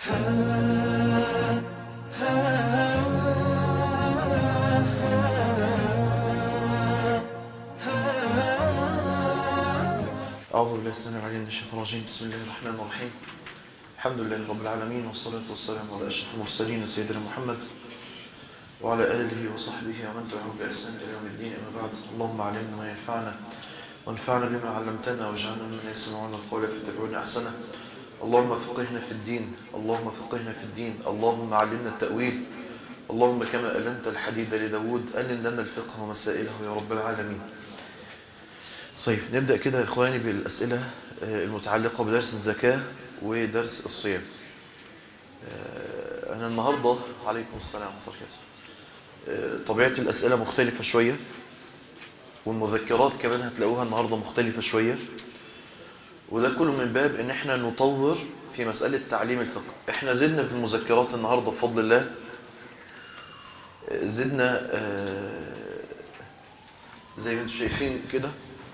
أعوذ بالله السلام عليكم من الشيطان الرجيم بسم الله الرحمن الرحيم الحمد لله رب العالمين والصلاة والسلام على أشرف المرسلين سيدنا محمد وعلى آله وصحبه ومن تبعهم بإحسان إلى يوم الدين أما بعد اللهم علمنا ما ينفعنا وانفعنا بما علمتنا واجعلنا ممن يسمعون القول فيتبعون أحسنه اللهم فقهنا في الدين اللهم فقهنا في الدين اللهم علمنا التأويل اللهم كما ألنت الحديد لداود ألن لنا الفقه ومسائله يا رب العالمين طيب نبدأ كده يا إخواني بالأسئلة المتعلقة بدرس الزكاة ودرس الصيام أنا النهاردة عليكم السلام ورحمة الله طبيعة الأسئلة مختلفة شوية والمذكرات كمان هتلاقوها النهاردة مختلفة شوية وده كله من باب ان احنا نطور في مسألة تعليم الفقه احنا زدنا في المذكرات النهاردة بفضل الله زدنا زي ما انتم شايفين كده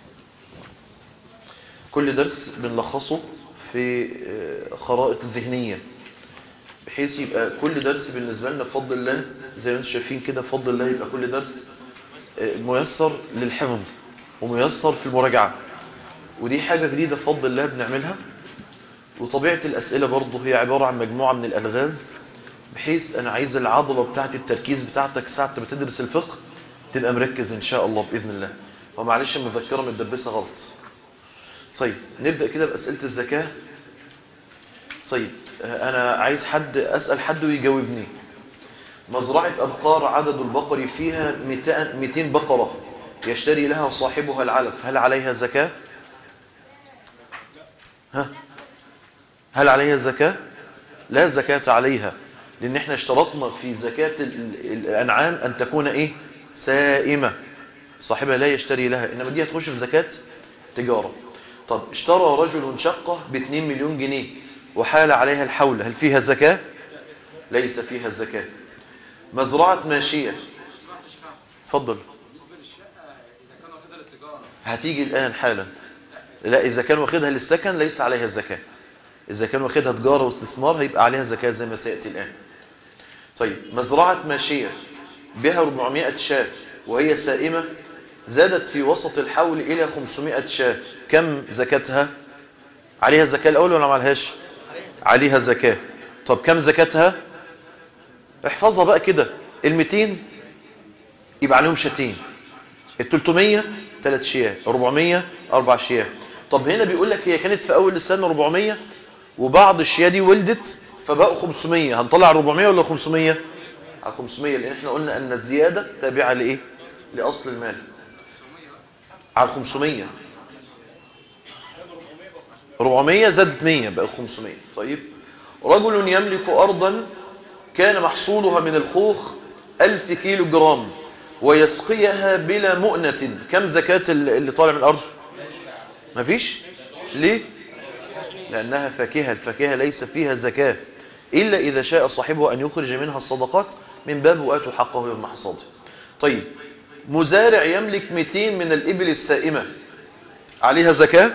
كل درس بنلخصه في خرائط ذهنية بحيث يبقى كل درس بالنسبة لنا بفضل الله زي ما انتم شايفين كده بفضل الله يبقى كل درس ميسر للحفظ وميسر في المراجعة ودي حاجة جديدة بفضل الله بنعملها وطبيعة الأسئلة برضه هي عبارة عن مجموعة من الألغاز بحيث أنا عايز العضلة بتاعت التركيز بتاعتك ساعة ما تدرس الفقه تبقى مركز إن شاء الله بإذن الله ومعلش المذكرة متدبسة غلط طيب نبدأ كده بأسئلة الزكاة طيب أنا عايز حد أسأل حد ويجاوبني مزرعة أبقار عدد البقر فيها 200 200 بقرة يشتري لها صاحبها العلف هل عليها زكاة؟ ها هل عليها زكاة لا زكاة عليها لان احنا اشترطنا في زكاة الانعام ان تكون ايه سائمة صاحبها لا يشتري لها انما دي هتخش في زكاة تجارة طب اشترى رجل شقة ب 2 مليون جنيه وحال عليها الحول هل فيها زكاة ليس فيها زكاة مزرعة ماشية اتفضل هتيجي الآن حالا لا إذا كان واخدها للسكن ليس عليها الزكاة إذا كان واخدها تجارة واستثمار هيبقى عليها زكاة زي ما سيأتي الآن طيب مزرعة ماشية بها 400 شاة وهي سائمة زادت في وسط الحول إلى 500 شاة كم زكاتها عليها الزكاة الأول ولا ما عليهاش عليها زكاة طب كم زكاتها احفظها بقى كده ال 200 يبقى عليهم شاتين ال 300 ثلاث شياه 400 أربع شياه طب هنا بيقول لك هي كانت في أول السنة 400 وبعض الشياه دي ولدت فبقوا 500 هنطلع 400 ولا 500 على 500 لأن احنا قلنا أن الزيادة تابعة لإيه لأصل المال على 500 400 زادت 100 بقى 500 طيب رجل يملك أرضا كان محصولها من الخوخ 1000 كيلو جرام ويسقيها بلا مؤنة كم زكاة اللي طالع من الأرض مفيش ليه لأنها فاكهة الفاكهة ليس فيها زكاة إلا إذا شاء صاحبه أن يخرج منها الصدقات من باب وآتوا حقه يوم حصاده طيب مزارع يملك 200 من الإبل السائمة عليها زكاة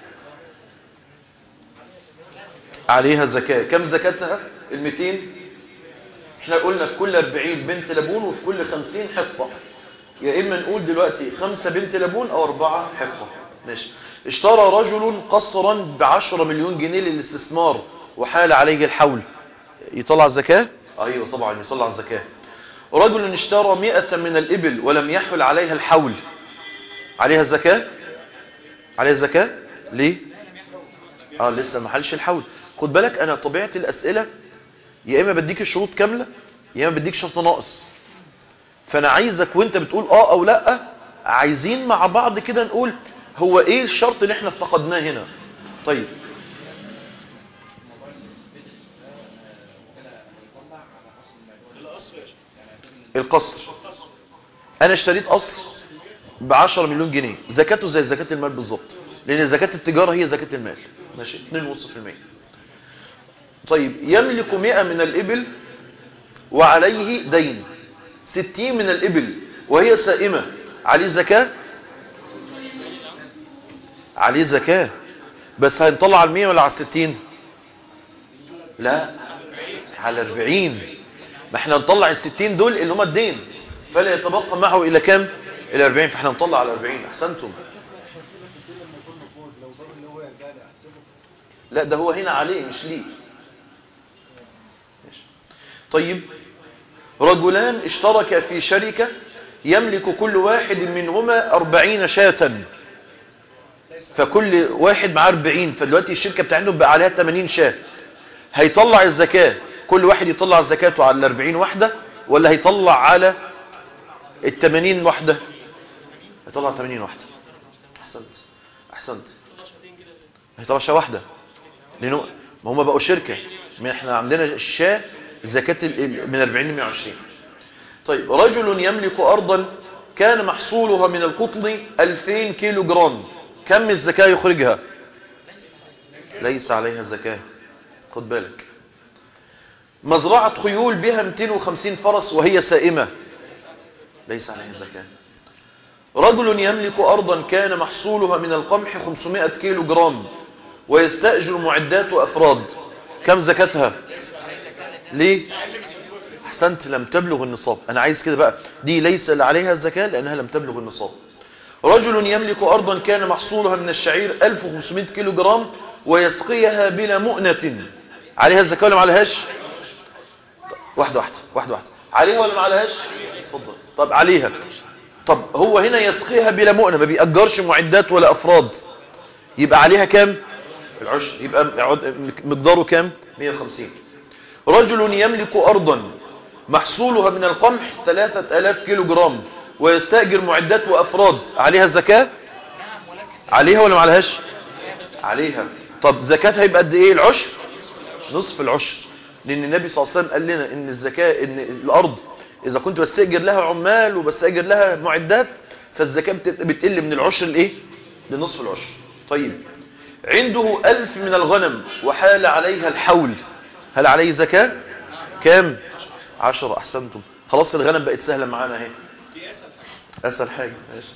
عليها زكاة كم زكاتها ال 200 احنا قلنا في كل 40 بنت لبون وفي كل 50 حقة يا إما نقول دلوقتي خمسة بنت لبون أو أربعة حقة ماشي اشترى رجل قصرا بعشرة مليون جنيه للاستثمار وحال عليه الحول يطلع زكاة أيوة طبعا يطلع زكاة رجل اشترى مئة من الإبل ولم يحل عليها الحول عليها زكاة عليها زكاة ليه اه لسه ما حلش الحول خد بالك أنا طبيعة الأسئلة يا إما بديك الشروط كاملة يا إما بديك شرط ناقص فأنا عايزك وانت بتقول آه أو لأ عايزين مع بعض كده نقول هو إيه الشرط اللي احنا افتقدناه هنا طيب القصر أنا اشتريت قصر بعشرة مليون جنيه زكاته زي زكاة المال بالظبط لأن زكاة التجارة هي زكاة المال ماشي 2.5% طيب يملك 100 من الإبل وعليه دين 60 من الإبل وهي سائمة عليه زكاة عليه زكاة بس هنطلع على المية ولا على الستين لا على 40 ما احنا نطلع ال 60 دول اللي هم الدين فلا يتبقى معه الى كام الى 40 فاحنا نطلع على 40 احسنتم لا ده هو هنا عليه مش ليه ماشي. طيب رجلان اشتركا في شركة يملك كل واحد منهما أربعين شاة فكل واحد معاه 40 فدلوقتي الشركة بتاعتهم بقى عليها 80 شاة هيطلع الزكاة كل واحد يطلع زكاته على ال 40 وحدة ولا هيطلع على ال 80 وحدة هيطلع 80 وحدة احسنت احسنت هيطلع شاة واحدة لانه ما هم بقوا شركة ما احنا عندنا الشاة زكاة ال- ال- من 40 ل 120 طيب رجل يملك أرضا كان محصولها من القطن 2000 كيلو جرام كم الزكاة يخرجها ليس عليها زكاة خد بالك مزرعة خيول بها 250 فرس وهي سائمة ليس عليها زكاة رجل يملك أرضا كان محصولها من القمح 500 كيلو جرام ويستأجر معدات وأفراد كم زكاتها ليه احسنت لم تبلغ النصاب انا عايز كده بقى دي ليس عليها الزكاة لانها لم تبلغ النصاب رجل يملك ارضا كان محصولها من الشعير 1500 كيلو جرام ويسقيها بلا مؤنة عليها الزكاة ولا ما عليهاش واحدة واحدة واحدة واحدة عليها ولا ما عليهاش اتفضل طب عليها طب هو هنا يسقيها بلا مؤنة ما بيأجرش معدات ولا افراد يبقى عليها كام العشر يبقى يعود- مقداره كام 150 رجل يملك أرضا محصولها من القمح 3000 كيلو جرام ويستأجر معدات وأفراد عليها الزكاة عليها ولا ما عليهاش عليها طب زكاتها يبقى قد ايه العشر نصف العشر لان النبي صلى الله عليه وسلم قال لنا ان الزكاة ان الارض اذا كنت بستأجر لها عمال وبستأجر لها معدات فالزكاة بت- بتقل من العشر الايه لنصف العشر طيب عنده ألف من الغنم وحال عليها الحول هل عليه زكاة كام عشرة أحسنتم خلاص الغنم بقت سهلة معانا اهي أسهل حاجة ماشي.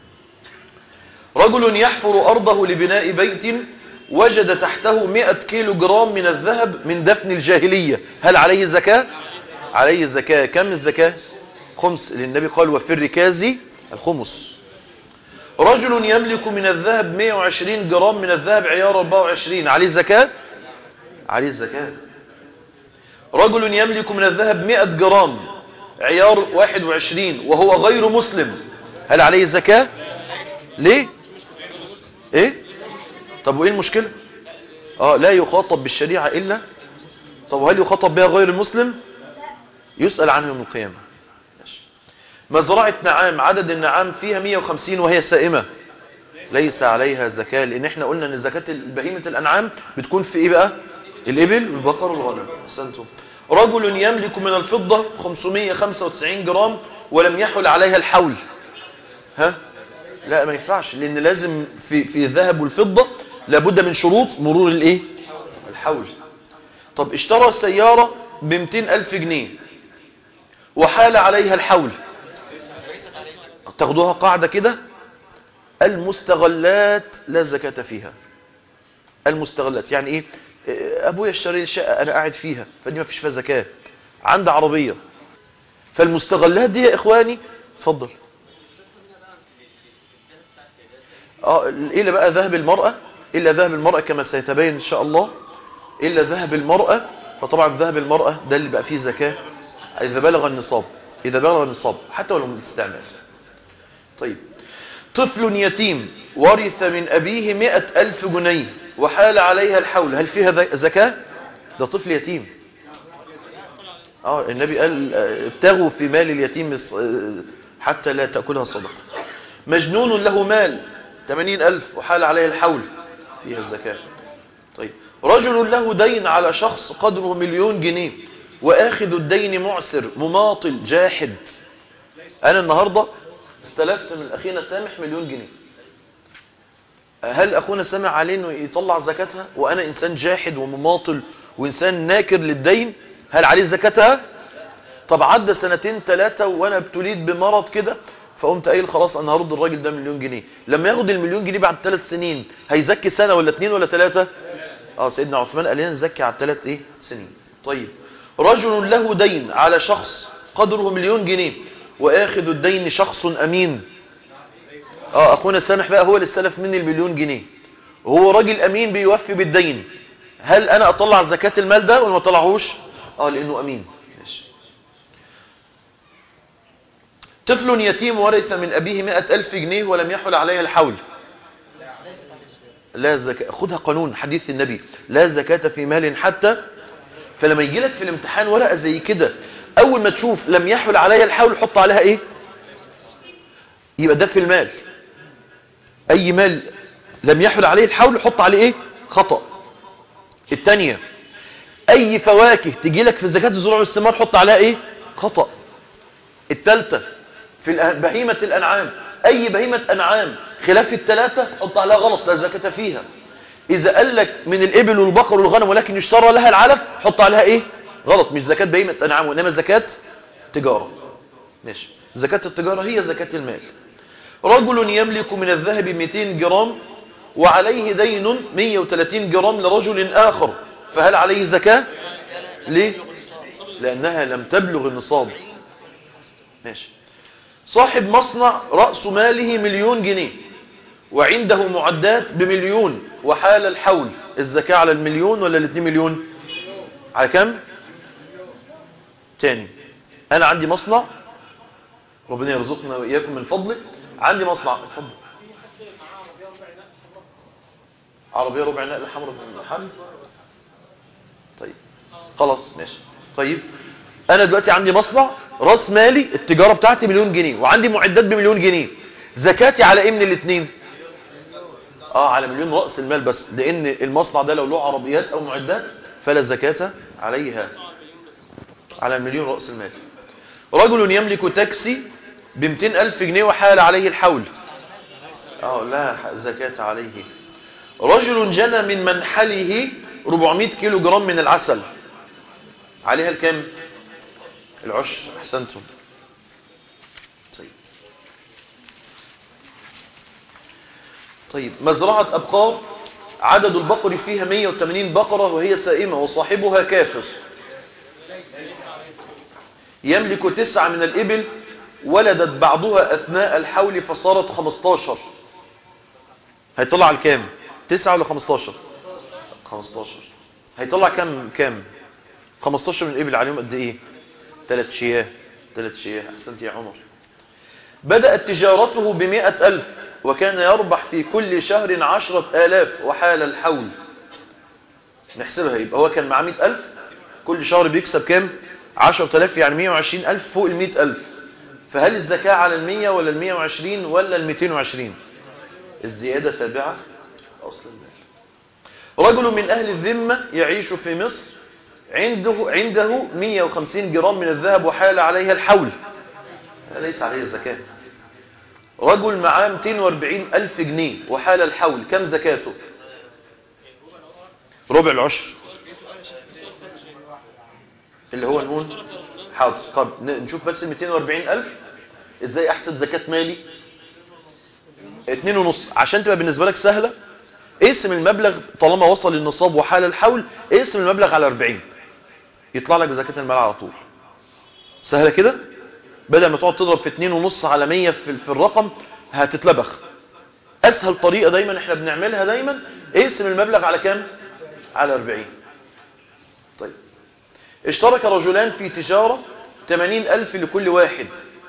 رجل يحفر أرضه لبناء بيت وجد تحته مئة كيلو جرام من الذهب من دفن الجاهلية هل عليه زكاة عليه زكاة كم الزكاة خمس للنبي قال وفي الركاز الخمس رجل يملك من الذهب 120 جرام من الذهب عيار 24 عليه زكاة عليه الزكاة رجل يملك من الذهب 100 جرام عيار 21 وهو غير مسلم هل عليه زكاة ليه ايه طب وايه المشكلة اه لا يخاطب بالشريعة الا طب هل يخاطب بها غير المسلم يسأل عنه يوم القيامة ماشي. مزرعة نعام عدد النعام فيها 150 وهي سائمة ليس عليها زكاة لان احنا قلنا ان زكاة بهيمة الانعام بتكون في ايه بقى الابل والبقر والغنم احسنتم رجل يملك من الفضة 595 جرام ولم يحل عليها الحول ها لا ما ينفعش لان لازم في في الذهب والفضة لابد من شروط مرور الايه الحول طب اشترى سيارة ب 200 ألف جنيه وحال عليها الحول تاخدوها قاعدة كده المستغلات لا زكاة فيها المستغلات يعني ايه إيه، ابويا اشتري لي شقة انا قاعد فيها فدي ما فيش فيها زكاة عندي عربية فالمستغلات دي يا اخواني اتفضل اه الا بقى ذهب المرأة الا ذهب المرأة كما سيتبين ان شاء الله الا ذهب المرأة فطبعا ذهب المرأة ده اللي بقى فيه زكاة اذا بلغ النصاب اذا بلغ النصاب حتى ولو من الاستعمال طيب طفل يتيم ورث من أبيه مئة ألف جنيه وحال عليها الحول هل فيها ذ- زكاة؟ ده طفل يتيم اه النبي قال آه، ابتغوا في مال اليتيم الص- آه، حتى لا تأكلها الصدقة مجنون له مال 80 ألف وحال عليه الحول فيها الزكاة طيب رجل له دين على شخص قدره مليون جنيه وآخذ الدين معسر مماطل جاحد أنا النهاردة استلفت من أخينا سامح مليون جنيه هل أخونا سامح عليه أنه يطلع زكاتها وأنا إنسان جاحد ومماطل وإنسان ناكر للدين هل عليه زكاتها طب عدى سنتين ثلاثة وأنا ابتليت بمرض كده فقمت قايل خلاص أنا هرد الراجل ده مليون جنيه لما ياخد المليون جنيه بعد ثلاث سنين هيزكي سنة ولا اتنين ولا ثلاثة اه سيدنا عثمان قال لنا نزكي على ثلاث ايه سنين طيب رجل له دين على شخص قدره مليون جنيه واخذ الدين شخص امين اه اخونا سامح بقى هو اللي استلف مني المليون جنيه وهو راجل امين بيوفي بالدين هل انا اطلع زكاة المال ده ولا ما اطلعهوش اه لانه امين ماشي طفل يتيم ورث من ابيه مئة الف جنيه ولم يحل عليه الحول لا زكاة خدها قانون حديث النبي لا زكاة في مال حتى فلما يجي لك في الامتحان ورقة زي كده اول ما تشوف لم يحل عليها الحول حط عليها ايه يبقى ده في المال اي مال لم يحل عليه الحول حط عليه ايه خطأ الثانية اي فواكه تجي لك في زكاة الزروع والثمار حط عليها ايه خطأ الثالثة في الأ- بهيمة الانعام اي بهيمة انعام خلاف الثلاثة حط عليها غلط لا زكاة فيها اذا قال لك من الابل والبقر والغنم ولكن يشترى لها العلف حط عليها ايه غلط مش زكاة بهيمة انعام وانما زكاة تجارة ماشي زكاة التجارة هي زكاة المال رجل يملك من الذهب 200 جرام وعليه دين 130 جرام لرجل آخر فهل عليه زكاة ليه لأنها لم تبلغ النصاب ماشي صاحب مصنع رأس ماله مليون جنيه وعنده معدات بمليون وحال الحول الزكاة على المليون ولا الاثنين مليون على كم تاني انا عندي مصنع ربنا يرزقنا واياكم من فضله عندي مصنع اتفضل عربيه ربع نقل حمراء من محل طيب خلاص ماشي طيب انا دلوقتي عندي مصنع راس مالي التجاره بتاعتي مليون جنيه وعندي معدات بمليون جنيه زكاتي على ايه من الاثنين اه على مليون راس المال بس لان المصنع ده لو له عربيات او معدات فلا زكاه عليها على مليون رأس المال رجل يملك تاكسي ب ألف جنيه وحال عليه الحول اه لا زكاة عليه رجل جنى من منحله 400 كيلو جرام من العسل عليها الكام العشر احسنتم طيب طيب مزرعة أبقار عدد البقر فيها 180 بقرة وهي سائمة وصاحبها كافر يملك تسعة من الإبل ولدت بعضها أثناء الحول فصارت 15 هيطلع الكام تسعة ولا 15 15 هيطلع كام كام 15 من الإبل عليهم قد إيه ثلاث شياه ثلاث شياه أحسنت يا عمر بدأت تجارته بمئة ألف وكان يربح في كل شهر عشرة آلاف وحال الحول نحسبها يبقى هو كان مع مئة ألف كل شهر بيكسب كام عشرة آلاف يعني مية وعشرين ألف فوق المئة ألف فهل الزكاة على المية ولا المية وعشرين ولا الميتين وعشرين الزيادة تابعة أصل المال رجل من أهل الذمة يعيش في مصر عنده عنده 150 جرام من الذهب وحال عليها الحول ليس عليه زكاة رجل معاه 240 ألف جنيه وحال الحول كم زكاته ربع العشر اللي هو نقول حاضر طب نشوف بس ال 240 ألف ازاي احسب زكاة مالي اتنين ونص عشان تبقى بالنسبة لك سهلة اقسم المبلغ طالما وصل للنصاب وحال الحول اقسم المبلغ على 40 يطلع لك زكاة المال على طول سهلة كده بدل ما تقعد تضرب في اتنين ونص على 100 في, في الرقم هتتلبخ اسهل طريقة دايما احنا بنعملها دايما اقسم المبلغ على كام على 40 طيب اشترك رجلان في تجارة 80 ألف لكل واحد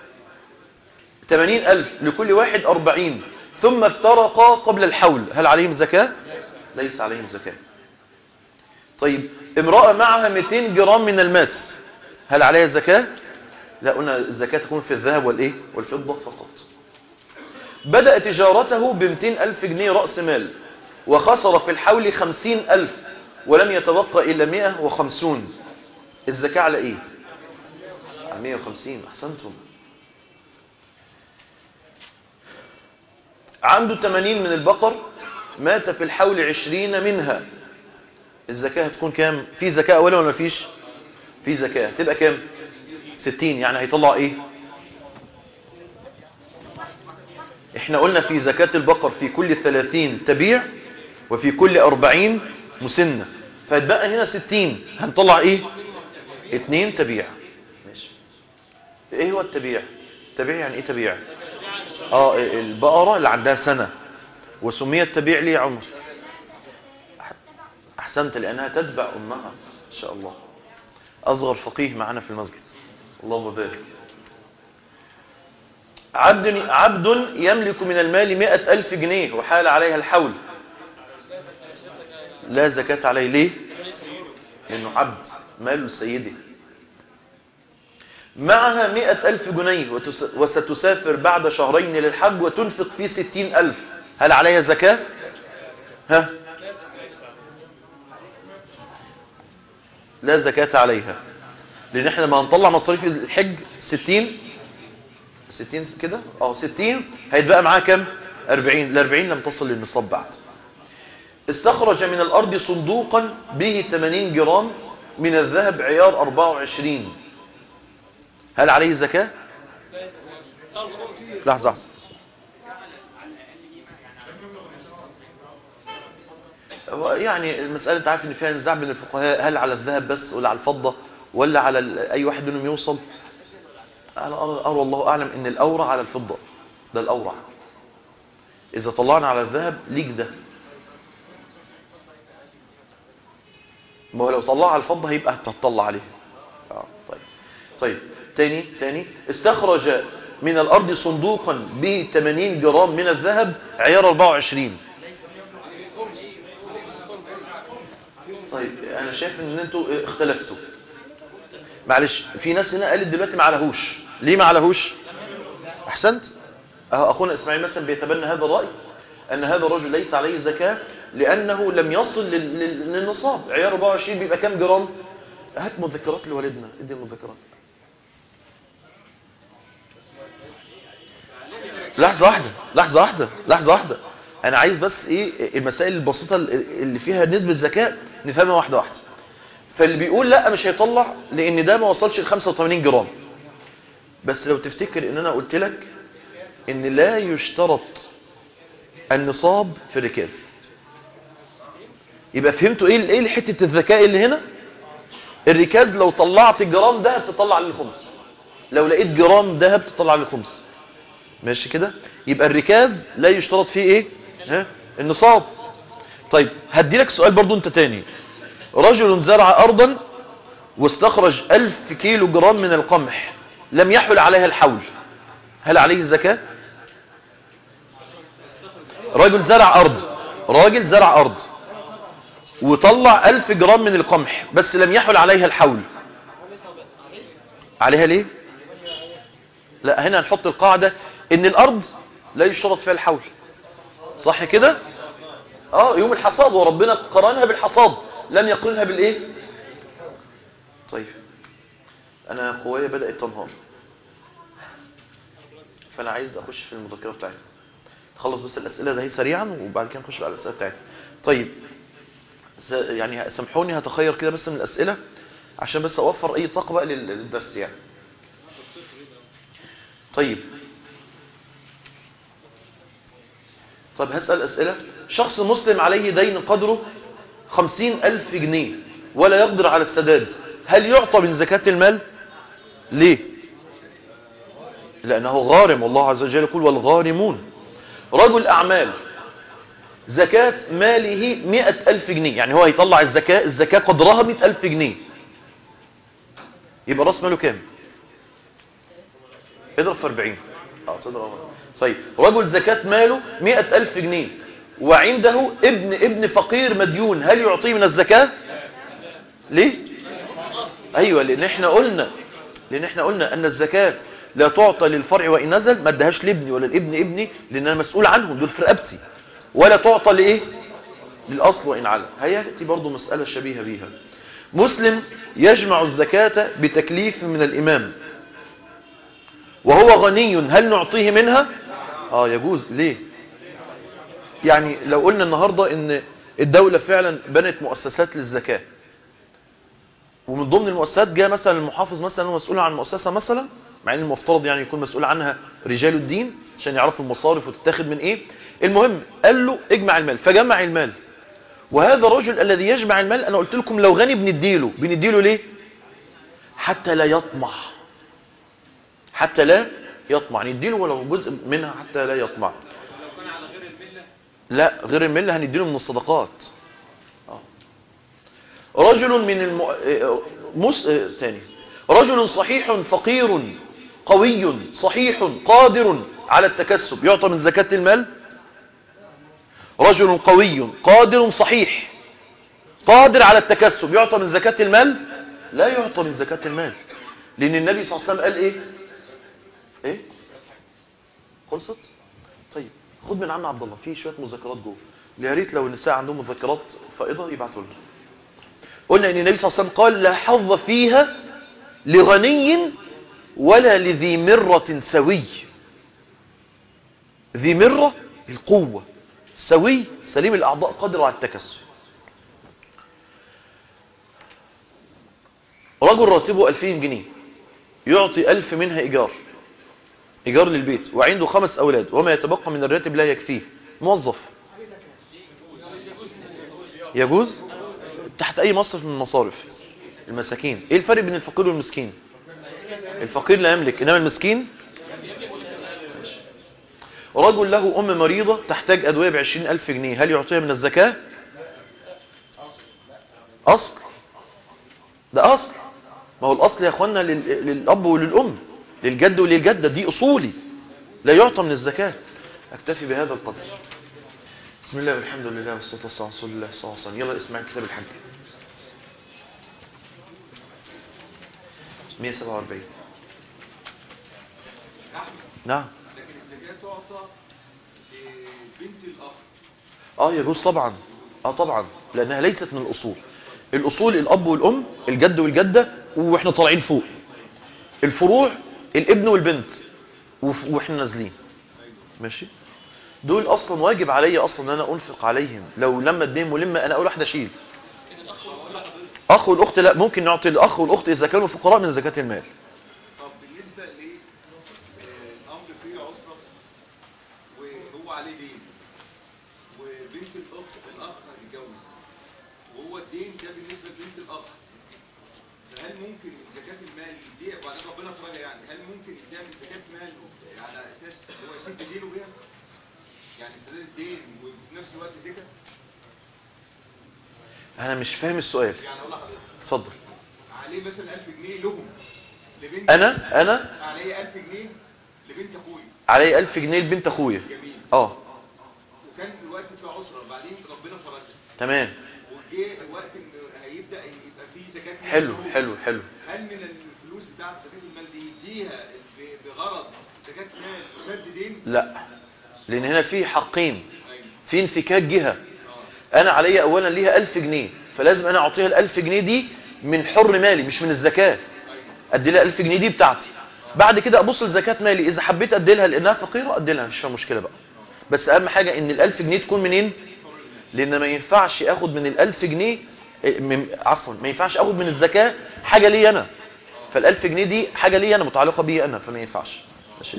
80 ألف لكل واحد 40 ثم افترقا قبل الحول هل عليهم زكاة ليس عليهم زكاة طيب امرأة معها 200 جرام من الماس هل عليها زكاة لا قلنا الزكاة تكون في الذهب والإيه والفضة فقط بدأ تجارته ب 200 ألف جنيه رأس مال وخسر في الحول 50 ألف ولم يتبقى إلا 150 الزكاة على إيه على 150 أحسنتم عنده 80 من البقر مات في الحول 20 منها الزكاة هتكون كام في زكاة أولا ولا مفيش في زكاة تبقى كام 60 يعني هيطلع ايه احنا قلنا في زكاة البقر في كل 30 تبيع وفي كل 40 مسنة فهتبقى هنا 60 هنطلع ايه اتنين تبيع ماشي ايه هو التبيع تبيع يعني ايه تبيع اه البقرة اللي عندها سنة وسميت تبيع ليه يا عمر احسنت لانها تتبع امها ان شاء الله اصغر فقيه معنا في المسجد اللهم بارك عبد عبد يملك من المال مئة ألف جنيه وحال عليها الحول لا زكاة عليه ليه لأنه عبد مال سيده معها مئة ألف جنيه وتس- وستسافر بعد شهرين للحج وتنفق فيه ستين ألف هل عليها زكاة ها لا زكاة عليها لأن احنا لما هنطلع مصاريف الحج ستين ستين كده اه ستين هيتبقى معاه كم أربعين الأربعين لم تصل للنصاب بعد استخرج من الأرض صندوقا به 80 جرام من الذهب عيار 24 هل عليه زكاة؟ لحظة لحظة هو يعني المسألة انت عارف ان فيها نزاع بين الفقهاء هل على الذهب بس ولا على الفضة ولا على ال- اي واحد منهم يوصل انا أرى أرى والله اعلم ان الاورع على الفضة ده الاورع اذا طلعنا على الذهب ليك ده ما هو لو طلع على الفضة هيبقى هتطلع عليه آه طيب طيب تاني تاني استخرج من الأرض صندوقا به 80 جرام من الذهب عيار 24 طيب أنا شايف إن أنتوا اختلفتوا معلش في ناس هنا قالت دلوقتي ما عليهوش ليه ما عليهوش أحسنت أهو أخونا إسماعيل مثلا بيتبنى هذا الرأي أن هذا الرجل ليس عليه زكاة لأنه لم يصل لل- لل- للنصاب عيار 24 بيبقى كام جرام هات مذكرات لوالدنا ادي المذكرات لحظة واحدة لحظة واحدة لحظة واحدة أنا عايز بس إيه المسائل البسيطة اللي فيها نسبة ذكاء نفهمها واحدة واحدة فاللي بيقول لا مش هيطلع لأن ده ما وصلش ل 85 جرام بس لو تفتكر إن أنا قلت لك إن لا يشترط النصاب في الركاز يبقى فهمتوا ايه ايه حته الذكاء اللي هنا الركاز لو طلعت جرام دهب تطلع للخمس لو لقيت جرام دهب تطلع للخمس ماشي كده يبقى الركاز لا يشترط فيه ايه ها النصاب طيب هدي لك سؤال برضو انت تاني رجل زرع ارضا واستخرج ألف كيلو جرام من القمح لم يحل عليها الحول هل عليه الزكاه راجل زرع أرض راجل زرع أرض وطلع ألف جرام من القمح بس لم يحل عليها الحول عليها ليه لا هنا هنحط القاعدة ان الأرض لا يشترط فيها الحول صح كده اه يوم الحصاد وربنا قرنها بالحصاد لم يقرنها بالايه طيب انا قوايا بدأت تنهار فانا عايز اخش في المذكرة بتاعتي خلص بس الأسئلة ده هي سريعا وبعد كده نخش على الأسئلة بتاعتنا طيب س- يعني سامحوني هتخير كده بس من الأسئلة عشان بس أوفر أي طاقة بقى لل- للدرس يعني طيب طيب هسأل أسئلة شخص مسلم عليه دين قدره خمسين ألف جنيه ولا يقدر على السداد هل يعطى من زكاة المال ليه لأنه غارم والله عز وجل يقول والغارمون رجل أعمال زكاة ماله مئة ألف جنيه يعني هو هيطلع الزكاة الزكاة قدرها مئة ألف جنيه يبقى راس ماله كام اضرب في 40 اه تضرب طيب رجل زكاة ماله مئة ألف جنيه وعنده ابن ابن فقير مديون هل يعطيه من الزكاة ليه ايوه لان احنا قلنا لان احنا قلنا ان الزكاة لا تعطى للفرع وان نزل ما ادهاش لابني ولا الابن ابني لان انا مسؤول عنهم دول في رقبتي ولا تعطى لايه للاصل وان على هياتي برضو مسألة شبيهة بيها مسلم يجمع الزكاة بتكليف من الامام وهو غني هل نعطيه منها اه يجوز ليه يعني لو قلنا النهاردة ان الدولة فعلا بنت مؤسسات للزكاة ومن ضمن المؤسسات جاء مثلا المحافظ مثلا هو مسؤول عن مؤسسة مثلا مع ان المفترض يعني يكون مسؤول عنها رجال الدين عشان يعرفوا المصارف وتتاخد من ايه المهم قال له اجمع المال فجمع المال وهذا الرجل الذي يجمع المال انا قلت لكم لو غني بنديله بنديله ليه حتى لا يطمع حتى لا يطمع نديله ولو جزء منها حتى لا يطمع لو كان على غير الملة لا غير الملة هنديله من الصدقات آه. رجل من الم... آه، مس... آه، تاني رجل صحيح فقير قوي صحيح قادر على التكسب يعطى من زكاة المال رجل قوي قادر صحيح قادر على التكسب يعطى من زكاة المال لا يعطى من زكاة المال لأن النبي صلى الله عليه وسلم قال إيه إيه خلصت طيب خد من عم عبد الله في شويه مذكرات جوه يا ريت لو النساء عندهم مذكرات فائضه يبعتوا لنا قلنا ان النبي صلى الله عليه وسلم قال لا حظ فيها لغني ولا لذي مرة سوي ذي مرة القوة سوي سليم الأعضاء قادر على التكسب رجل راتبه 2000 جنيه يعطي 1000 منها إيجار إيجار للبيت وعنده خمس أولاد وما يتبقى من الراتب لا يكفيه موظف يجوز تحت أي مصرف من المصارف المساكين إيه الفرق بين الفقير والمسكين الفقير لا يملك إنما المسكين رجل له أم مريضة تحتاج أدوية بعشرين ألف جنيه هل يعطيها من الزكاة أصل ده أصل ما هو الأصل يا أخوانا لل- للأب وللأم للجد وللجدة دي أصولي لا يعطى من الزكاة أكتفي بهذا القدر بسم الله والحمد لله والصلاة والسلام على رسول الله صلى الله عليه وسلم يلا اسمع كتاب الحج 147 نعم لكن الزكاة تعطى لبنت الأخ اه يجوز طبعا اه طبعا لانها ليست من الاصول الاصول الاب والام الجد والجده واحنا طالعين فوق الفروع الابن والبنت وف- واحنا نازلين ماشي دول اصلا واجب عليا اصلا ان انا انفق عليهم لو لما اتنين ملمه انا اول واحده اشيل اخ والاخت لا ممكن نعطي الاخ والاخت اذا كانوا فقراء من زكاه المال طب بالنسبة للأمر فيه عسرة وهو عليه دين وبنت الأخت الأخ هيتجوز وهو الدين ده بالنسبة لبنت الأخ فهل ممكن زكاة المال يديها وبعدين ربنا فرجها يعني هل ممكن يديها من زكاة مال على أساس هو يسد دينه بيها؟ يعني سداد الدين وفي نفس الوقت زكاة؟ انا مش فاهم السؤال يعني أقول لحضرتك اتفضل عليه مثلا 1000 جنيه لهم لبنت انا انا عليه 1000 جنيه لبنت أخوي علي 1000 جنيه لبنت اخويا جميل اه وكان الوقت في عسرة بعدين ربنا فرجها تمام وجه الوقت ان هيبدا يبقى فيه زكاه مال حلو له. حلو حلو هل من الفلوس بتاعت زكاه المال دي يديها ب- بغرض زكاه مال وسد دين لا لان هنا في حقين ايوه في انفكاك جهة اه انا عليا اولا ليها ألف جنيه فلازم انا اعطيها الألف جنيه دي من حر مالي مش من الزكاة ايوه ادي لها ألف جنيه دي بتاعتي بعد كده ابص لزكاة مالي اذا حبيت ادي لها لانها فقيرة ادي لها مش فيها مشكلة بقى بس اهم حاجة ان الألف جنيه تكون منين لان ما ينفعش اخد من الألف جنيه إيه، من- عفوا ما ينفعش اخد من الزكاة حاجة لي انا فالألف جنيه دي حاجة لي انا متعلقة بي انا فما ينفعش ماشي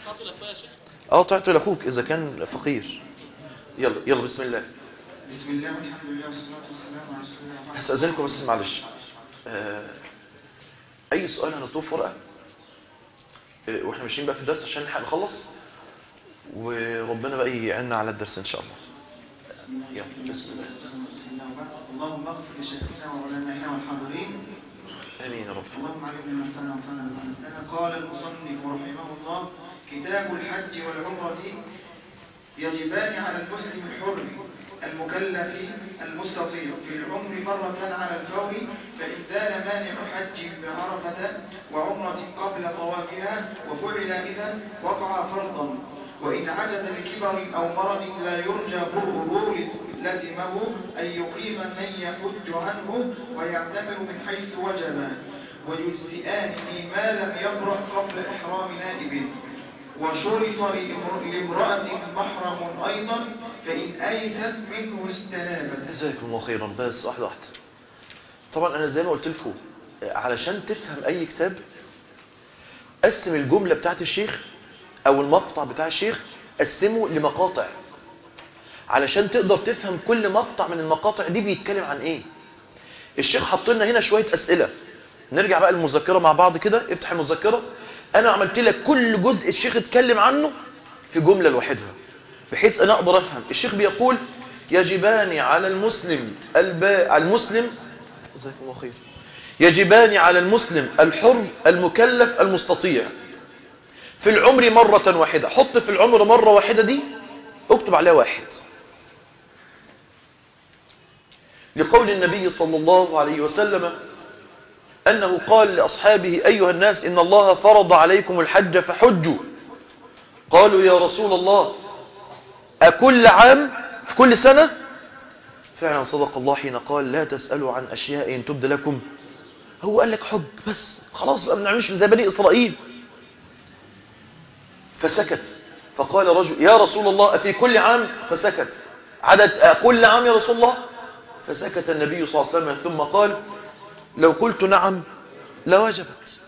اه تعطي لاخوك اذا كان فقير يلا يلا بسم الله بسم الله والحمد لله والصلاة والسلام على رسول الله وعلى استاذنكم بس معلش آه، اي سؤال هنطلبه في ورقه آه، واحنا ماشيين بقى في الدرس عشان نلحق نخلص وربنا بقى يعيننا على الدرس ان شاء الله يلا بسم الله اللهم اغفر لشيخنا وعلمائنا والحاضرين امين يا رب اللهم علمنا ما ينفعنا وانفعنا بما علمتنا قال المصنف رحمه الله كتاب الحج والعمرة يجبان على المسلم الحر المكلف المستطيع في العمر مرة على الفور فإن زال مانع حج بعرفة وعمرة قبل طوافها وفعل إذا وقع فرضا وإن عجز لكبر أو مرض لا يرجى بره لزمه أن يقيم من يحج عنه ويعتمر من حيث وجب ويجزئان ما لم يبرأ قبل إحرام نائب وشرط لامر- لامرأة محرم أيضا فإن أيست منه استنابت جزاكم الله خيرا بس واحده واحده طبعا انا زي ما قلت لكم آه، علشان تفهم اي كتاب قسم الجمله بتاعت الشيخ او المقطع بتاع الشيخ قسمه لمقاطع علشان تقدر تفهم كل مقطع من المقاطع دي بيتكلم عن ايه الشيخ حط لنا هنا شويه اسئله نرجع بقى للمذكرة مع بعض كده افتح المذكرة انا عملت لك كل جزء الشيخ اتكلم عنه في جملة لوحدها بحيث انا اقدر افهم الشيخ بيقول يجبان على المسلم البا... على المسلم جزاكم الله خير يجبان على المسلم الحر المكلف المستطيع في العمر مرة واحدة حط في العمر مرة واحدة دي اكتب عليها واحد لقول النبي صلى الله عليه وسلم أنه قال لأصحابه أيها الناس إن الله فرض عليكم الحج فحجوا قالوا يا رسول الله أكل عام في كل سنة فعلا صدق الله حين قال لا تسألوا عن أشياء إن تبد لكم هو قال لك حج بس خلاص بقى ما بنعملش زي بني إسرائيل فسكت فقال رجل يا رسول الله أفي كل عام فسكت عدد كل عام يا رسول الله فسكت النبي صلى الله عليه وسلم ثم قال لو قلت نعم لوجبت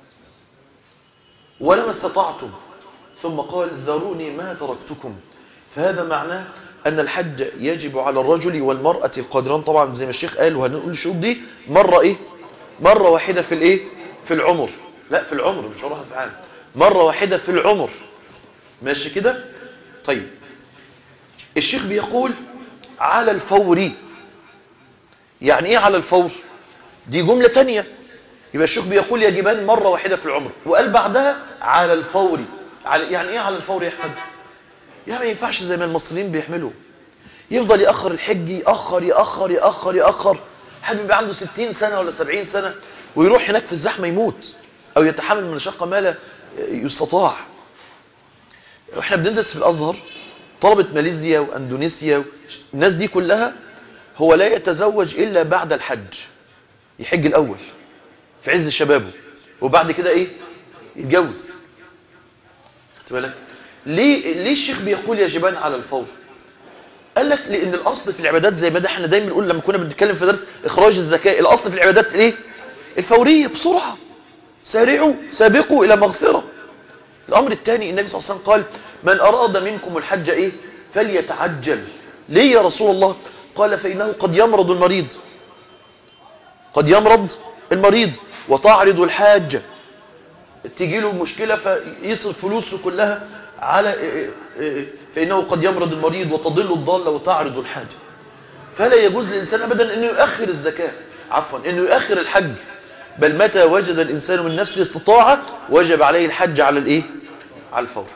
ولما استطعتم ثم قال ذروني ما تركتكم فهذا معناه أن الحج يجب على الرجل والمرأة القادران طبعا زي ما الشيخ قال وهنقول الشروط دي مرة إيه مرة واحدة في الإيه في العمر لا في العمر مش هروح في عام مرة واحدة في العمر ماشي كده طيب الشيخ بيقول على الفور يعني ايه على الفور دي جملة تانية يبقى الشيخ بيقول يجبان مرة واحدة في العمر وقال بعدها على الفور على يعني ايه على الفور يا احمد يعني ما ينفعش زي ما المصريين بيعملوا يفضل يأخر الحج يأخر يأخر يأخر يأخر حد بيبقى عنده 60 سنة ولا 70 سنة ويروح هناك في الزحمة يموت أو يتحمل من شقة ما لا يستطاع واحنا بندرس في الأزهر طلبة ماليزيا وأندونيسيا الناس دي كلها هو لا يتزوج إلا بعد الحج يحج الأول في عز شبابه وبعد كده إيه يتجوز خدت بالك ليه ليه الشيخ بيقول يجبان على الفور قال لك لان الاصل في العبادات زي ما ده احنا دايما نقول لما كنا بنتكلم في درس اخراج الزكاه الاصل في العبادات ايه الفوريه بسرعه سارعوا سابقوا الى مغفره الامر الثاني النبي صلى الله عليه وسلم قال من اراد منكم الحج ايه فليتعجل ليه يا رسول الله قال فانه قد يمرض المريض قد يمرض المريض وتعرض الحاجه تيجي له مشكله فيصرف فلوسه كلها على فإنه قد يمرض المريض وتضل الضالة وتعرض الحاجة فلا يجوز للإنسان أبدا أنه يؤخر الزكاة عفوا أنه يؤخر الحج بل متى وجد الإنسان من نفسه استطاعة وجب عليه الحج على الإيه؟ على الفور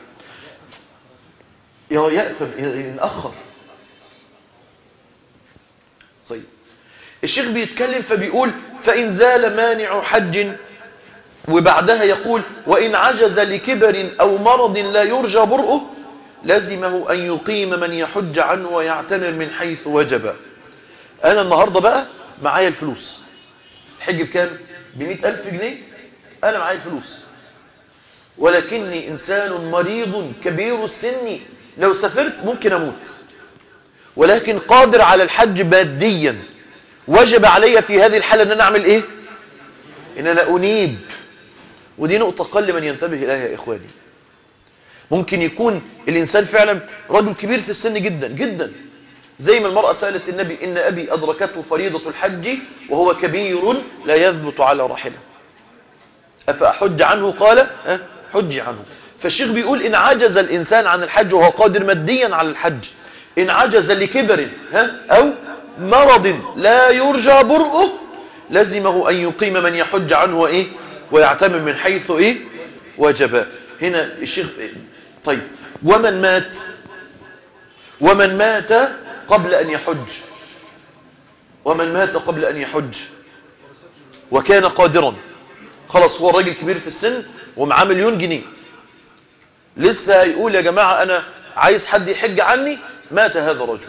يأثم ينأخر طيب الشيخ بيتكلم فبيقول فإن زال مانع حج وبعدها يقول وإن عجز لكبر أو مرض لا يرجى برؤه لزمه أن يقيم من يحج عنه ويعتمر من حيث وجب أنا النهاردة بقى معايا الفلوس حج بكام بمئة ألف جنيه أنا معايا الفلوس ولكني إنسان مريض كبير السن لو سافرت ممكن أموت ولكن قادر على الحج ماديا وجب علي في هذه الحالة أن أنا أعمل إيه إن أنا أنيب ودي نقطة قل من ينتبه إليها يا إخواني ممكن يكون الإنسان فعلا رجل كبير في السن جدا جدا زي ما المرأة سألت النبي إن أبي أدركته فريضة الحج وهو كبير لا يثبت على راحلة أفأحج عنه قال أه حج عنه فالشيخ بيقول إن عجز الإنسان عن الحج وهو قادر ماديا على الحج إن عجز لكبر ها أو مرض لا يرجى برؤه لزمه أن يقيم من يحج عنه وإيه ويعتمر من حيث إيه وجب هنا الشيخ طيب ومن مات ومن مات قبل أن يحج ومن مات قبل أن يحج وكان قادرا خلاص هو الراجل كبير في السن ومعاه مليون جنيه لسه يقول يا جماعة أنا عايز حد يحج عني مات هذا الرجل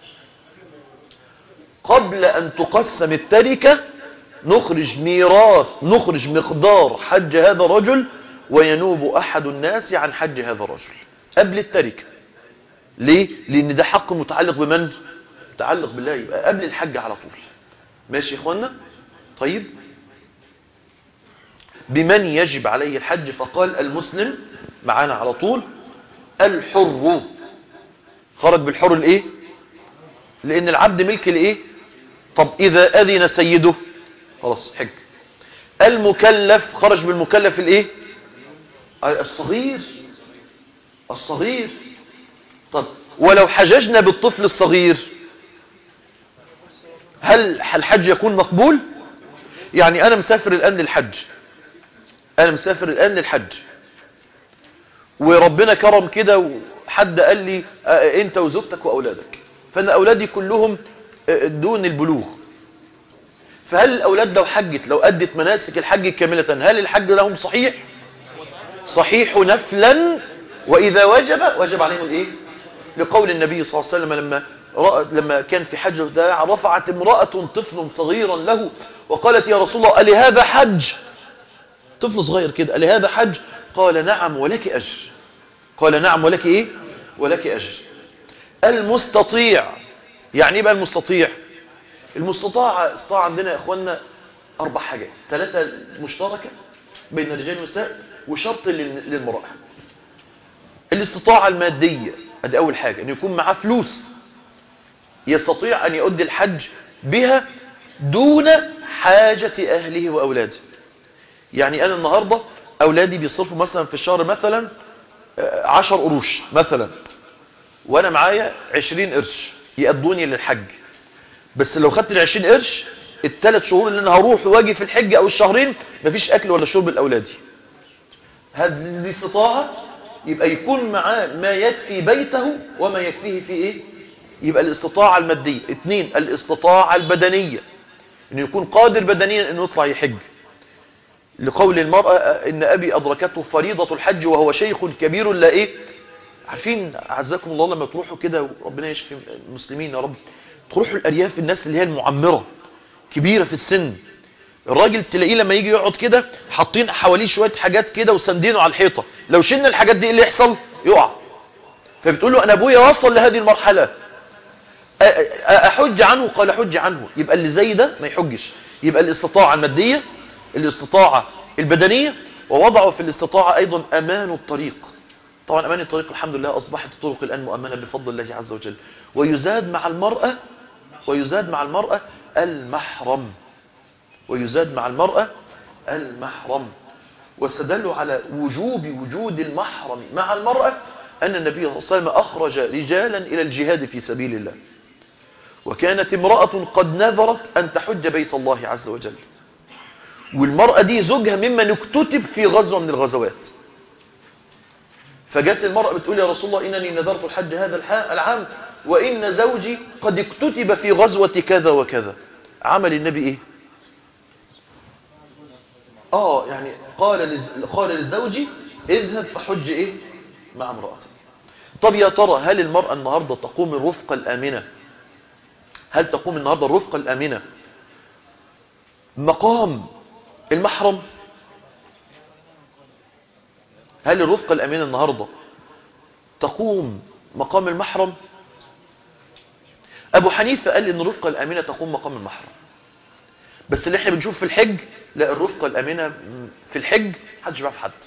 قبل أن تقسم التركة نخرج ميراث نخرج مقدار حج هذا الرجل وينوب أحد الناس عن حج هذا الرجل قبل التركة ليه؟ لأن ده حق متعلق بمن؟ متعلق بالله يبقى قبل الحج على طول ماشي يا إخوانا؟ طيب بمن يجب عليه الحج فقال المسلم معانا على طول الحر خرج بالحر الايه لان العبد ملك الايه طب اذا اذن سيده خلاص حج المكلف خرج بالمكلف الايه الصغير الصغير طب ولو حججنا بالطفل الصغير هل الحج يكون مقبول يعني انا مسافر الان للحج انا مسافر الان للحج وربنا كرم كده وحد قال لي آه، انت وزوجتك واولادك فانا اولادي كلهم آه، دون البلوغ فهل الاولاد لو حجت لو ادت مناسك الحج كامله هل الحج لهم صحيح صحيح نفلا واذا وجب وجب عليهم الايه لقول النبي صلى الله عليه وسلم لما رأت لما كان في حج الوداع رفعت امرأة طفل صغيرا له وقالت يا رسول الله ألي هذا حج طفل صغير كده ألي هذا حج قال نعم ولك أجر قال نعم ولك إيه ولك أجر المستطيع يعني إيه بقى المستطيع المستطاع استطاع عندنا يا إخواننا أربع حاجات ثلاثة مشتركة بين الرجال والنساء وشرط لل- للمرأة الاستطاعة المادية ادي أول حاجة أن يكون معاه فلوس يستطيع أن يؤدي الحج بها دون حاجة أهله وأولاده يعني أنا النهاردة أولادي بيصرفوا مثلا في الشهر مثلا آه، عشر قروش مثلا وأنا معايا عشرين قرش يقضوني للحج بس لو خدت العشرين قرش الثلاث شهور اللي أنا هروح واجي في الحج أو الشهرين مفيش أكل ولا شرب لأولادي هذه دي استطاعة يبقى يكون معاه ما يكفي بيته وما يكفيه في ايه يبقى الاستطاعة المادية اثنين الاستطاعة البدنية انه يكون قادر بدنيا انه يطلع يحج لقول المرأة ان ابي ادركته فريضة الحج وهو شيخ كبير لا ايه عارفين اعزكم الله لما تروحوا كده وربنا يشفي المسلمين يا رب تروحوا الارياف الناس اللي هي المعمرة كبيرة في السن الراجل تلاقيه لما يجي يقعد كده حاطين حواليه شوية حاجات كده وساندينه على الحيطة لو شلنا الحاجات دي ايه اللي يحصل يقع فبتقول له انا ابويا وصل لهذه المرحلة أ- أ- احج عنه قال حج عنه يبقى اللي زي ده ما يحجش يبقى الاستطاعة المادية الاستطاعة البدنية ووضعوا في الاستطاعة ايضا امان الطريق طبعا امان الطريق الحمد لله اصبحت الطرق الان مؤمنة بفضل الله عز وجل ويزاد مع المرأة ويزاد مع المرأة المحرم ويزاد مع المرأة المحرم واستدلوا على وجوب وجود المحرم مع المرأة أن النبي صلى الله عليه وسلم أخرج رجالا إلى الجهاد في سبيل الله وكانت امرأة قد نذرت أن تحج بيت الله عز وجل والمرأة دي زوجها ممن اكتتب في غزوة من الغزوات فجت المرأة بتقول يا رسول الله إنني نذرت الحج هذا الح- العام وإن زوجي قد اكتتب في غزوة كذا وكذا عمل النبي إيه اه يعني قال لز... قال للزوج اذهب فحج ايه مع امرأتك طب يا ترى هل المرأة النهاردة تقوم الرفقة الآمنة هل تقوم النهاردة الرفقة الآمنة مقام المحرم هل الرفقة الأمينة النهاردة تقوم مقام المحرم أبو حنيفة قال إن الرفقة الأمينة تقوم مقام المحرم بس اللي احنا بنشوف في الحج لا الرفقة الأمينة في الحج محدش بيعرف حد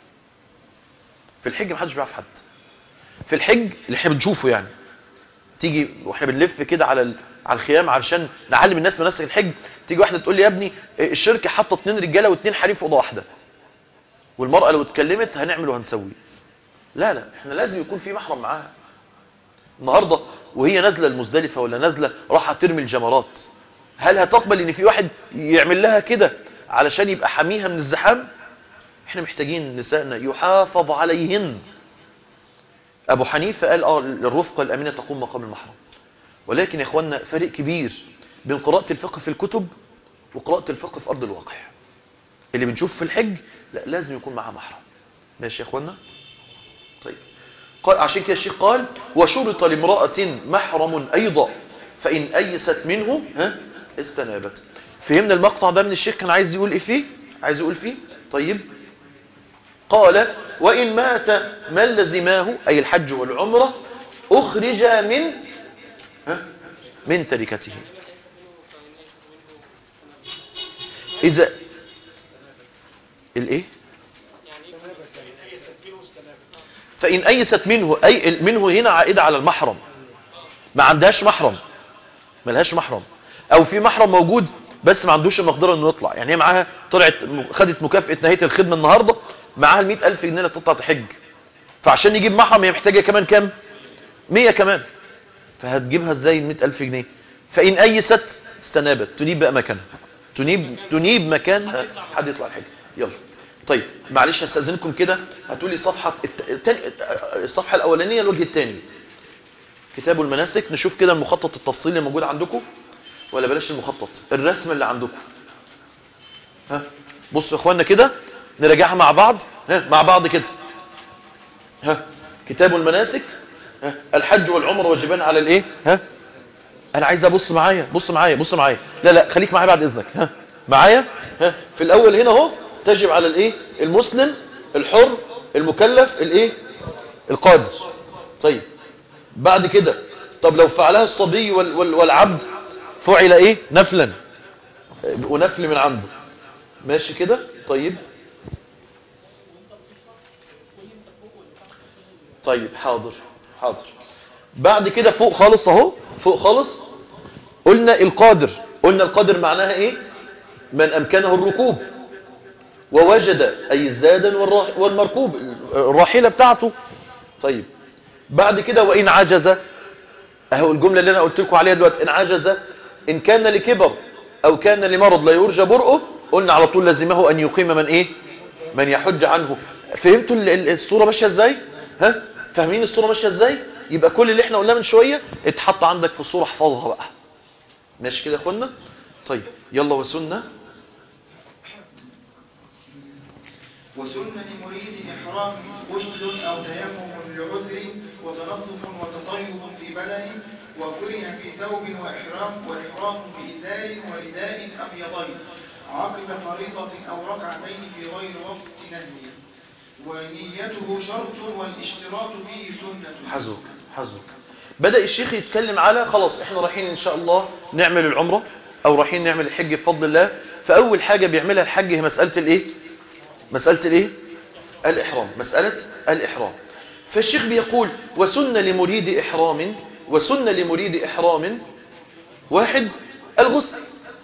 في الحج محدش بيعرف حد في الحج اللي احنا بنشوفه يعني تيجي واحنا بنلف كده على ال- على الخيام علشان نعلم الناس مناسك الحج تيجي واحده تقول لي يا ابني الشركه حاطه اتنين رجاله واتنين حريم في اوضه واحده والمراه لو اتكلمت هنعمل وهنسوي لا لا احنا لازم يكون في محرم معاها النهارده وهي نازله المزدلفه ولا نازله راح ترمي الجمرات هل هتقبل ان في واحد يعمل لها كده علشان يبقى حميها من الزحام احنا محتاجين نسائنا يحافظ عليهن ابو حنيفه قال اه الرفقه الامينه تقوم مقام المحرم ولكن يا اخوانا فرق كبير بين قراءه الفقه في الكتب وقراءه الفقه في ارض الواقع اللي بنشوف في الحج لا لازم يكون معاه محرم ماشي يا اخوانا طيب قال عشان كده الشيخ قال وشرط لامرأة محرم أيضا فإن أيست منه ها استنابت فهمنا المقطع ده من الشيخ كان عايز يقول إيه فيه عايز يقول فيه طيب قال وإن مات من لزماه أي الحج والعمرة أخرج من ها من تركته إذا الإيه فإن أيست منه أي منه هنا عائدة على المحرم ما عندهاش محرم ما لهاش محرم أو في محرم موجود بس ما عندوش المقدره انه يطلع يعني هي معاها طلعت خدت مكافاه نهايه الخدمه النهارده معاها ال 100000 جنيه اللي تطلع تحج فعشان يجيب محرم هي محتاجه كمان كام 100 كمان فهتجيبها ازاي ال 100000 جنيه فان ايست استنابت تنيب بقى مكانها تنيب تنيب مكانها حد يطلع الحج يلا طيب معلش هستاذنكم كده هتقولي صفحه الت- التاني الصفحه الاولانيه الوجه الثاني كتاب المناسك نشوف كده المخطط التفصيلي اللي موجود عندكم ولا بلاش المخطط الرسم اللي عندكم ها بصوا يا اخوانا كده نراجعها مع بعض ها مع بعض كده ها كتاب المناسك ها الحج والعمره واجبان على الايه ها انا عايز ابص معايا بص معايا بص معايا لا لا خليك معايا بعد اذنك ها معايا ها في الاول هنا اهو تجب على الايه المسلم الحر المكلف الايه القادر طيب بعد كده طب لو فعلها الصبي وال وال والعبد فعل ايه نفلا ونفل من عنده ماشي كده طيب طيب حاضر حاضر بعد كده فوق خالص اهو فوق خالص قلنا القادر قلنا القادر معناها ايه من امكنه الركوب ووجد اي الزادا والراح- والمركوب الراحله بتاعته طيب بعد كده وان عجز اهو الجمله اللي انا قلت لكم عليها دلوقتي ان عجز ان كان لكبر او كان لمرض لا يرجى برؤه قلنا على طول لازمه ان يقيم من ايه من يحج عنه فهمتوا ال- ال- الصوره ماشيه ازاي ها فاهمين الصوره ماشيه ازاي يبقى كل اللي احنا قلناه من شويه اتحط عندك في الصوره احفظها بقى ماشي كده يا اخوانا طيب يلا وسنه وسن لمريد إحرام غسل أو تيمم لعذر وتنظف وتطيب في بدنه وكره في ثوب وإحرام وإحرام بإزار ورداء أبيضين عقب فريضة أو ركعتين في غير وقت نهي ونيته شرط والاشتراط فيه سنة حزوك حزوك بدأ الشيخ يتكلم على خلاص احنا رايحين ان شاء الله نعمل العمرة او رايحين نعمل الحج بفضل الله فاول حاجة بيعملها الحج هي مسألة الايه مسألة الايه الاحرام مسألة الاحرام فالشيخ بيقول وسن لمريد احرام وسن لمريد احرام واحد الغسل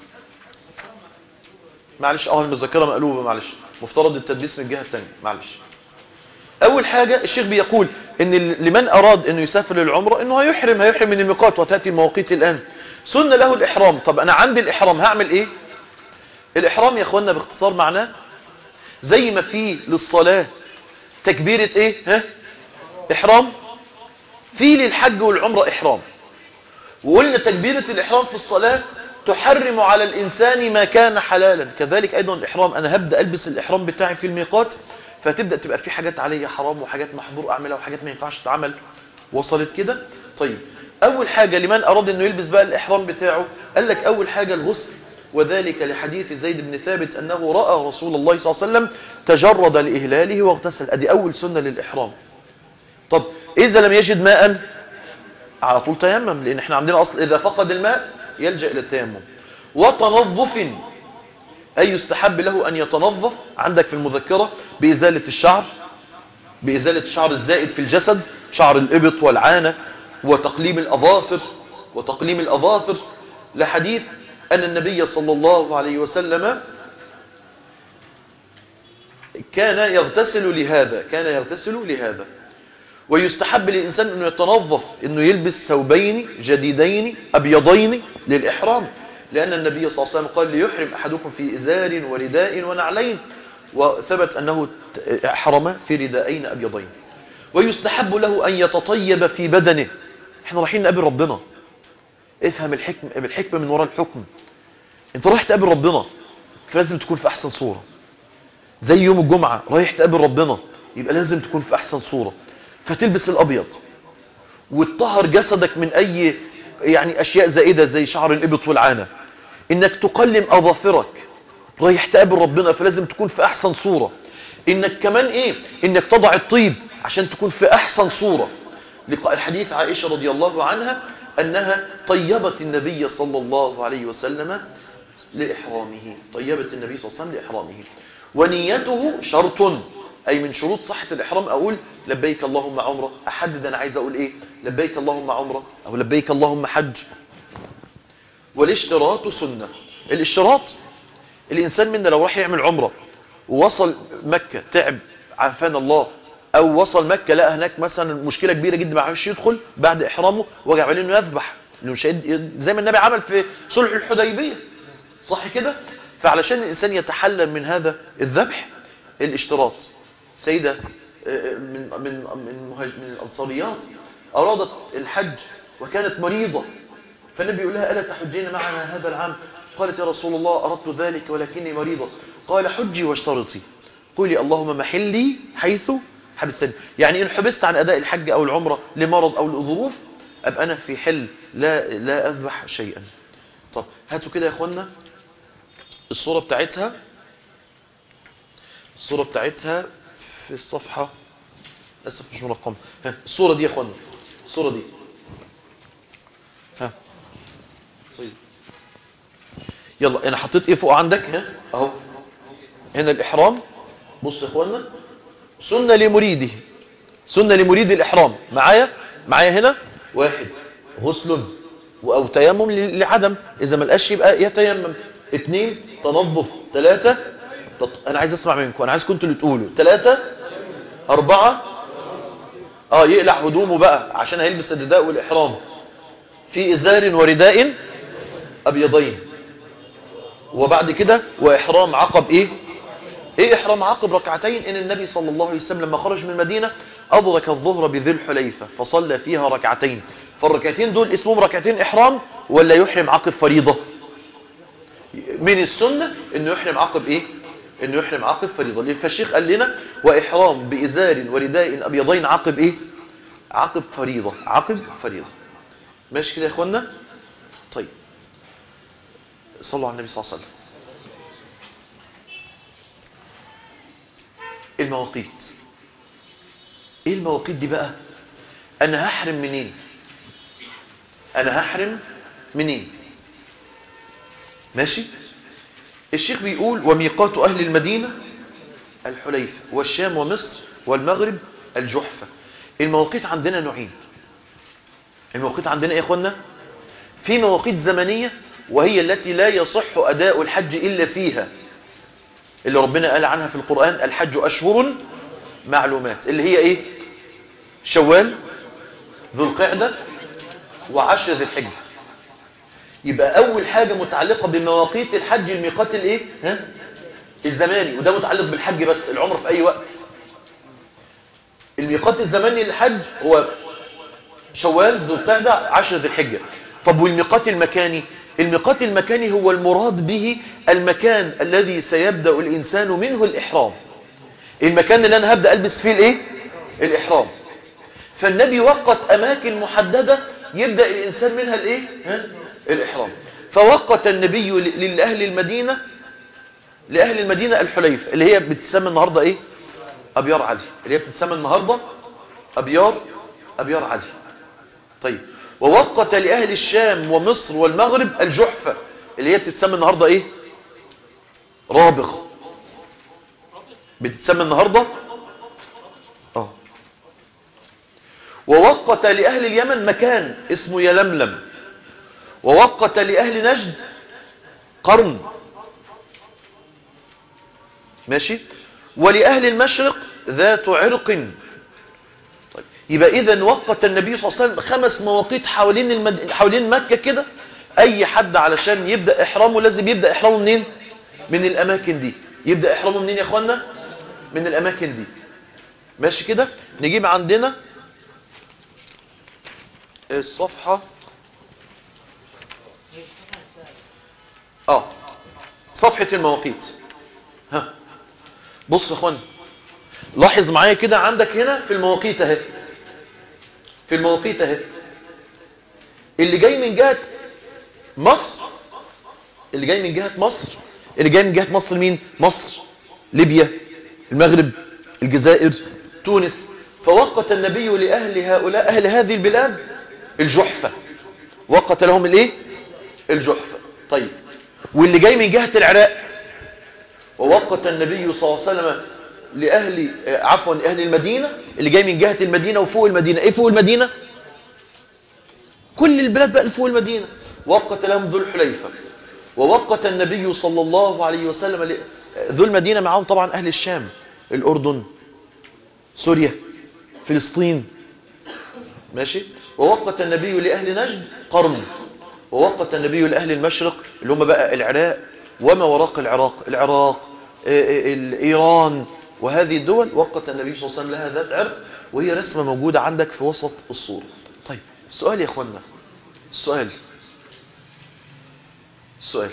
معلش اه المذكرة مقلوبة معلش مفترض التدليس من الجهة الثانية معلش اول حاجة الشيخ بيقول ان لمن اراد انه يسافر للعمرة انه هيحرم هيحرم من الميقات وتأتي المواقيت الان سن له الاحرام طب انا عندي الاحرام هعمل ايه الاحرام يا اخوانا باختصار معناه زي ما في للصلاة تكبيرة ايه ها احرام في للحج والعمرة احرام وقلنا تكبيرة الاحرام في الصلاة تحرم على الانسان ما كان حلالا كذلك ايضا الاحرام انا هبدأ البس الاحرام بتاعي في الميقات فتبدأ تبقى في حاجات عليا حرام وحاجات محظور اعملها وحاجات ما ينفعش تتعمل وصلت كده طيب اول حاجة لمن اراد انه يلبس بقى الاحرام بتاعه قال لك اول حاجة الغسل وذلك لحديث زيد بن ثابت انه رأى رسول الله صلى الله عليه وسلم تجرد لإهلاله واغتسل ادي اول سنة للاحرام طب اذا لم يجد ماء على طول تيمم لان احنا عندنا اصل اذا فقد الماء يلجأ الى التيمم وتنظف أي يستحب له أن يتنظف عندك في المذكرة بإزالة الشعر بإزالة الشعر الزائد في الجسد شعر الإبط والعانة وتقليم الأظافر وتقليم الأظافر لحديث أن النبي صلى الله عليه وسلم كان يغتسل لهذا كان يغتسل لهذا ويستحب للإنسان أنه يتنظف أنه يلبس ثوبين جديدين أبيضين للإحرام لأن النبي صلى الله عليه وسلم قال ليحرم أحدكم في إزار ورداء ونعلين وثبت أنه حرم في رداءين أبيضين ويستحب له أن يتطيب في بدنه احنا رايحين نقابل ربنا افهم الحكم الحكمة من وراء الحكم انت رايح تقابل ربنا فلازم تكون في أحسن صورة زي يوم الجمعة رايح تقابل ربنا يبقى لازم تكون في أحسن صورة فتلبس الأبيض وتطهر جسدك من أي يعني أشياء زائدة زي شعر الإبط والعانة إنك تقلم أظافرك رايح تقابل ربنا فلازم تكون في أحسن صورة إنك كمان إيه إنك تضع الطيب عشان تكون في أحسن صورة لقاء الحديث عائشة رضي الله عنها أنها طيبت النبي صلى الله عليه وسلم لإحرامه طيبت النبي صلى الله عليه وسلم لإحرامه ونيته شرط أي من شروط صحة الإحرام أقول لبيك اللهم عمرة أحدد أنا عايز أقول إيه لبيك اللهم عمرة أو لبيك اللهم حج والاشتراط سنة الاشتراط الإنسان منا لو راح يعمل عمرة ووصل مكة تعب عافانا الله أو وصل مكة لقى هناك مثلا مشكلة كبيرة جدا ما عرفش يدخل بعد إحرامه وجب عليه إنه يذبح إنه مش هيد- زي ما النبي عمل في صلح الحديبية صح كده فعلشان الإنسان يتحلل من هذا الذبح الاشتراط سيدة آه، من من من مهاج- من الأنصاريات أرادت الحج وكانت مريضة فالنبي يقول لها ألا تحجين معنا هذا العام قالت يا رسول الله أردت ذلك ولكني مريضة قال حجي واشترطي قولي اللهم محلي حيث حبستني يعني إن حبست عن أداء الحج أو العمرة لمرض أو لظروف أبقى أنا في حل لا, لا أذبح شيئا طب هاتوا كده يا أخوانا الصورة بتاعتها الصورة بتاعتها في الصفحة للأسف مش مرقم ها الصورة دي يا أخوانا الصورة دي ها طيب يلا انا حطيت ايه فوق عندك ها اهو هنا الاحرام بص يا اخوانا سنه لمريده سنه لمريد الاحرام معايا معايا هنا واحد غسل او تيمم ل- لعدم اذا ما لقاش يبقى يتيمم اثنين تنظف ثلاثه تط... انا عايز اسمع منكم انا عايزكم انتوا اللي تقولوا ثلاثه اربعه اه يقلع هدومه بقى عشان هيلبس الرداء والاحرام في ازار ورداء ابيضين وبعد كده واحرام عقب ايه ايه احرام عقب ركعتين ان النبي صلى الله عليه وسلم لما خرج من المدينه ادرك الظهر بذي الحليفه فصلى فيها ركعتين فالركعتين دول اسمهم ركعتين احرام ولا يحرم عقب فريضه من السنه انه يحرم عقب ايه انه يحرم عقب فريضه ليه فالشيخ قال لنا واحرام بازار ورداء ابيضين عقب ايه عقب فريضه عقب فريضه ماشي كده يا اخوانا طيب صلوا على النبي صلى الله عليه وسلم المواقيت ايه المواقيت دي بقى انا هحرم منين انا هحرم منين ماشي الشيخ بيقول وميقات اهل المدينة الحليفة والشام ومصر والمغرب الجحفة المواقيت عندنا نوعين المواقيت عندنا ايه يا اخوانا في مواقيت زمنية وهي التي لا يصح أداء الحج إلا فيها اللي ربنا قال عنها في القرآن الحج أشهر معلومات اللي هي إيه شوال ذو القعدة وعشر ذي الحجة يبقى أول حاجة متعلقة بمواقيت الحج الميقات الإيه ها؟ الزماني وده متعلق بالحج بس العمر في أي وقت الميقات الزماني للحج هو شوال ذو القعدة عشر ذي الحجة طب والميقات المكاني الميقات المكاني هو المراد به المكان الذي سيبدأ الإنسان منه الإحرام المكان اللي أنا هبدأ ألبس فيه الإيه؟ الإحرام فالنبي وقت أماكن محددة يبدأ الإنسان منها الإيه؟ ها؟ الإحرام فوقت النبي ل- لأهل المدينة لأهل المدينة الحليفة اللي هي بتسمى النهاردة إيه؟ أبيار عزي اللي هي بتتسمى النهاردة أبيار أبيار عزي طيب ووقت لأهل الشام ومصر والمغرب الجحفة اللي هي بتتسمى النهاردة ايه رابغ بتتسمى النهاردة اه ووقت لأهل اليمن مكان اسمه يلملم ووقت لأهل نجد قرن ماشي ولأهل المشرق ذات عرق طيب يبقى اذا وقت النبي صلى الله عليه وسلم خمس مواقيت حوالين المد... حوالين مكة كده اي حد علشان يبدأ احرامه لازم يبدأ احرامه منين من الاماكن دي يبدأ احرامه منين يا اخوانا من الاماكن دي ماشي كده نجيب عندنا الصفحة اه صفحة المواقيت ها بص يا اخوانا لاحظ معايا كده عندك هنا في المواقيت اهي في المواقيت اهي اللي جاي من جهة مصر اللي جاي من جهة مصر اللي جاي من جهة مصر مين مصر ليبيا المغرب الجزائر تونس فوقت النبي لأهل هؤلاء أهل هذه البلاد الجحفة وقت لهم الايه الجحفة طيب واللي جاي من جهة العراق ووقت النبي صلى الله عليه وسلم لأهل عفوا أهل المدينة اللي جاي من جهة المدينة وفوق المدينة إيه فوق المدينة كل البلاد بقى اللي فوق المدينة وقت لهم ذو الحليفة ووقت النبي صلى الله عليه وسلم ل- ذو المدينة معهم طبعا أهل الشام الأردن سوريا فلسطين ماشي ووقت النبي لأهل نجد قرن ووقت النبي لأهل المشرق اللي هم بقى العراق وما وراء العراق العراق آه، آه، ال- إيران وهذه الدول وقت النبي صلى الله عليه وسلم لها ذات عرق وهي رسمة موجودة عندك في وسط الصورة طيب السؤال يا اخوانا السؤال السؤال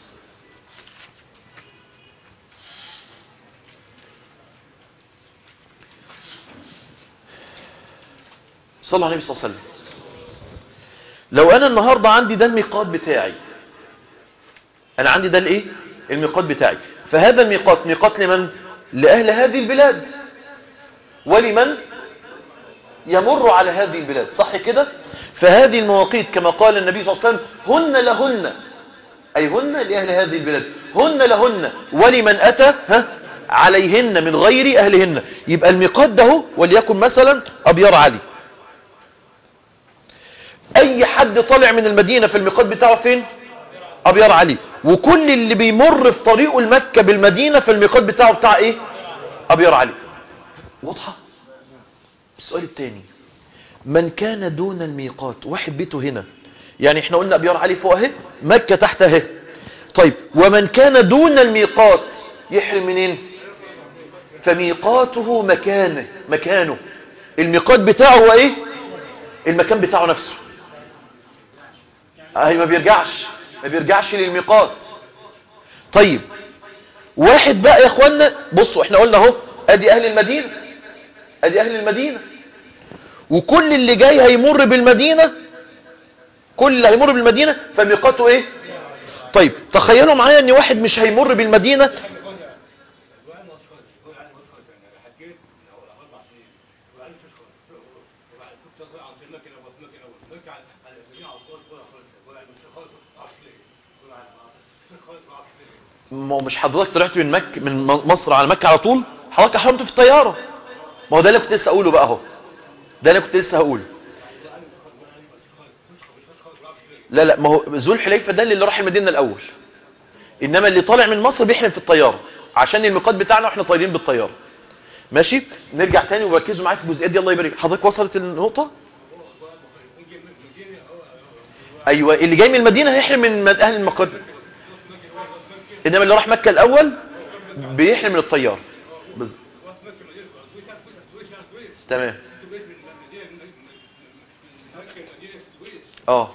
صلى على النبي صلى الله عليه وسلم لو انا النهاردة عندي ده الميقات بتاعي انا عندي ده الايه الميقات بتاعي فهذا الميقات ميقات لمن لأهل هذه البلاد ولمن يمر على هذه البلاد صح كده فهذه المواقيت كما قال النبي صلى الله عليه وسلم هن لهن أي هن لأهل هذه البلاد هن لهن ولمن أتى ها عليهن من غير أهلهن يبقى الميقات ده هو وليكن مثلا أبيار علي أي حد طالع من المدينة في الميقات بتاعه فين أبيار علي وكل اللي بيمر في طريقه المكة بالمدينة في الميقات بتاعه بتاع إيه أبيار علي واضحة السؤال الثاني من كان دون الميقات واحد بيته هنا يعني احنا قلنا أبيار علي فوق اهي مكة تحت اهي طيب ومن كان دون الميقات يحرم منين فميقاته مكانه مكانه الميقات بتاعه هو ايه المكان بتاعه نفسه اهي ما بيرجعش ما بيرجعش للميقات طيب واحد بقى يا اخوانا بصوا احنا قلنا اهو ادي اهل المدينة ادي اهل المدينة وكل اللي جاي هيمر بالمدينة كل اللي هيمر بالمدينة فميقاته ايه طيب تخيلوا معايا ان واحد مش هيمر بالمدينة ما هو مش حضرتك طلعت من مك من مصر على مكة على طول حضرتك احرمت في الطيارة ما هو ده اللي كنت لسه اقوله بقى اهو ده اللي كنت لسه هقوله لا لا ما هو ذو الحليفة ده اللي راح المدينة الاول انما اللي طالع من مصر بيحرم في الطيارة عشان الميقات بتاعنا واحنا طايرين بالطيارة ماشي نرجع تاني وركزوا معايا في الجزئيات دي الله يبارك حضرتك وصلت النقطة ايوه اللي جاي من المدينة هيحرم من مد- اهل المقر انما اللي راح مكة الاول بيحرم من الطيارة بز... تمام اه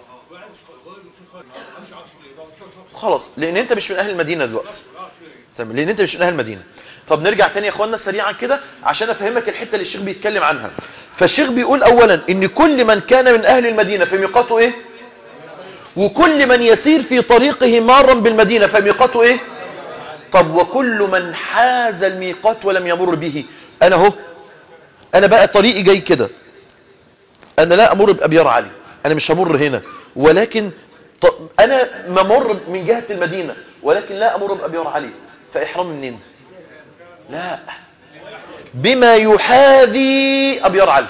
خلاص لان انت مش من اهل المدينة دلوقتي تمام لان انت مش من اهل المدينة طب نرجع تاني يا اخوانا سريعا كده عشان افهمك الحتة اللي الشيخ بيتكلم عنها فالشيخ بيقول اولا ان كل من كان من اهل المدينة في ميقاته ايه وكل من يسير في طريقه مارا بالمدينة فميقاته ايه طب وكل من حاز الميقات ولم يمر به انا اهو انا بقى طريقي جاي كده انا لا امر بابيار علي انا مش همر هنا ولكن ط... انا ممر من جهة المدينة ولكن لا امر بابيار علي فاحرام منين لا بما يحاذي ابيار علي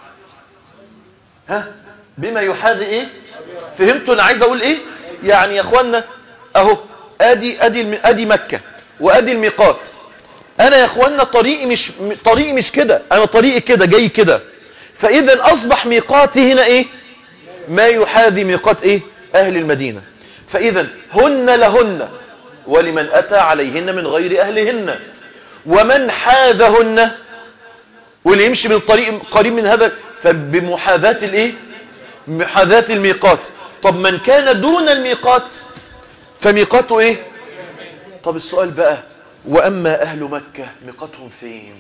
ها بما يحاذي ايه فهمتوا انا عايز اقول ايه يعني يا اخوانا اهو ادي ادي الم... ادي مكة وادي الميقات انا يا اخوانا طريقي مش م- طريقي مش كده انا طريقي كده جاي كده فاذا اصبح ميقاتي هنا ايه ما يحاذي ميقات ايه اهل المدينة فاذا هن لهن ولمن اتى عليهن من غير اهلهن ومن حاذهن واللي يمشي بالطريق قريب من هذا فبمحاذاة الايه محاذاة الميقات طب من كان دون الميقات فميقاته ايه طب السؤال بقى واما اهل مكة ميقاتهم فين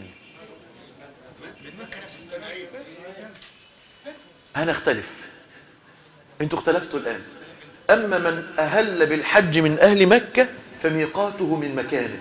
هنختلف انتوا اختلفتوا الان اما من اهل بالحج من اهل مكة فميقاته من مكانه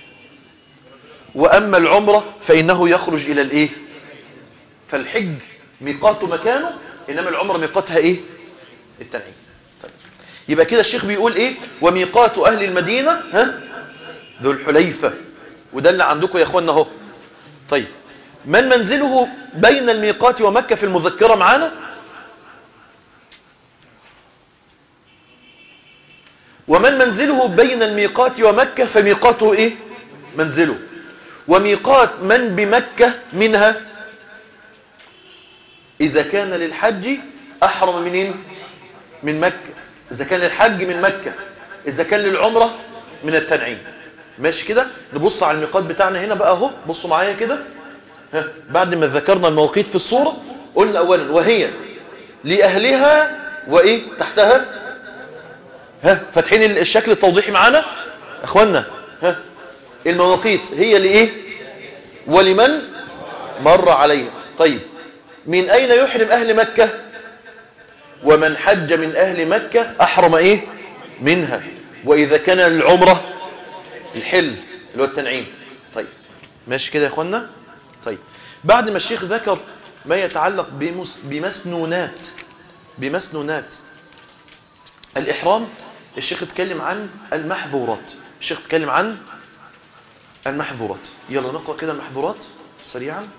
واما العمرة فانه يخرج الى الايه فالحج ميقاته مكانه انما العمرة ميقاتها ايه التنعيم طيب. يبقى كده الشيخ بيقول ايه وميقات اهل المدينة ها ذو الحليفة وده اللي عندكم يا اخوانا اهو طيب من منزله بين الميقات ومكة في المذكرة معانا ومن منزله بين الميقات ومكة فميقاته إيه منزله وميقات من بمكة منها إذا كان للحج أحرم منين من مكة إذا كان للحج من مكة إذا كان للعمرة من التنعيم ماشي كده نبص على الميقات بتاعنا هنا بقى اهو بصوا معايا كده ها بعد ما ذكرنا المواقيت في الصورة قلنا أولا وهي لأهلها وإيه تحتها ها فاتحين الشكل التوضيحي معانا اخوانا ها المواقيت هي لإيه ولمن مر عليها طيب من أين يحرم أهل مكة ومن حج من أهل مكة أحرم إيه منها وإذا كان العمرة الحل اللي هو التنعيم طيب ماشي كده يا اخوانا طيب بعد ما الشيخ ذكر ما يتعلق بمس بمسنونات بمسنونات الإحرام الشيخ اتكلم عن المحظورات الشيخ اتكلم عن المحظورات يلا نقرأ كده المحظورات سريعا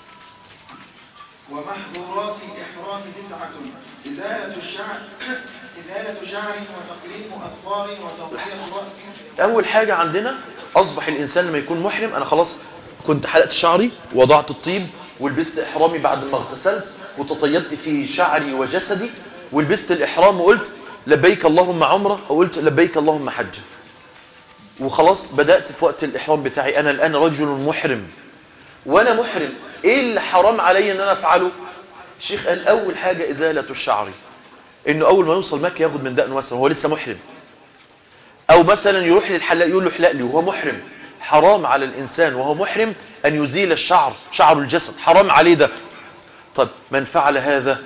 ومحظورات الإحرام تسعة إزالة الشعر إزالة شعر وتقليم أظفار وتغطية رأس أول حاجة عندنا أصبح الإنسان لما يكون محرم أنا خلاص كنت حلقت شعري وضعت الطيب ولبست إحرامي بعد ما اغتسلت وتطيبت في شعري وجسدي ولبست الإحرام وقلت لبيك اللهم عمرة وقلت لبيك اللهم حجة وخلاص بدأت في وقت الإحرام بتاعي أنا الآن رجل محرم وأنا محرم إيه اللي حرام علي أن أنا أفعله الشيخ قال أول حاجة إزالة الشعر إنه أول ما يوصل مكة ياخد من دقنه مثلا هو لسه محرم أو مثلا يروح للحلاق يقول له احلق لي وهو محرم حرام على الإنسان وهو محرم أن يزيل الشعر شعر الجسد حرام عليه ده طب من فعل هذا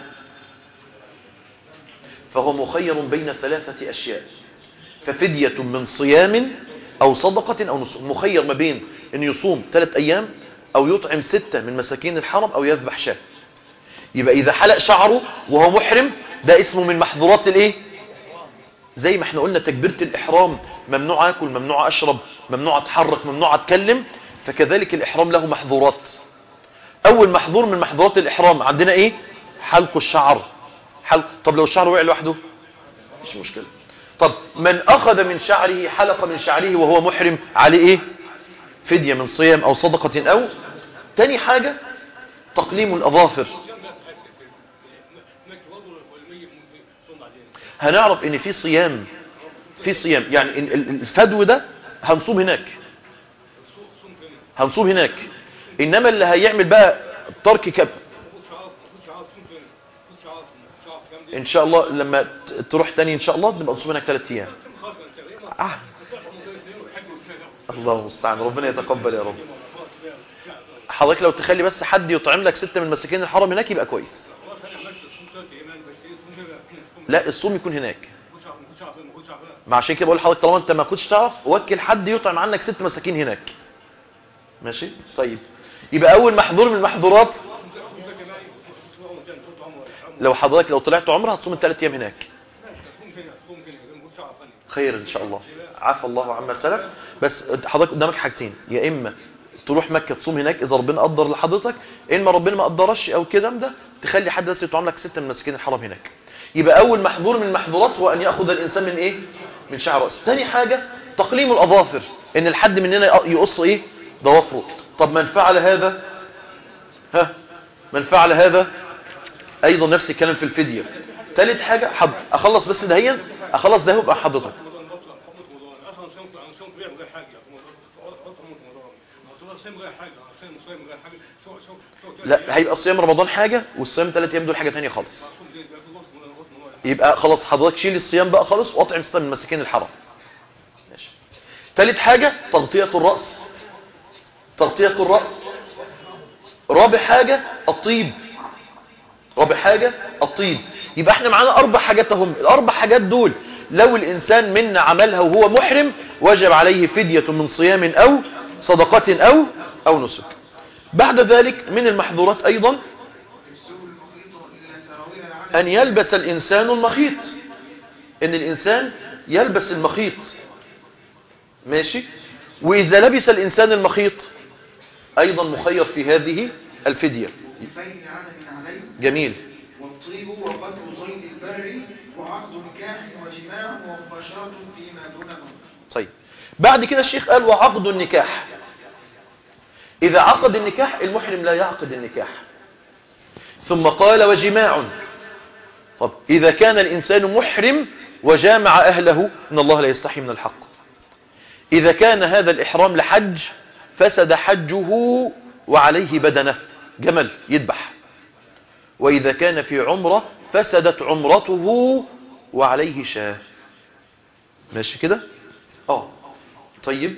فهو مخير بين ثلاثة أشياء ففدية من صيام أو صدقة أو نسك مخير ما بين أن يصوم ثلاث أيام أو يطعم ستة من مساكين الحرم أو يذبح شاة يبقى إذا حلق شعره وهو محرم ده اسمه من محظورات الإيه زي ما احنا قلنا تكبيرة الإحرام ممنوع أكل ممنوع أشرب ممنوع أتحرك ممنوع أتكلم فكذلك الإحرام له محظورات أول محظور من محظورات الإحرام عندنا إيه حلق الشعر حلق طب لو الشعر وقع لوحده مش مشكلة طب من أخذ من شعره حلقة من شعره وهو محرم عليه إيه فدية من صيام أو صدقة أو تاني حاجة تقليم الأظافر هنعرف ان في صيام في صيام يعني ال- ال- الفدو ده هنصوم هناك هنصوم هناك انما اللي هيعمل بقى ترك كب ان شاء الله لما ت- تروح تاني ان شاء الله نبقى نصوم هناك ثلاث ايام آه. الله المستعان ربنا يتقبل يا رب حضرتك لو تخلي بس حد يطعم لك ستة من مساكين الحرم هناك يبقى كويس لا الصوم يكون هناك ما عشان كده بقول لحضرتك طالما انت ما كنتش تعرف وكل حد يطعم عنك ست مساكين هناك ماشي طيب يبقى اول محظور من المحظورات لو حضرتك لو طلعت عمره هتصوم الثلاث ايام هناك خير ان شاء الله عفى الله عما سلف بس حضرتك قدامك حاجتين يا اما تروح مكة تصوم هناك اذا ربنا قدر لحضرتك اما ربنا ما قدرش او كده ده تخلي حد بس يطعم لك ستة من مساكين الحرم هناك يبقى اول محظور من المحظورات هو ان ياخذ الانسان من ايه من شعر راسه ثاني حاجة تقليم الاظافر ان الحد مننا يقص ايه ضوافره طب من فعل هذا ها من فعل هذا ايضا نفس الكلام في الفدية ثالث حاجة حد اخلص بس دهيا اخلص ده يبقى حضرتك لا هيبقى صيام رمضان حاجة والصيام ثلاث ايام دول حاجة تانية خالص يبقى خلاص حضرتك شيل الصيام بقى خالص واطعم ستة من مساكين الحرم ماشي ثالث حاجة تغطية الرأس تغطية الرأس رابع حاجة الطيب رابع حاجة الطيب يبقى احنا معانا اربع حاجات هم الاربع حاجات دول لو الانسان منا عملها وهو محرم وجب عليه فدية من صيام او صدقة او او نسك بعد ذلك من المحظورات ايضا السوق المخيط إلا سراويل العدد ان يلبس الانسان المخيط ان الانسان يلبس المخيط ماشي واذا لبس الانسان المخيط ايضا مخير في هذه الفدية وفين عدد عليه جميل والطيب والطيب وقتل صيد البر وعقد نكاح وجماع ومباشرة فيما دون موت طيب بعد كده الشيخ قال وعقد النكاح إذا عقد النكاح المحرم لا يعقد النكاح ثم قال وجماع طب إذا كان الإنسان محرم وجامع أهله إن الله لا يستحي من الحق إذا كان هذا الإحرام لحج فسد حجه وعليه بدنه جمل يذبح وإذا كان في عمرة فسدت عمرته وعليه شاه ماشي كده اه طيب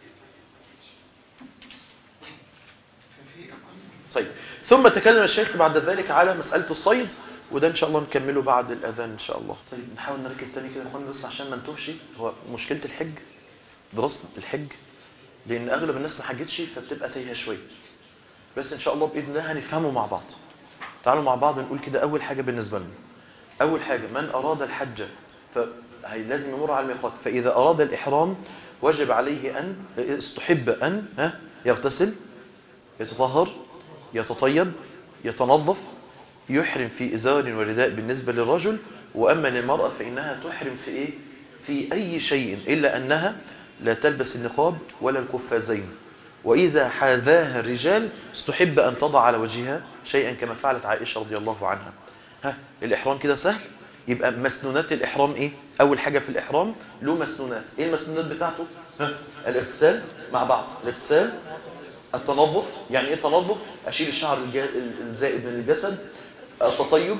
ففي أقل طيب ثم تكلم الشيخ بعد ذلك على مسألة الصيد وده ان شاء الله نكمله بعد الاذان ان شاء الله طيب نحاول نركز تاني كده يا اخوانا بس عشان ما نتوهش هو مشكلة الحج دراسة الحج لان اغلب الناس ما حجتش فبتبقى تايهه شويه بس ان شاء الله باذن الله هنفهمه مع بعض تعالوا مع بعض نقول كده اول حاجه بالنسبه لنا اول حاجه من اراد الحج فهي لازم يمر على الميقات فاذا اراد الاحرام وجب عليه ان استحب ان ها يغتسل يتطهر يتطيب يتنظف يحرم في إزار ورداء بالنسبة للرجل وأما للمرأة فإنها تحرم في إيه؟ في أي شيء إلا أنها لا تلبس النقاب ولا القفازين وإذا حاذاها الرجال استحب أن تضع على وجهها شيئا كما فعلت عائشة رضي الله عنها ها الإحرام كده سهل يبقى مسنونات الإحرام إيه؟ أول حاجة في الإحرام له مسنونات إيه المسنونات بتاعته؟ ها الاغتسال مع بعض الاغتسال التنظف يعني ايه تنظف اشيل الشعر الجا- الزائد من الجسد التطيب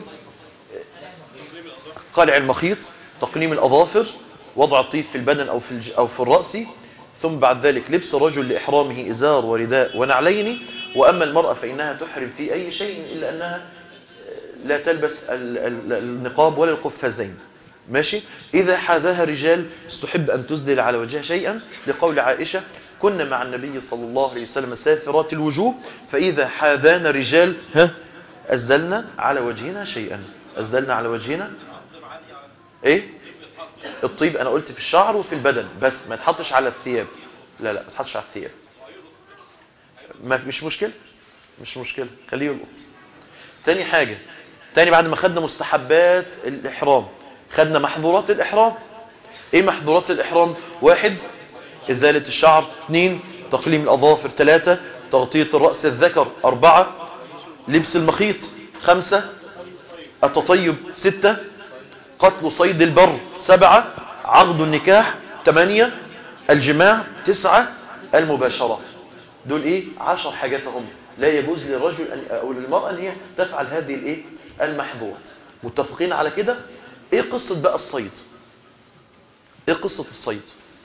قلع المخيط تقنيم الاظافر وضع الطيب في البدن او في الج... او في الراس ثم بعد ذلك لبس الرجل لاحرامه ازار ورداء ونعلين واما المراه فانها تحرم في اي شيء الا انها لا تلبس ال- ال- النقاب ولا القفازين ماشي إذا حاذاها رجال استحب أن تزدل على وجهها شيئا لقول عائشة كنا مع النبي صلى الله عليه وسلم سافرات الوجوه فإذا حاذانا رجال ها أزلنا على وجهنا شيئا أزلنا على وجهنا إيه الطيب أنا قلت في الشعر وفي البدن بس ما يتحطش على الثياب لا لا ما يتحطش على الثياب ما مش مشكلة مش مشكلة خليه يلقط تاني حاجة تاني بعد ما خدنا مستحبات الإحرام خدنا محظورات الإحرام إيه محظورات الإحرام واحد إزالة الشعر اثنين تقليم الأظافر ثلاثة تغطية الرأس الذكر أربعة لبس المخيط خمسة التطيب ستة قتل صيد البر سبعة عقد النكاح ثمانية الجماع تسعة المباشرة دول ايه عشر حاجات هم لا يجوز للرجل أن او للمرأة ان هي تفعل هذه الايه المحظورات متفقين على كده ايه قصة بقى الصيد ايه قصة الصيد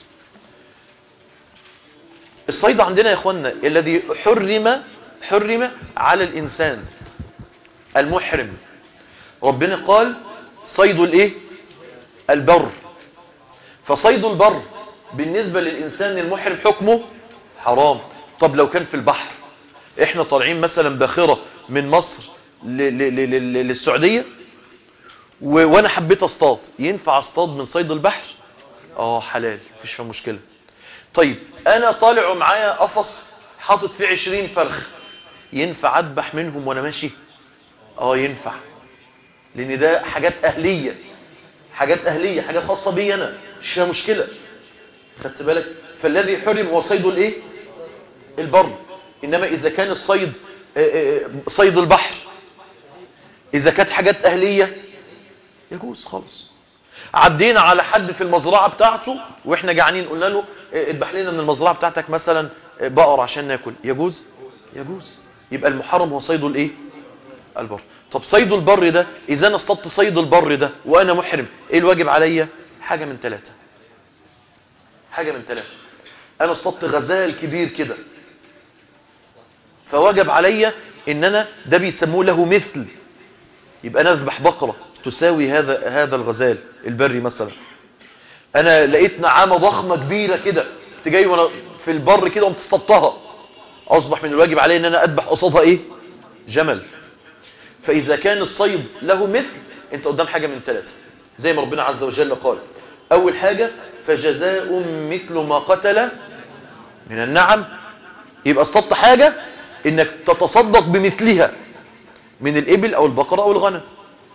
الصيد عندنا يا اخوانا الذي حرم حرم على الانسان المحرم ربنا قال صيد الايه البر فصيد البر بالنسبة للإنسان المحرم حكمه حرام طب لو كان في البحر احنا طالعين مثلا باخرة من مصر ل- ل- ل- ل- للسعودية و- وانا حبيت اصطاد ينفع اصطاد من صيد البحر اه حلال مفيش فيها مشكلة طيب انا طالع ومعايا قفص حاطط فيه عشرين فرخ ينفع اذبح منهم وانا ماشي اه ينفع لان ده حاجات اهلية حاجات اهلية حاجات خاصة بي انا مش فيها مشكلة خدت بالك فالذي حرم هو صيد الايه البر انما اذا كان الصيد آه، آه، صيد البحر اذا كانت حاجات اهلية يجوز خالص عدينا على حد في المزرعة بتاعته واحنا جعانين قلنا له آه، اذبح لنا من المزرعة بتاعتك مثلا آه، بقر عشان ناكل يجوز يجوز يبقى المحرم هو صيد الايه البر طب صيد البر ده اذا انا اصطدت صيد البر ده وانا محرم ايه الواجب عليا حاجة من ثلاثة حاجة من ثلاثة انا اصطدت غزال كبير كده فوجب عليا ان انا ده بيسموه له مثل يبقى انا اذبح بقرة تساوي هذا هذا الغزال البري مثلا انا لقيت نعامة ضخمة كبيرة كده كنت جاي وانا في البر كده وقمت اصطدتها اصبح من الواجب علي ان انا اذبح قصادها ايه جمل فاذا كان الصيد له مثل انت قدام حاجة من ثلاثة زي ما ربنا عز وجل قال اول حاجة فجزاء مثل ما قتل من النعم يبقى اصطدت حاجة انك تتصدق بمثلها من الابل او البقرة او الغنم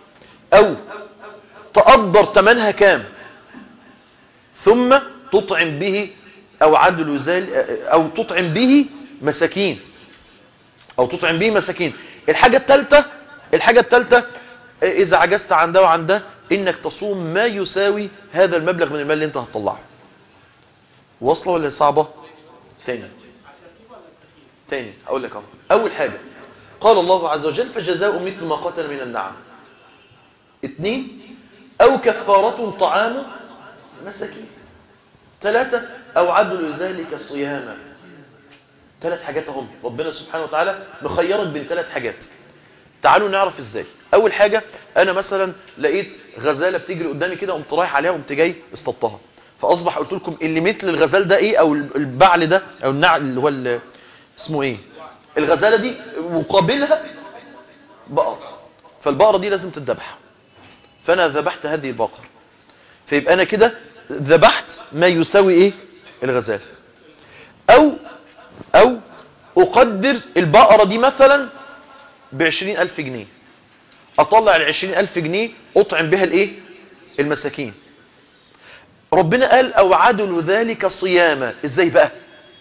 او تقدر ثمنها كام ثم تطعم به او عدل ذلك او تطعم به مساكين او تطعم به مساكين الحاجة الثالثة الحاجة الثالثة اذا عجزت عن ده وعن ده انك تصوم ما يساوي هذا المبلغ من المال اللي انت هتطلعه واصله ولا صعبة تاني تاني اقول لك اهو اول حاجة قال الله عز وجل فجزاء مثل ما قتل من النعم اثنين او كفارة طعام مساكين ثلاثة او عدل ذلك صياما ثلاث حاجات هم ربنا سبحانه وتعالى مخيرك بين ثلاث حاجات تعالوا نعرف ازاي اول حاجة انا مثلا لقيت غزالة بتجري قدامي كده قمت رايح عليها وقمت جاي اصطدتها فاصبح قلت لكم اللي مثل الغزال ده ايه او البعل ده او النعل اللي هو ال- اسمه ايه الغزالة دي مقابلها بقرة فالبقرة دي لازم تتذبح فانا ذبحت هذه البقرة فيبقى انا كده ذبحت ما يساوي ايه الغزال او او اقدر البقرة دي مثلا بعشرين الف جنيه اطلع العشرين الف جنيه اطعم بها الايه المساكين ربنا قال او عدل ذلك صياما ازاي بقى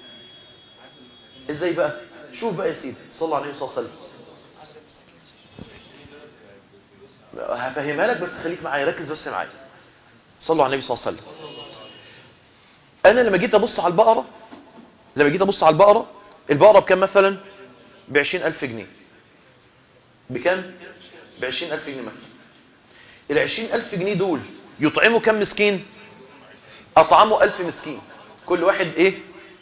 ازاي بقى شوف بقى يا سيدي صلى عليه الصلاه والسلام هفهمها لك بس خليك معايا ركز بس معايا صلوا على النبي صلى الله عليه وسلم انا لما جيت ابص على البقره لما جيت ابص على البقره البقره بكام مثلا ب 20000 جنيه بكام ب 20000 جنيه مثلا ال 20000 جنيه دول يطعموا كم مسكين اطعموا 1000 مسكين كل واحد ايه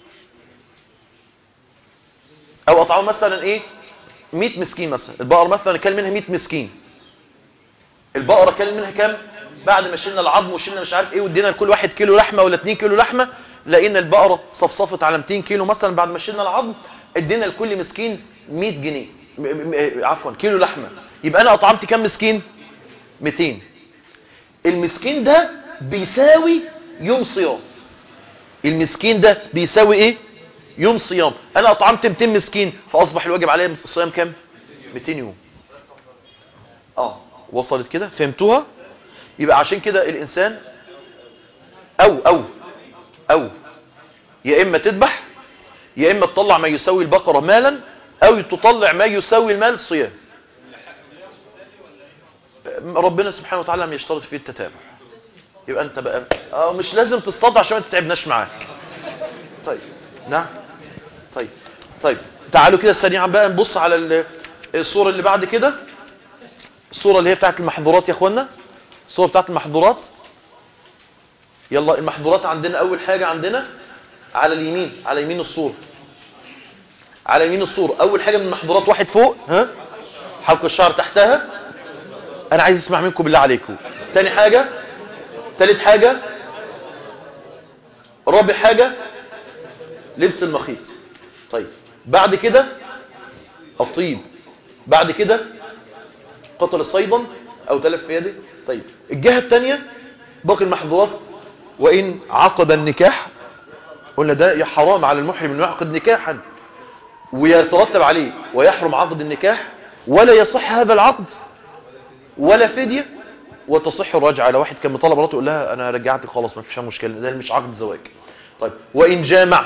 او اطعموا مثلا ايه 100 مسكين مثلا البقره مثلا كان منها 100 مسكين البقره كان منها كام بعد ما شلنا العظم وشلنا مش عارف ايه وادينا لكل واحد كيلو لحمه ولا 2 كيلو لحمه لقينا البقره صفصفت على 200 كيلو مثلا بعد ما شلنا العظم ادينا لكل مسكين 100 جنيه م- م- عفوا كيلو لحمه يبقى انا اطعمت كام مسكين 200 المسكين ده بيساوي يوم صيام المسكين ده بيساوي ايه يوم صيام انا اطعمت 200 مسكين فاصبح الواجب عليا الصيام كام 200 يوم اه وصلت كده فهمتوها يبقى عشان كده الانسان او او او يا اما تذبح يا اما تطلع ما يساوي البقرة مالا او تطلع ما يساوي المال صيام ربنا سبحانه وتعالى لم يشترط فيه التتابع يبقى انت بقى اه مش لازم تصطاد عشان ما تتعبناش معاك طيب نعم طيب طيب تعالوا كده سريعا بقى نبص على ال- الصورة اللي بعد كده الصورة اللي هي بتاعت المحظورات يا اخوانا الصورة بتاعت المحظورات يلا المحظورات عندنا اول حاجة عندنا على اليمين على يمين الصورة على يمين الصورة اول حاجة من المحظورات واحد فوق ها حلق الشعر تحتها انا عايز اسمع منكم بالله عليكم تاني حاجة تالت حاجة رابع حاجة لبس المخيط طيب بعد كده الطيب بعد كده قتل الصيدا او تلف في يده طيب الجهة الثانية باقي المحظورات وان عقد النكاح قلنا ده يا حرام على المحرم انه يعقد نكاحا ويترتب عليه ويحرم عقد النكاح ولا يصح هذا العقد ولا فدية وتصح الرجعة لو واحد كان مطالب مراته يقول لها انا رجعت خلاص ما فيش مشكلة ده مش عقد زواج طيب وان جامع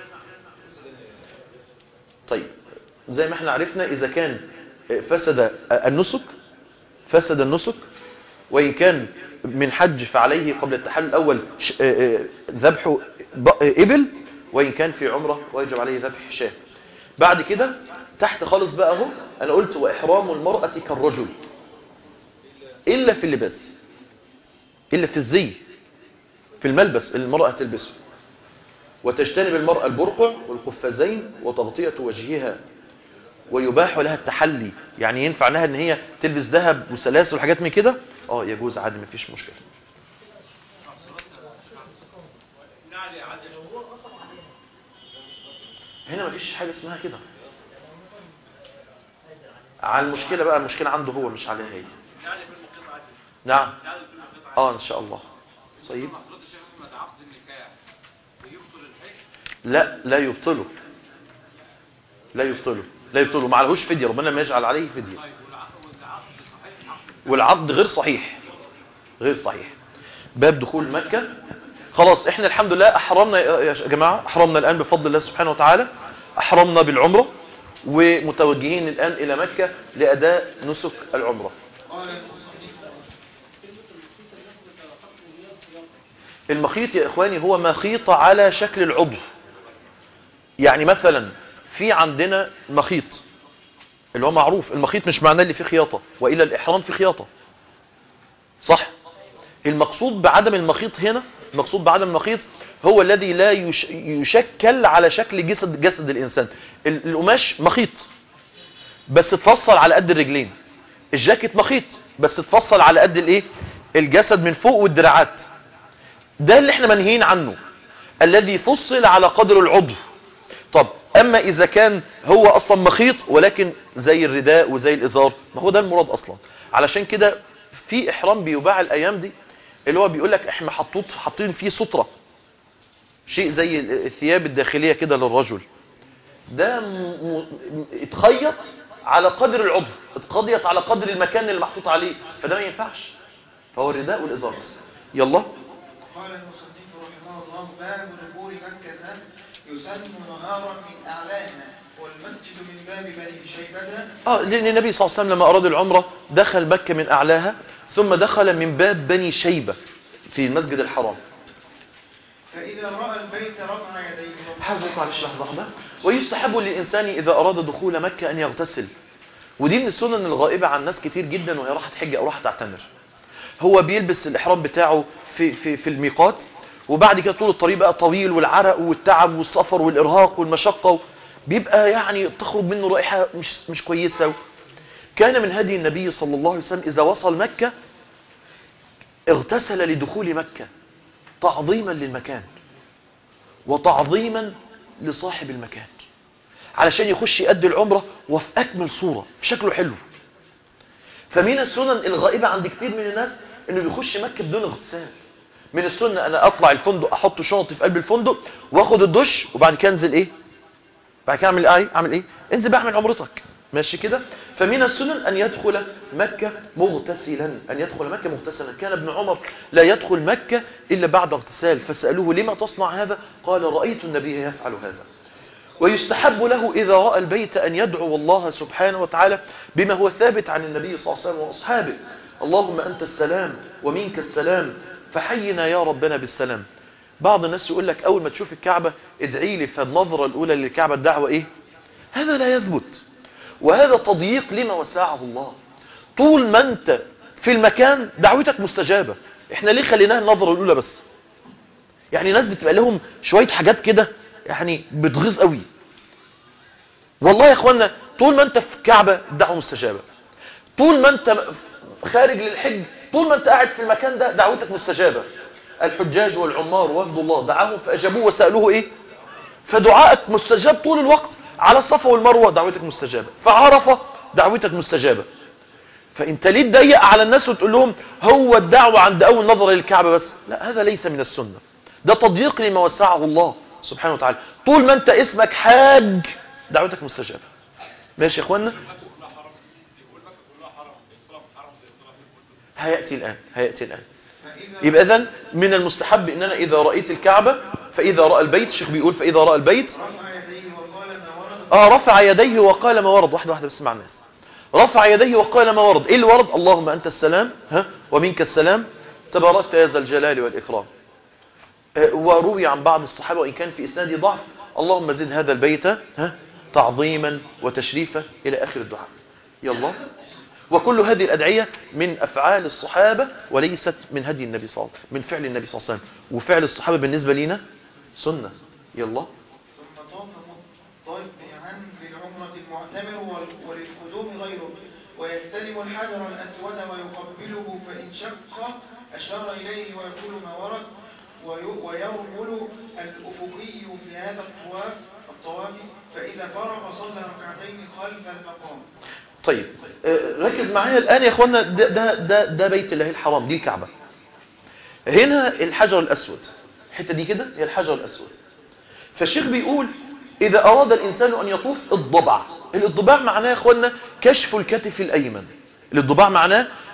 طيب زي ما احنا عرفنا اذا كان فسد النسك فسد النسك وإن كان من حج فعليه قبل التحلل الأول ش- آه، آه، ذبح ب- آه، إبل وإن كان في عمرة ويجب عليه ذبح شاة بعد كده تحت خالص بقى اهو أنا قلت وإحرام المرأة كالرجل إلا في اللباس إلا في الزي في الملبس اللي المرأة تلبسه وتجتنب المرأة البرقع والقفازين وتغطية وجهها ويباح لها التحلي يعني ينفع لها ان هي تلبس ذهب وسلاسل وحاجات من كده اه يجوز عادي مفيش مشكله هنا مفيش حاجه اسمها كده على المشكله بقى المشكله عنده هو مش عليها هي نعم اه ان شاء الله طيب لا لا يبطله لا يبطله لا يبطله ما عليهوش فدية ربنا ما يجعل عليه فدية والعقد غير صحيح غير صحيح باب دخول مكة خلاص احنا الحمد لله احرمنا يا جماعة احرمنا الان بفضل الله سبحانه وتعالى احرمنا بالعمرة ومتوجهين الان الى مكة لاداء نسك العمرة قال المصنف المخيط يا اخواني هو مخيط على شكل العضو يعني مثلا في عندنا مخيط اللي هو معروف المخيط مش معناه اللي فيه خياطة وإلا الإحرام فيه خياطة صح المقصود بعدم المخيط هنا المقصود بعدم المخيط هو الذي لا يش يشكل على شكل جسد جسد الإنسان ال- القماش مخيط بس تفصل على قد الرجلين الجاكيت مخيط بس تفصل على قد الايه الجسد من فوق والدراعات ده اللي احنا منهيين عنه الذي فصل على قدر العضو طب اما اذا كان هو اصلا مخيط ولكن زي الرداء وزي الازار ما هو ده المراد اصلا علشان كده في احرام بيباع الايام دي اللي هو بيقول لك احنا حطوط حاطين فيه سترة شيء زي الثياب الداخلية كده للرجل ده م... م... اتخيط على قدر العضو اتقضيت على قدر المكان اللي محطوط عليه فده ما ينفعش فهو الرداء والازار بس. يلا قال المصنف رحمه الله باب دخول مكة يسن نهارا من أعلاها والمسجد من باب بني شيبة اه لان النبي صلى الله عليه وسلم لما اراد العمره دخل مكه من اعلاها ثم دخل من باب بني شيبه في المسجد الحرام فإذا رأى البيت رفع يديه حاجة معلش لحظه واحده ويستحب للانسان اذا اراد دخول مكه ان يغتسل ودي من السنن الغائبه عن ناس كتير جدا وهي راحت حج او راحت تعتمر هو بيلبس الاحرام بتاعه في في في الميقات وبعد كده طول الطريق بقى طويل والعرق والتعب والسفر والارهاق والمشقه بيبقى يعني تخرج منه رائحه مش مش كويسه كان من هدي النبي صلى الله عليه وسلم اذا وصل مكه اغتسل لدخول مكه تعظيما للمكان وتعظيما لصاحب المكان علشان يخش يأدي العمرة وفي أكمل صورة شكله حلو فمن السنن الغائبة عند كتير من الناس انه بيخش مكة بدون اغتسال من السنة انا اطلع الفندق احط شنطي في قلب الفندق واخد الدش وبعد كده انزل ايه بعد كده اعمل ايه اعمل ايه انزل بقى اعمل عمرتك ماشي كده فمن السنن ان يدخل مكة مغتسلا ان يدخل مكة مغتسلا كان ابن عمر لا يدخل مكة الا بعد اغتسال فسألوه لما تصنع هذا قال رأيت النبي يفعل هذا ويستحب له إذا رأى البيت أن يدعو الله سبحانه وتعالى بما هو ثابت عن النبي صلى الله عليه وسلم وأصحابه اللهم أنت السلام ومنك السلام فحينا يا ربنا بالسلام بعض الناس يقول لك أول ما تشوف الكعبة ادعي لي فالنظرة الأولى للكعبة الدعوة إيه هذا لا يثبت وهذا تضييق لما وسعه الله طول ما أنت في المكان دعوتك مستجابة احنا ليه خليناها النظرة الأولى بس يعني ناس بتبقى لهم شوية حاجات كده يعني بتغيظ قوي والله يا اخوانا طول ما انت في كعبة الدعوة مستجابة طول ما انت خارج للحج طول ما انت قاعد في المكان ده دعوتك مستجابة الحجاج والعمار وفد الله دعاهم فأجابوه وسألوه ايه فدعائك مستجاب طول الوقت على الصفا والمروة دعوتك مستجابة فعرفة دعوتك مستجابة فانت ليه تضيق على الناس وتقول لهم هو الدعوة عند اول نظرة للكعبة بس لا هذا ليس من السنة ده تضييق لما وسعه الله سبحانه وتعالى طول ما انت اسمك حاج دعوتك مستجابة ماشي يا اخوانا هيأتي الآن هيأتي الآن فإذا يبقى اذا من المستحب ان انا اذا رأيت الكعبة فاذا رأى البيت الشيخ بيقول فاذا رأى البيت رفع يديه وقال ما ورد اه رفع يديه وقال ما ورد واحدة واحدة بس مع الناس رفع يديه وقال ما ورد ايه اللي ورد اللهم انت السلام ها ومنك السلام تباركت يا ذا الجلال والاكرام آه، وروي عن بعض الصحابة وإن كان في إسناده ضعف اللهم زد هذا البيت ها تعظيما وتشريفا إلى آخر الدعاء يلا وكل هذه الأدعية من أفعال الصحابة وليست من هدي النبي صلى الله عليه وسلم من فعل النبي صلى الله عليه وسلم وفعل الصحابة بالنسبة لنا سنة يلا ثم طاف مطبعا للعمرة المعتمر وال- وللقدوم غيره ويستلم الحجر الأسود ويقبله فإن شق أشار إليه ويقول ما ورد وي- ويرمل الأفقي في هذا الطواف الطواف فإذا فرغ صلى ركعتين خلف المقام طيب آه، ركز معايا الآن يا أخوانا ده, ده, ده, ده بيت الله الحرام دي الكعبة هنا الحجر الأسود الحتة دي كده هي الحجر الأسود فالشيخ بيقول إذا أراد الإنسان أن يطوف الضبع الضباع معناه يا أخوانا كشف الكتف الأيمن الضباع معناه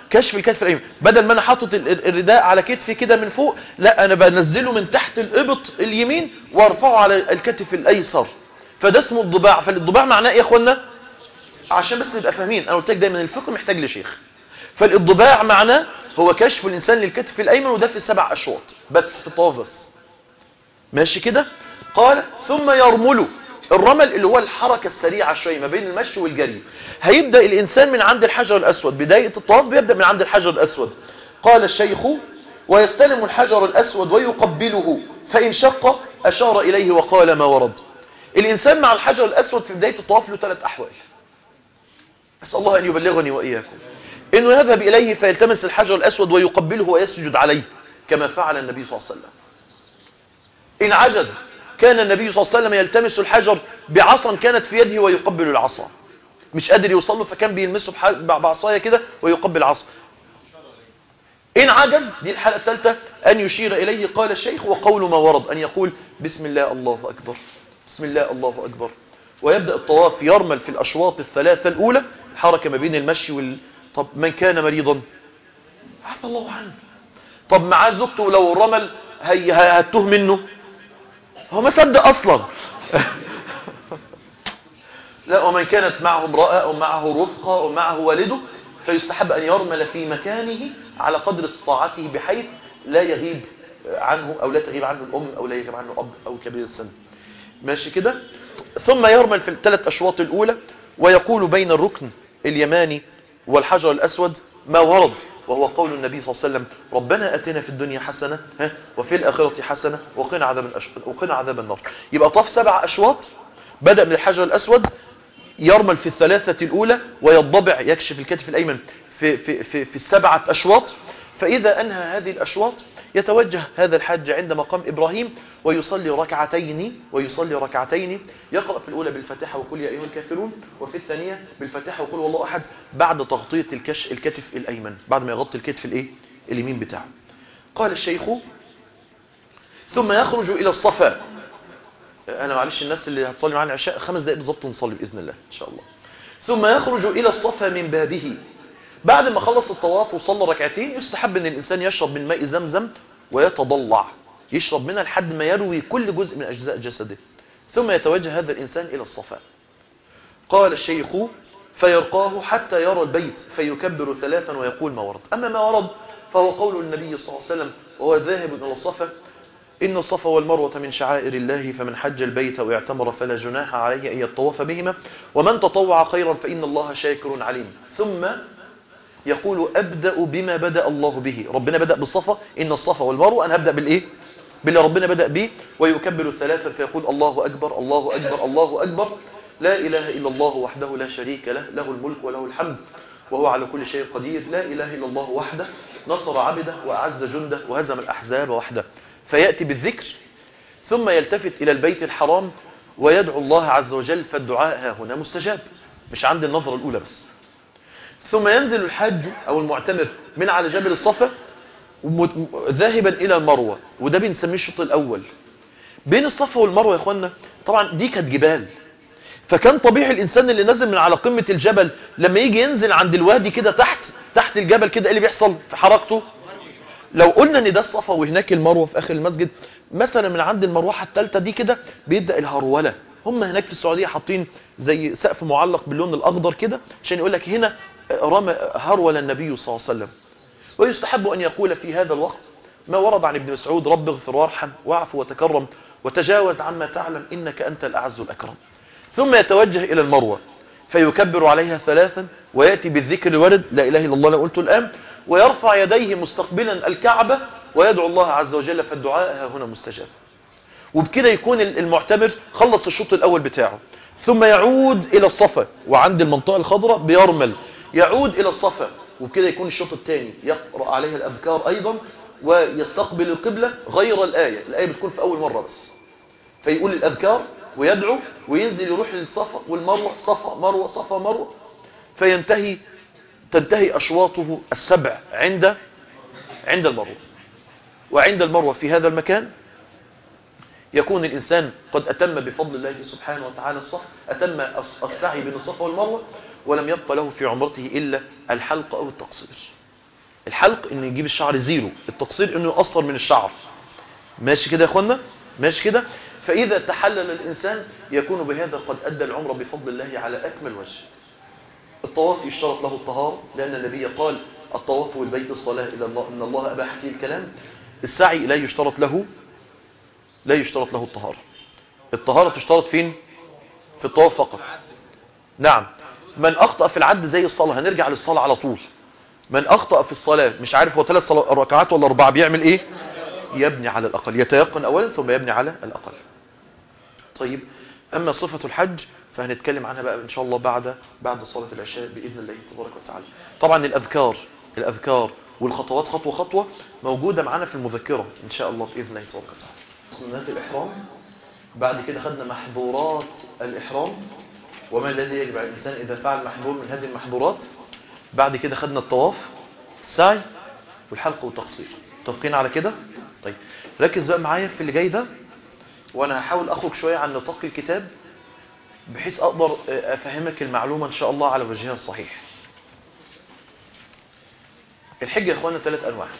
كشف الكتف الايمن بدل ما انا حاطط ال- ال- الرداء على كتفي كده من فوق لا انا بنزله من تحت الابط اليمين وارفعه على الكتف الايسر فده اسمه الضباع فالضباع معناه ايه يا اخوانا عشان بس نبقى فاهمين انا قلت لك دايما الفقه محتاج لشيخ فالضباع معناه هو كشف الانسان للكتف الايمن وده في سبع اشواط بس في الطواف بس ماشي كده قال ثم يرمل الرمل اللي هو الحركة السريعة شوية ما بين المشي والجري هيبدأ الإنسان من عند الحجر الأسود بداية الطواف بيبدأ من عند الحجر الأسود قال الشيخ ويستلم الحجر الأسود ويقبله فإن شق أشار إليه وقال ما ورد الإنسان مع الحجر الأسود في بداية الطواف له ثلاث أحوال أسأل الله أن يبلغني وإياكم إنه يذهب إليه فيلتمس الحجر الأسود ويقبله ويسجد عليه كما فعل النبي صلى الله عليه وسلم إن عجز كان النبي صلى الله عليه وسلم يلتمس الحجر بعصا كانت في يده ويقبل العصا مش قادر يوصل له فكان بيلمسه بح- بعصايه كده ويقبل العصا إن عجز دي الحالة الثالثة أن يشير إليه قال الشيخ وقول ما ورد أن يقول بسم الله الله أكبر بسم الله الله أكبر ويبدأ الطواف يرمل في الأشواط الثلاثة الأولى حركة ما بين المشي وال... طب من كان مريضا عفى الله عنه طب معاه زوجته لو رمل هي... هي- هتوه منه هو ما صدق أصلا لا ومن كانت معه امرأة أو معه رفقة أو معه والده فيستحب أن يرمل في مكانه على قدر استطاعته بحيث لا يغيب عنه أو لا تغيب عنه الأم أو لا يغيب عنه أب أو كبير السن ماشي كده ثم يرمل في الثلاث أشواط الأولى ويقول بين الركن اليماني والحجر الأسود ما ورد وهو قول النبي صلى الله عليه وسلم ربنا أتنا في الدنيا حسنة ها وفي الآخرة حسنة وقنا عذاب الأش... وقنا عذاب النار يبقى طاف سبع أشواط بدأ من الحجر الأسود يرمل في الثلاثة الأولى ويضبع يكشف الكتف الأيمن في, في, في, في السبعة أشواط فإذا أنهى هذه الأشواط يتوجه هذا الحج عند مقام إبراهيم ويصلي ركعتين ويصلي ركعتين يقرأ في الأولى بالفتحة وقل يا أيها الكافرون وفي الثانية بالفتحة وقل والله أحد بعد تغطية الكش الكتف الأيمن بعد ما يغطي الكتف الإيه؟ اليمين بتاعه قال الشيخ ثم يخرج إلى الصفا أنا معلش الناس اللي هتصلي معانا العشاء خمس دقائق بالظبط ونصلي بإذن الله إن شاء الله ثم يخرج إلى الصفا من بابه بعد ما خلص الطواف وصلى ركعتين يستحب ان الانسان يشرب من ماء زمزم ويتضلع يشرب منها لحد ما يروي كل جزء من اجزاء جسده ثم يتوجه هذا الانسان الى الصفا قال الشيخ فيرقاه حتى يرى البيت فيكبر ثلاثا ويقول ما ورد اما ما ورد فهو قول النبي صلى الله عليه وسلم وهو ذاهب الى الصفا إن الصفا والمروة من شعائر الله فمن حج البيت واعتمر فلا جناح عليه أن يطوف بهما ومن تطوع خيرا فإن الله شاكر عليم ثم يقول أبدأ بما بدأ الله به ربنا بدأ بالصفا إن الصفا والمروة أنا هبدأ بالإيه باللي ربنا بدأ به ويكبر ثلاثا فيقول الله أكبر الله أكبر الله أكبر لا إله إلا الله وحده لا شريك له له الملك وله الحمد وهو على كل شيء قدير لا إله إلا الله وحده نصر عبده وأعز جنده وهزم الأحزاب وحده فيأتي بالذكر ثم يلتفت إلى البيت الحرام ويدعو الله عز وجل فالدعاء ها هنا مستجاب مش عند النظرة الأولى بس ثم ينزل الحاج أو المعتمر من على جبل الصفا وم- ذاهبا إلى المروة وده بنسميه الشوط الأول بين الصفا والمروة يا اخوانا طبعا دي كانت جبال فكان طبيعي الإنسان اللي نزل من على قمة الجبل لما يجي ينزل عند الوادي كده تحت تحت الجبل كده ايه اللي بيحصل في حركته لو قلنا ان ده الصفا وهناك المروه في اخر المسجد مثلا من عند المروحه الثالثه دي كده بيبدا الهروله هم هناك في السعوديه حاطين زي سقف معلق باللون الاخضر كده عشان يقول لك هنا رمى هرول النبي صلى الله عليه وسلم ويستحب ان يقول في هذا الوقت ما ورد عن ابن مسعود رب اغفر وارحم واعف وتكرم وتجاوز عما تعلم انك انت الاعز الاكرم ثم يتوجه الى المروه فيكبر عليها ثلاثا ويأتي بالذكر الورد لا إله إلا الله لو قلت الآن ويرفع يديه مستقبلا الكعبة ويدعو الله عز وجل فالدعاء ها هنا مستجاب وبكده يكون المعتمر خلص الشوط الأول بتاعه ثم يعود إلى الصفا وعند المنطقة الخضراء بيرمل يعود إلى الصفا وبكده يكون الشوط الثاني يقرأ عليها الأذكار أيضا ويستقبل القبلة غير الآية الآية بتكون في أول مرة بس فيقول الأذكار ويدعو وينزل يروح للصفا والمروة صفا مروة صفا مروة فينتهي تنتهي أشواطه السبع عند عند المروة وعند المروة في هذا المكان يكون الإنسان قد أتم بفضل الله سبحانه وتعالى الصف أتم السعي بين الصفا والمروة ولم يبقى له في عمرته إلا الحلق أو التقصير الحلق انه يجيب الشعر زيرو التقصير انه يقصر من الشعر ماشي كده يا اخوانا ماشي كده فاذا تحلل الانسان يكون بهذا قد ادى العمره بفضل الله على اكمل وجه الطواف يشترط له الطهارة لأن النبي قال الطواف والبيت الصلاة إلى الله إن الله أباح فيه الكلام السعي لا يشترط له لا يشترط له الطهارة الطهارة تشترط فين في الطواف فقط نعم من أخطأ في العد زي الصلاة هنرجع للصلاة على طول من أخطأ في الصلاة مش عارف هو ثلاث صلا- ركعات ولا أربعة بيعمل إيه يبني على الأقل يتيقن أولا ثم يبني على الأقل طيب أما صفة الحج فهنتكلم عنها بقى إن شاء الله بعد بعد صلاة العشاء بإذن الله تبارك وتعالى طبعا الأذكار الأذكار والخطوات خطوة خطوة موجودة معانا في المذكرة إن شاء الله بإذن الله تبارك وتعالى سنات الإحرام بعد كده خدنا محظورات الإحرام وما الذي يجب على الإنسان إذا فعل محظور من هذه المحظورات بعد كده خدنا الطواف السعي والحلق والتقصير متفقين على كده طيب ركز بقى معايا في اللي جاي ده وانا هحاول اخرج شوية عن نطاق الكتاب بحيث اقدر افهمك المعلومة ان شاء الله على وجهها الصحيح الحج يا اخوانا ثلاث انواع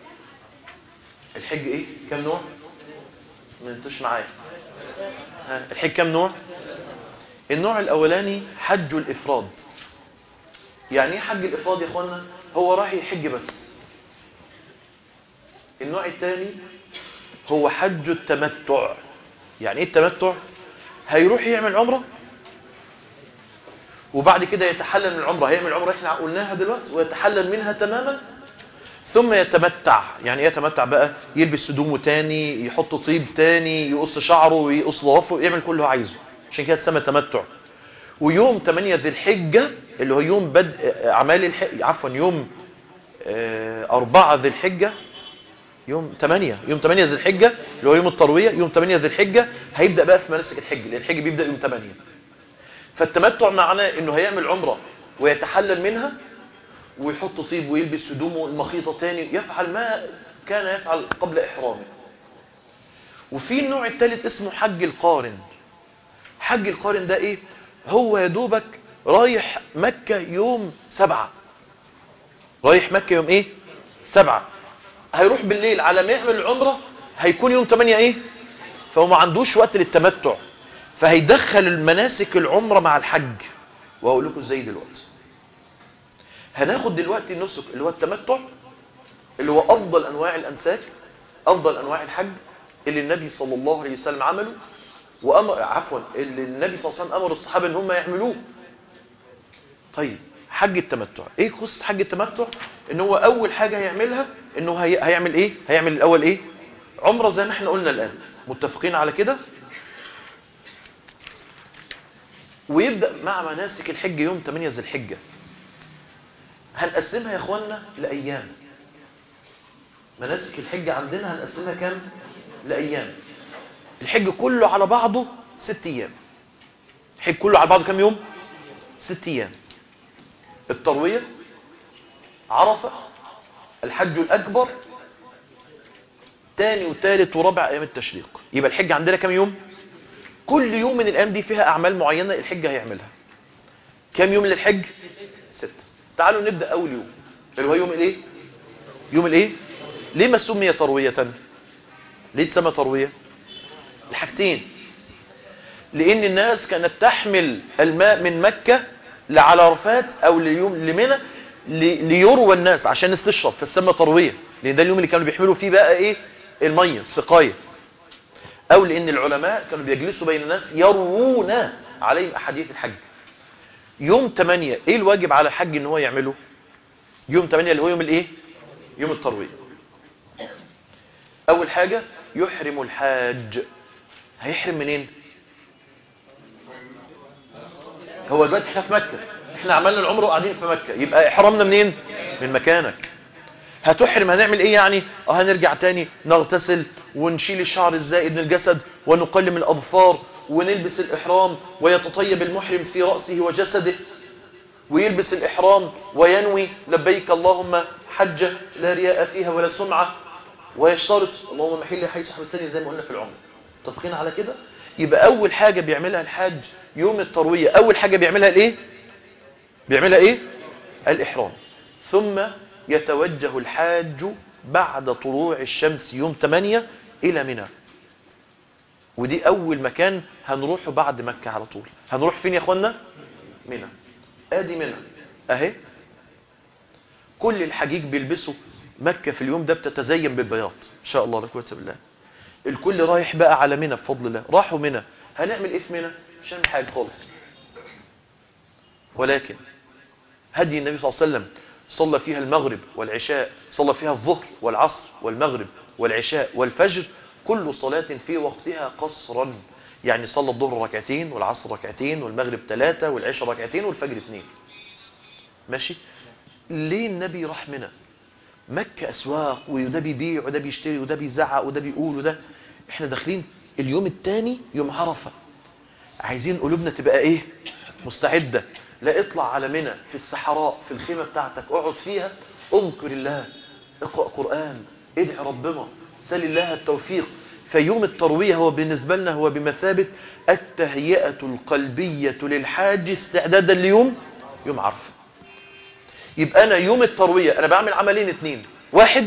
الحج ايه كم نوع ما انتوش معايا ها الحج كم نوع النوع الاولاني حج الافراد يعني ايه حج الافراد يا اخوانا هو راح يحج بس النوع الثاني هو حج التمتع يعني ايه التمتع هيروح يعمل عمره وبعد كده يتحلل من العمره هيعمل عمره احنا قلناها دلوقتي ويتحلل منها تماما ثم يتمتع يعني ايه يتمتع بقى يلبس هدومه تاني يحط طيب تاني يقص شعره ويقص ضوافره يعمل كل اللي هو عايزه عشان كده تسمى تمتع ويوم 8 ذي الحجة اللي هو يوم بدء أعمال الحج عفوا يوم آه، أربعة ذي الحجة يوم 8 يوم 8 ذي الحجة اللي هو يوم التروية يوم 8 ذي الحجة هيبدأ بقى في مناسك الحج لأن الحج بيبدأ يوم 8 فالتمتع معناه انه هيعمل عمرة ويتحلل منها ويحط طيب ويلبس هدومه المخيطة تاني يفعل ما كان يفعل قبل إحرامه وفي النوع الثالث اسمه حج القارن حج القارن ده ايه هو يا دوبك رايح مكة يوم سبعة رايح مكة يوم ايه سبعة هيروح بالليل على ما يعمل العمرة هيكون يوم 8 ايه فهو ما عندوش وقت للتمتع فهيدخل المناسك العمرة مع الحج وهقول لكم ازاي دلوقتي هناخد دلوقتي النسك اللي هو التمتع اللي هو افضل انواع الانساك افضل انواع الحج اللي النبي صلى الله عليه وسلم عمله وامر عفوا اللي النبي صلى الله عليه وسلم امر الصحابه ان هم يعملوه طيب حج التمتع ايه قصه حج التمتع ان هو اول حاجه هيعملها انه هي... هيعمل ايه هيعمل الاول ايه عمره زي ما احنا قلنا الان متفقين على كده ويبدا مع مناسك الحج يوم 8 ذي الحجه هنقسمها يا اخوانا لايام مناسك الحج عندنا هنقسمها كام لايام الحج كله على بعضه ست ايام الحج كله على بعضه كام يوم ست ايام التروية عرفة الحج الأكبر تاني وتالت ورابع أيام التشريق يبقى الحج عندنا كام يوم كل يوم من الأيام دي فيها أعمال معينة الحج هيعملها كام يوم للحج ستة تعالوا نبدأ أول يوم اللي هو يوم الايه يوم الايه ليه ما سمي تروية ليه تسمى تروية الحاجتين لأن الناس كانت تحمل الماء من مكة لعرفات أو ليوم لمنى ل- ليروى الناس عشان الناس تشرب فتسمى تروية لأن ده اليوم اللي كانوا بيحملوا فيه بقى إيه المية السقاية أو لأن العلماء كانوا بيجلسوا بين الناس يروون عليهم أحاديث الحج يوم 8 إيه الواجب على الحج إن هو يعمله يوم 8 اللي هو يوم الإيه يوم التروية أول حاجة يحرم الحاج هيحرم منين هو دلوقتي احنا في مكة احنا عملنا العمره وقاعدين في مكة يبقى احرامنا منين من مكانك هتحرم هنعمل ايه يعني اه هنرجع تاني نغتسل ونشيل الشعر الزائد من الجسد ونقلم الاظفار ونلبس الاحرام ويتطيب المحرم في رأسه وجسده ويلبس الإحرام وينوي لبيك اللهم حجة لا رياء فيها ولا سمعة ويشترط اللهم محل حيث حبستني زي ما قلنا في العمر متفقين على كده يبقى أول حاجة بيعملها الحاج يوم التروية أول حاجة بيعملها الإيه بيعملها إيه الإحرام ثم يتوجه الحاج بعد طلوع الشمس يوم 8 إلى منى ودي أول مكان هنروحه بعد مكة على طول هنروح فين يا أخوانا منى آدي منى أهي كل الحجيج بيلبسوا مكة في اليوم ده بتتزين بالبياض إن شاء الله لا قوه الا بالله الكل رايح بقى على منى بفضل الله راحوا منى هنعمل ايه في منى مش هنعمل حاجه خالص ولكن هدي النبي صلى الله عليه وسلم صلى فيها المغرب والعشاء صلى فيها الظهر والعصر والمغرب والعشاء والفجر كل صلاة في وقتها قصرا يعني صلى الظهر ركعتين والعصر ركعتين والمغرب ثلاثة والعشاء ركعتين والفجر اثنين ماشي ليه النبي راح منى مكة أسواق وده بيبيع وده بيشتري وده بيزعق وده بيقول وده احنا داخلين اليوم الثاني يوم عرفة عايزين قلوبنا تبقى ايه مستعدة لا اطلع على منى في الصحراء في الخيمة بتاعتك اقعد فيها اذكر الله اقرأ قرآن ادعي ربنا سل الله التوفيق فيوم التروية هو بالنسبة لنا هو بمثابة التهيئة القلبية للحاج استعدادا ليوم يوم عرفة يبقى أنا يوم التروية أنا بعمل عملين اتنين واحد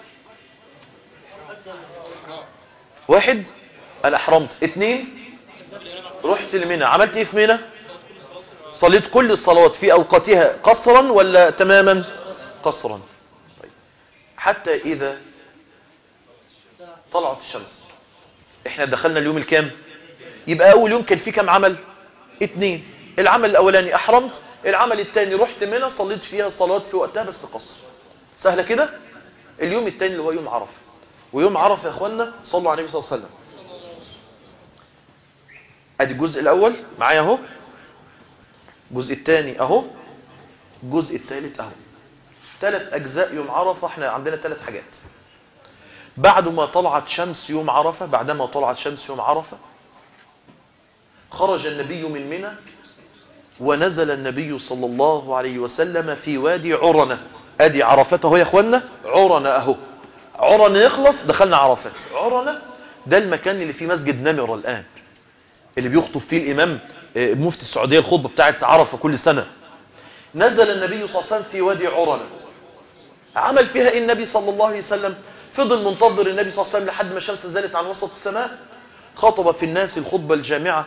واحد أنا أحرمت اتنين رحت لمنى عملت ايه في منى صليت كل الصلوات في أوقاتها قصرا ولا تماما قصرا طيب. حتى إذا طلعت الشمس احنا دخلنا اليوم الكام يبقى أول يوم كان فيه كام عمل اتنين العمل الأولاني أحرمت العمل الثاني رحت منى صليت فيها الصلوات في وقتها بس قصر سهلة كده اليوم الثاني اللي هو يوم عرفة ويوم عرفة يا اخوانا صلوا على النبي صلى الله عليه وسلم ادي الجزء الاول معايا اهو الجزء الثاني اهو الجزء الثالث اهو ثلاث اجزاء يوم عرفة احنا عندنا ثلاث حاجات بعد ما طلعت شمس يوم عرفة بعدما طلعت شمس يوم عرفة خرج النبي من منى ونزل النبي صلى الله عليه وسلم في وادي عرنة ادي عرفته اهو يا اخوانا عرنة اهو عرنة يخلص دخلنا عرفات عرنة ده المكان اللي فيه مسجد نمر الان اللي بيخطب فيه الامام مفتي السعودية الخطبة بتاعت عرفة كل سنة نزل النبي صلى الله عليه وسلم في وادي عرنة عمل فيها ايه النبي صلى الله عليه وسلم فضل منتظر النبي صلى الله عليه وسلم لحد ما الشمس زالت عن وسط السماء خطب في الناس الخطبة الجامعة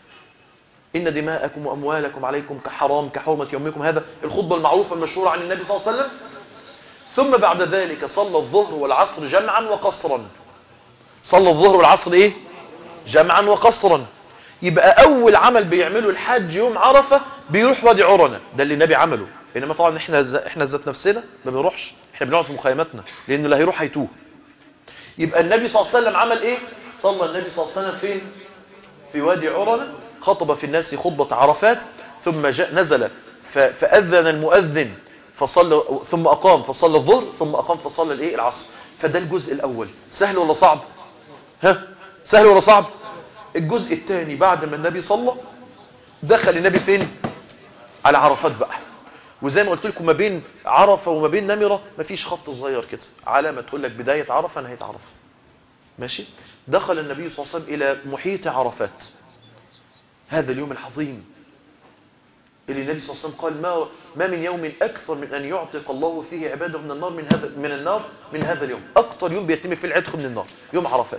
إن دماءكم وأموالكم عليكم كحرام كحرمة يومكم هذا الخطبة المعروفة المشهورة عن النبي صلى الله عليه وسلم ثم بعد ذلك صلى الظهر والعصر جمعا وقصرا صلى الظهر والعصر إيه جمعا وقصرا يبقى أول عمل بيعمله الحاج يوم عرفة بيروح وادي عرنة ده اللي النبي عمله إنما طبعا إحنا إحنا ذات نفسنا ما بنروحش إحنا بنقعد في مخيماتنا لأن اللي هيروح هيتوه يبقى النبي صلى الله عليه وسلم عمل إيه صلى النبي صلى الله عليه وسلم فين في وادي عرنة خطب في الناس خطبة عرفات ثم جاء نزل فأذن المؤذن فصلى ثم أقام فصلى الظهر ثم أقام فصلى الإيه العصر فده الجزء الأول سهل ولا صعب ها سهل ولا صعب الجزء الثاني بعد ما النبي صلى دخل النبي فين على عرفات بقى وزي ما قلت لكم ما بين عرفة وما بين نمرة مفيش خط صغير كده علامة تقول لك بداية عرفة نهاية عرفة ماشي دخل النبي صلى الله عليه وسلم إلى محيط عرفات هذا اليوم العظيم اللي النبي صلى الله عليه وسلم قال ما ما من يوم أكثر من أن يعتق الله فيه عباده من النار من هذا من النار من هذا اليوم أكثر يوم بيتم فيه العتق من النار يوم عرفات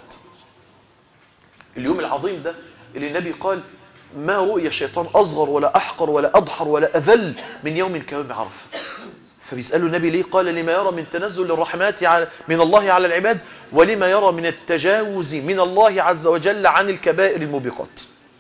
اليوم العظيم ده اللي النبي قال ما رؤي الشيطان أصغر ولا أحقر ولا أضحر ولا أذل من يوم كيوم عرفة فبيسألوا النبي ليه قال لما يرى من تنزل الرحمات من الله على العباد ولما يرى من التجاوز من الله عز وجل عن الكبائر الموبقات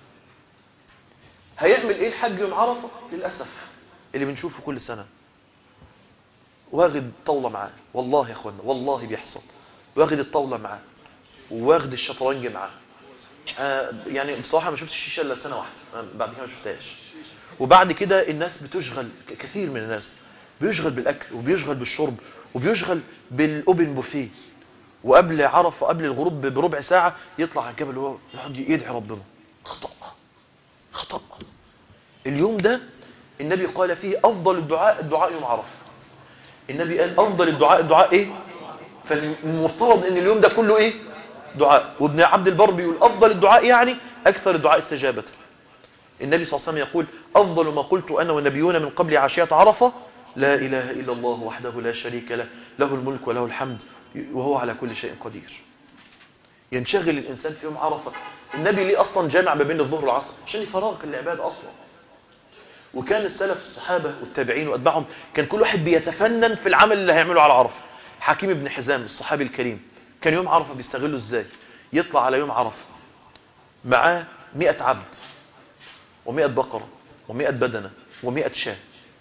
هيعمل ايه الحج يوم عرفة للأسف اللي بنشوفه كل سنة واخد طاولة معاه والله يا اخوانا والله بيحصل واخد الطاولة معاه واخد الشطرنج معاه آه يعني بصراحة ما شفتش الشيشة الا سنة واحدة آه بعد كده ما شفتهاش وبعد كده الناس بتشغل كثير من الناس بيشغل بالأكل وبيشغل بالشرب وبيشغل بالأوبن بوفيه وقبل عرفة قبل الغروب بربع ساعة يطلع على الجبل وهو يقعد يدعي ربنا خطأ خطأ اليوم ده النبي قال فيه أفضل الدعاء الدعاء يوم عرفة النبي قال أفضل الدعاء الدعاء إيه فالمفترض أن اليوم ده كله إيه دعاء وابن عبد البر بيقول أفضل الدعاء يعني أكثر الدعاء استجابة النبي صلى الله عليه وسلم يقول أفضل ما قلت أنا والنبيون من قبل عشية عرفة لا إله إلا الله وحده لا شريك له له الملك وله الحمد وهو على كل شيء قدير ينشغل الإنسان في يوم عرفة النبي ليه أصلا جامع ما بين الظهر والعصر عشان يفرغك العبادة أصلا وكان السلف الصحابة والتابعين وأتباعهم كان كل واحد بيتفنن في العمل اللي هيعمله على عرفة حكيم بن حزام الصحابي الكريم كان يوم عرفة بيستغله ازاي يطلع على يوم عرفة معاه مئة عبد ومئة بقرة ومئة بدنة ومئة شاة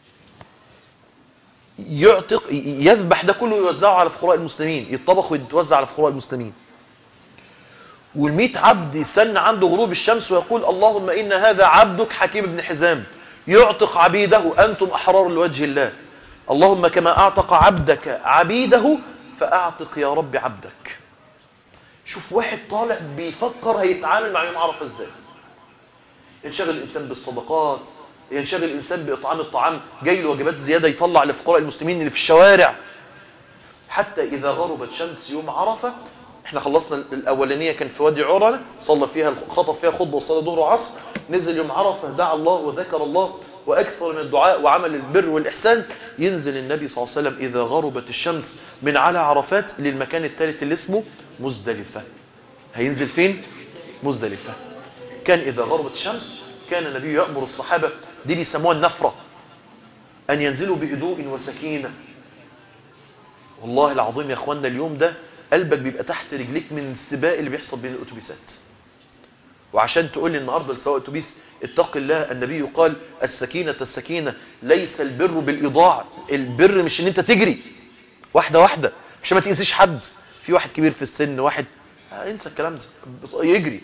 يعتق يذبح ده كله ويوزعه على فقراء المسلمين يطبخ ويتوزع على فقراء المسلمين والمئة عبد يستنى عنده غروب الشمس ويقول اللهم إن هذا عبدك حكيم بن حزام يعتق عبيده أنتم أحرار لوجه الله اللهم كما أعتق عبدك عبيده فأعتق يا رب عبدك شوف واحد طالع بيفكر هيتعامل مع يوم عرفة ازاي ينشغل الإنسان بالصدقات ينشغل الإنسان بإطعام الطعام جاي له وجبات زيادة يطلع لفقراء المسلمين اللي في الشوارع حتى إذا غربت شمس يوم عرفة احنا خلصنا الأولانية كان في وادي عرنة صلى فيها خطب فيها خطبة وصلى ظهر وعصر نزل يوم عرفة دعا الله وذكر الله وأكثر من الدعاء وعمل البر والإحسان ينزل النبي صلى الله عليه وسلم إذا غربت الشمس من على عرفات للمكان الثالث اللي اسمه مزدلفة هينزل فين؟ مزدلفة كان إذا غربت الشمس كان النبي يأمر الصحابة دي بيسموها النفرة أن ينزلوا بهدوء وسكينة والله العظيم يا أخوانا اليوم ده قلبك بيبقى تحت رجليك من السباق اللي بيحصل بين الأتوبيسات وعشان تقول لي النهاردة لسواء أتوبيس اتق الله النبي قال السكينة السكينة ليس البر بالإضاع البر مش ان انت تجري واحدة واحدة مش ما تأذيش حد في واحد كبير في السن واحد آه انسى الكلام ده يجري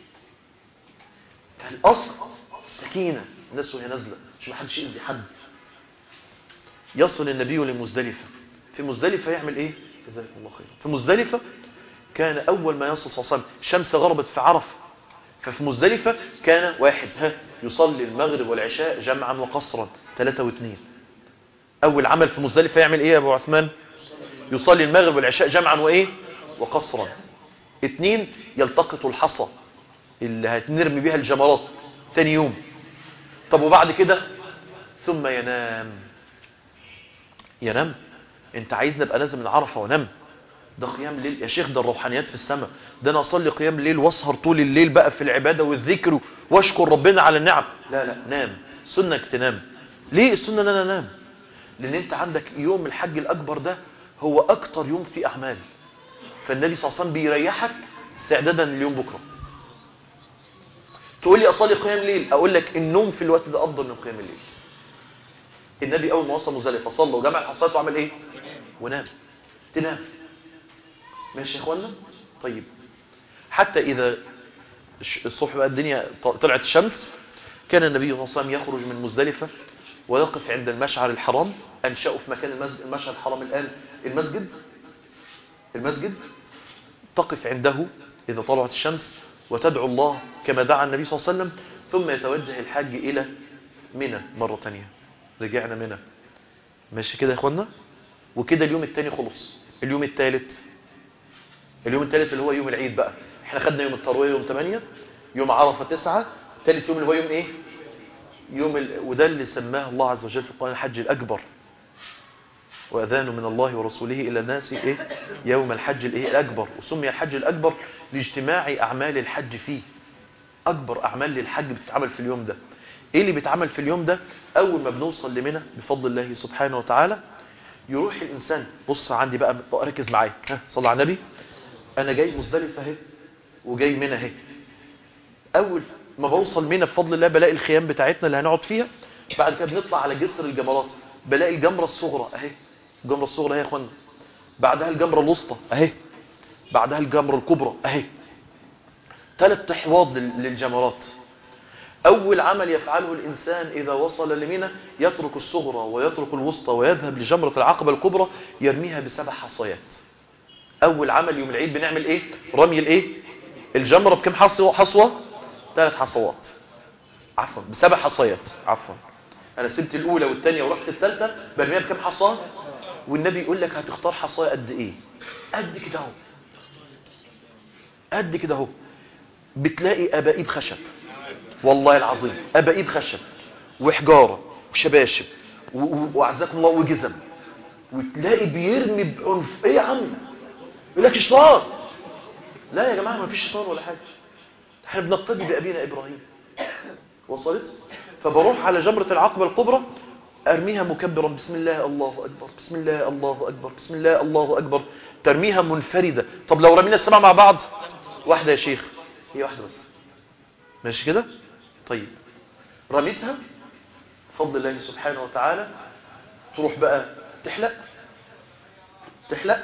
فالأصل السكينة الناس وهي نازلة مش ما حدش يأذي حد يصل النبي لمزدلفة في مزدلفة يعمل ايه جزاكم الله خير في مزدلفة كان أول ما يصل صلى الله عليه وسلم الشمس غربت في عرفة ففي مزدلفة كان واحد ها يصلي المغرب والعشاء جمعا وقصرا ثلاثة واثنين أول عمل في مزدلفة يعمل إيه يا أبو عثمان يصلي المغرب والعشاء جمعا وإيه وقصرا اثنين يلتقط الحصى اللي هتنرمي بيها الجمرات تاني يوم طب وبعد كده ثم ينام ينام انت عايزني ابقى نازل من عرفة ونام ده قيام ليل يا شيخ ده الروحانيات في السماء ده انا اصلي قيام الليل واسهر طول الليل بقى في العبادة والذكر واشكر ربنا على النعم لا لا نام سنك تنام ليه السنة ان انا انام لان انت عندك يوم الحج الاكبر ده هو اكتر يوم فيه اعمال فالنبي صلى الله عليه وسلم بيريحك استعدادا لليوم بكرة تقول لي اصلي قيام ليل اقول لك النوم في الوقت ده افضل من قيام الليل النبي اول ما وصل مزدلفه صلى وجمع الحصات وعمل ايه ونام تنام ماشي يا اخوانا طيب حتى اذا الصبح بقى الدنيا طلعت الشمس كان النبي صلى الله عليه وسلم يخرج من مزدلفه ويقف عند المشعر الحرام انشأوا في مكان المسجد المشعر الحرام الان المسجد المسجد تقف عنده اذا طلعت الشمس وتدعو الله كما دعا النبي صلى الله عليه وسلم ثم يتوجه الحاج الى منى مره ثانيه رجعنا منى ماشي كده يا اخوانا وكده اليوم الثاني خلص اليوم الثالث اليوم الثالث اللي هو يوم العيد بقى احنا خدنا يوم الترويه يوم 8 يوم عرفه 9 ثالث يوم اللي هو يوم ايه يوم ال... وده اللي سماه الله عز وجل في القران الحج الاكبر واذان من الله ورسوله الى الناس ايه يوم الحج الايه الاكبر وسمي الحج الاكبر لاجتماع اعمال الحج فيه اكبر اعمال للحج بتتعمل في اليوم ده ايه اللي بيتعمل في اليوم ده اول ما بنوصل لمنى بفضل الله سبحانه وتعالى يروح الانسان بص عندي بقى ركز معايا ها صلى على النبي انا جاي مزدلفه اهي وجاي منى اهي اول ما بوصل منى بفضل الله بلاقي الخيام بتاعتنا اللي هنقعد فيها بعد كده بنطلع على جسر الجمرات بلاقي الجمره الصغرى اهي الجمره الصغرى اهي يا اخوانا بعدها الجمره الوسطى اهي بعدها الجمره الكبرى اهي ثلاث احواض للجمرات أول عمل يفعله الإنسان إذا وصل لمنى يترك الصغرى ويترك الوسطى ويذهب لجمرة العقبة الكبرى يرميها بسبع حصيات أول عمل يوم العيد بنعمل إيه؟ رمي الإيه؟ الجمرة بكم حصوة؟ حصوة؟ ثلاث حصوات عفوا بسبع حصيات عفوا أنا سبت الأولى والثانية ورحت الثالثة برميها بكم حصاة؟ والنبي يقول لك هتختار حصاية قد إيه؟ قد كده أهو قد كده أهو بتلاقي أبائيب خشب والله العظيم أبائيب خشب وحجارة وشباشب و- و- وأعزكم الله وجزم وتلاقي بيرمي بعنف ايه يا عم يقول لك شيطان لا يا جماعة ما فيش شيطان ولا حاجة احنا بنقتدي بأبينا إبراهيم وصلت فبروح على جمرة العقبة الكبرى أرميها مكبرا بسم الله الله أكبر بسم الله الله أكبر بسم الله الله أكبر ترميها منفردة طب لو رمينا السبع مع بعض واحدة يا شيخ هي واحدة بس ماشي كده طيب رميتها بفضل الله سبحانه وتعالى تروح بقى تحلق تحلق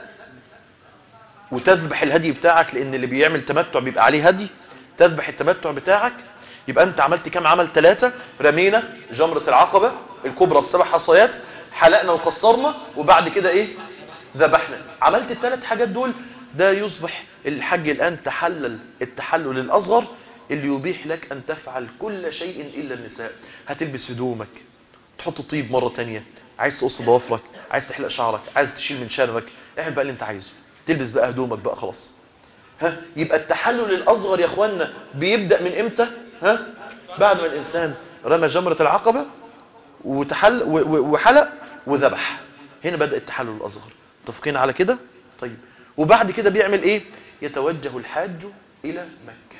وتذبح الهدي بتاعك لان اللي بيعمل تمتع بيبقى عليه هدي تذبح التمتع بتاعك يبقى انت عملت كام عمل ثلاثة رمينا جمرة العقبة الكبرى بسبع حصيات حلقنا وقصرنا وبعد كده ايه ذبحنا عملت الثلاث حاجات دول ده يصبح الحج الآن تحلل التحلل الأصغر اللي يبيح لك أن تفعل كل شيء إلا النساء هتلبس هدومك تحط طيب مرة تانية عايز تقص ضوافرك عايز تحلق شعرك عايز تشيل من شنبك اعمل بقى اللي انت عايزه تلبس بقى هدومك بقى خلاص ها يبقى التحلل الأصغر يا اخوانا بيبدأ من امتى ها بعد ما الإنسان رمى جمرة العقبة وتحل و- و- وحلق وذبح هنا بدأ التحلل الأصغر متفقين على كده طيب وبعد كده بيعمل ايه يتوجه الحاج إلى مكة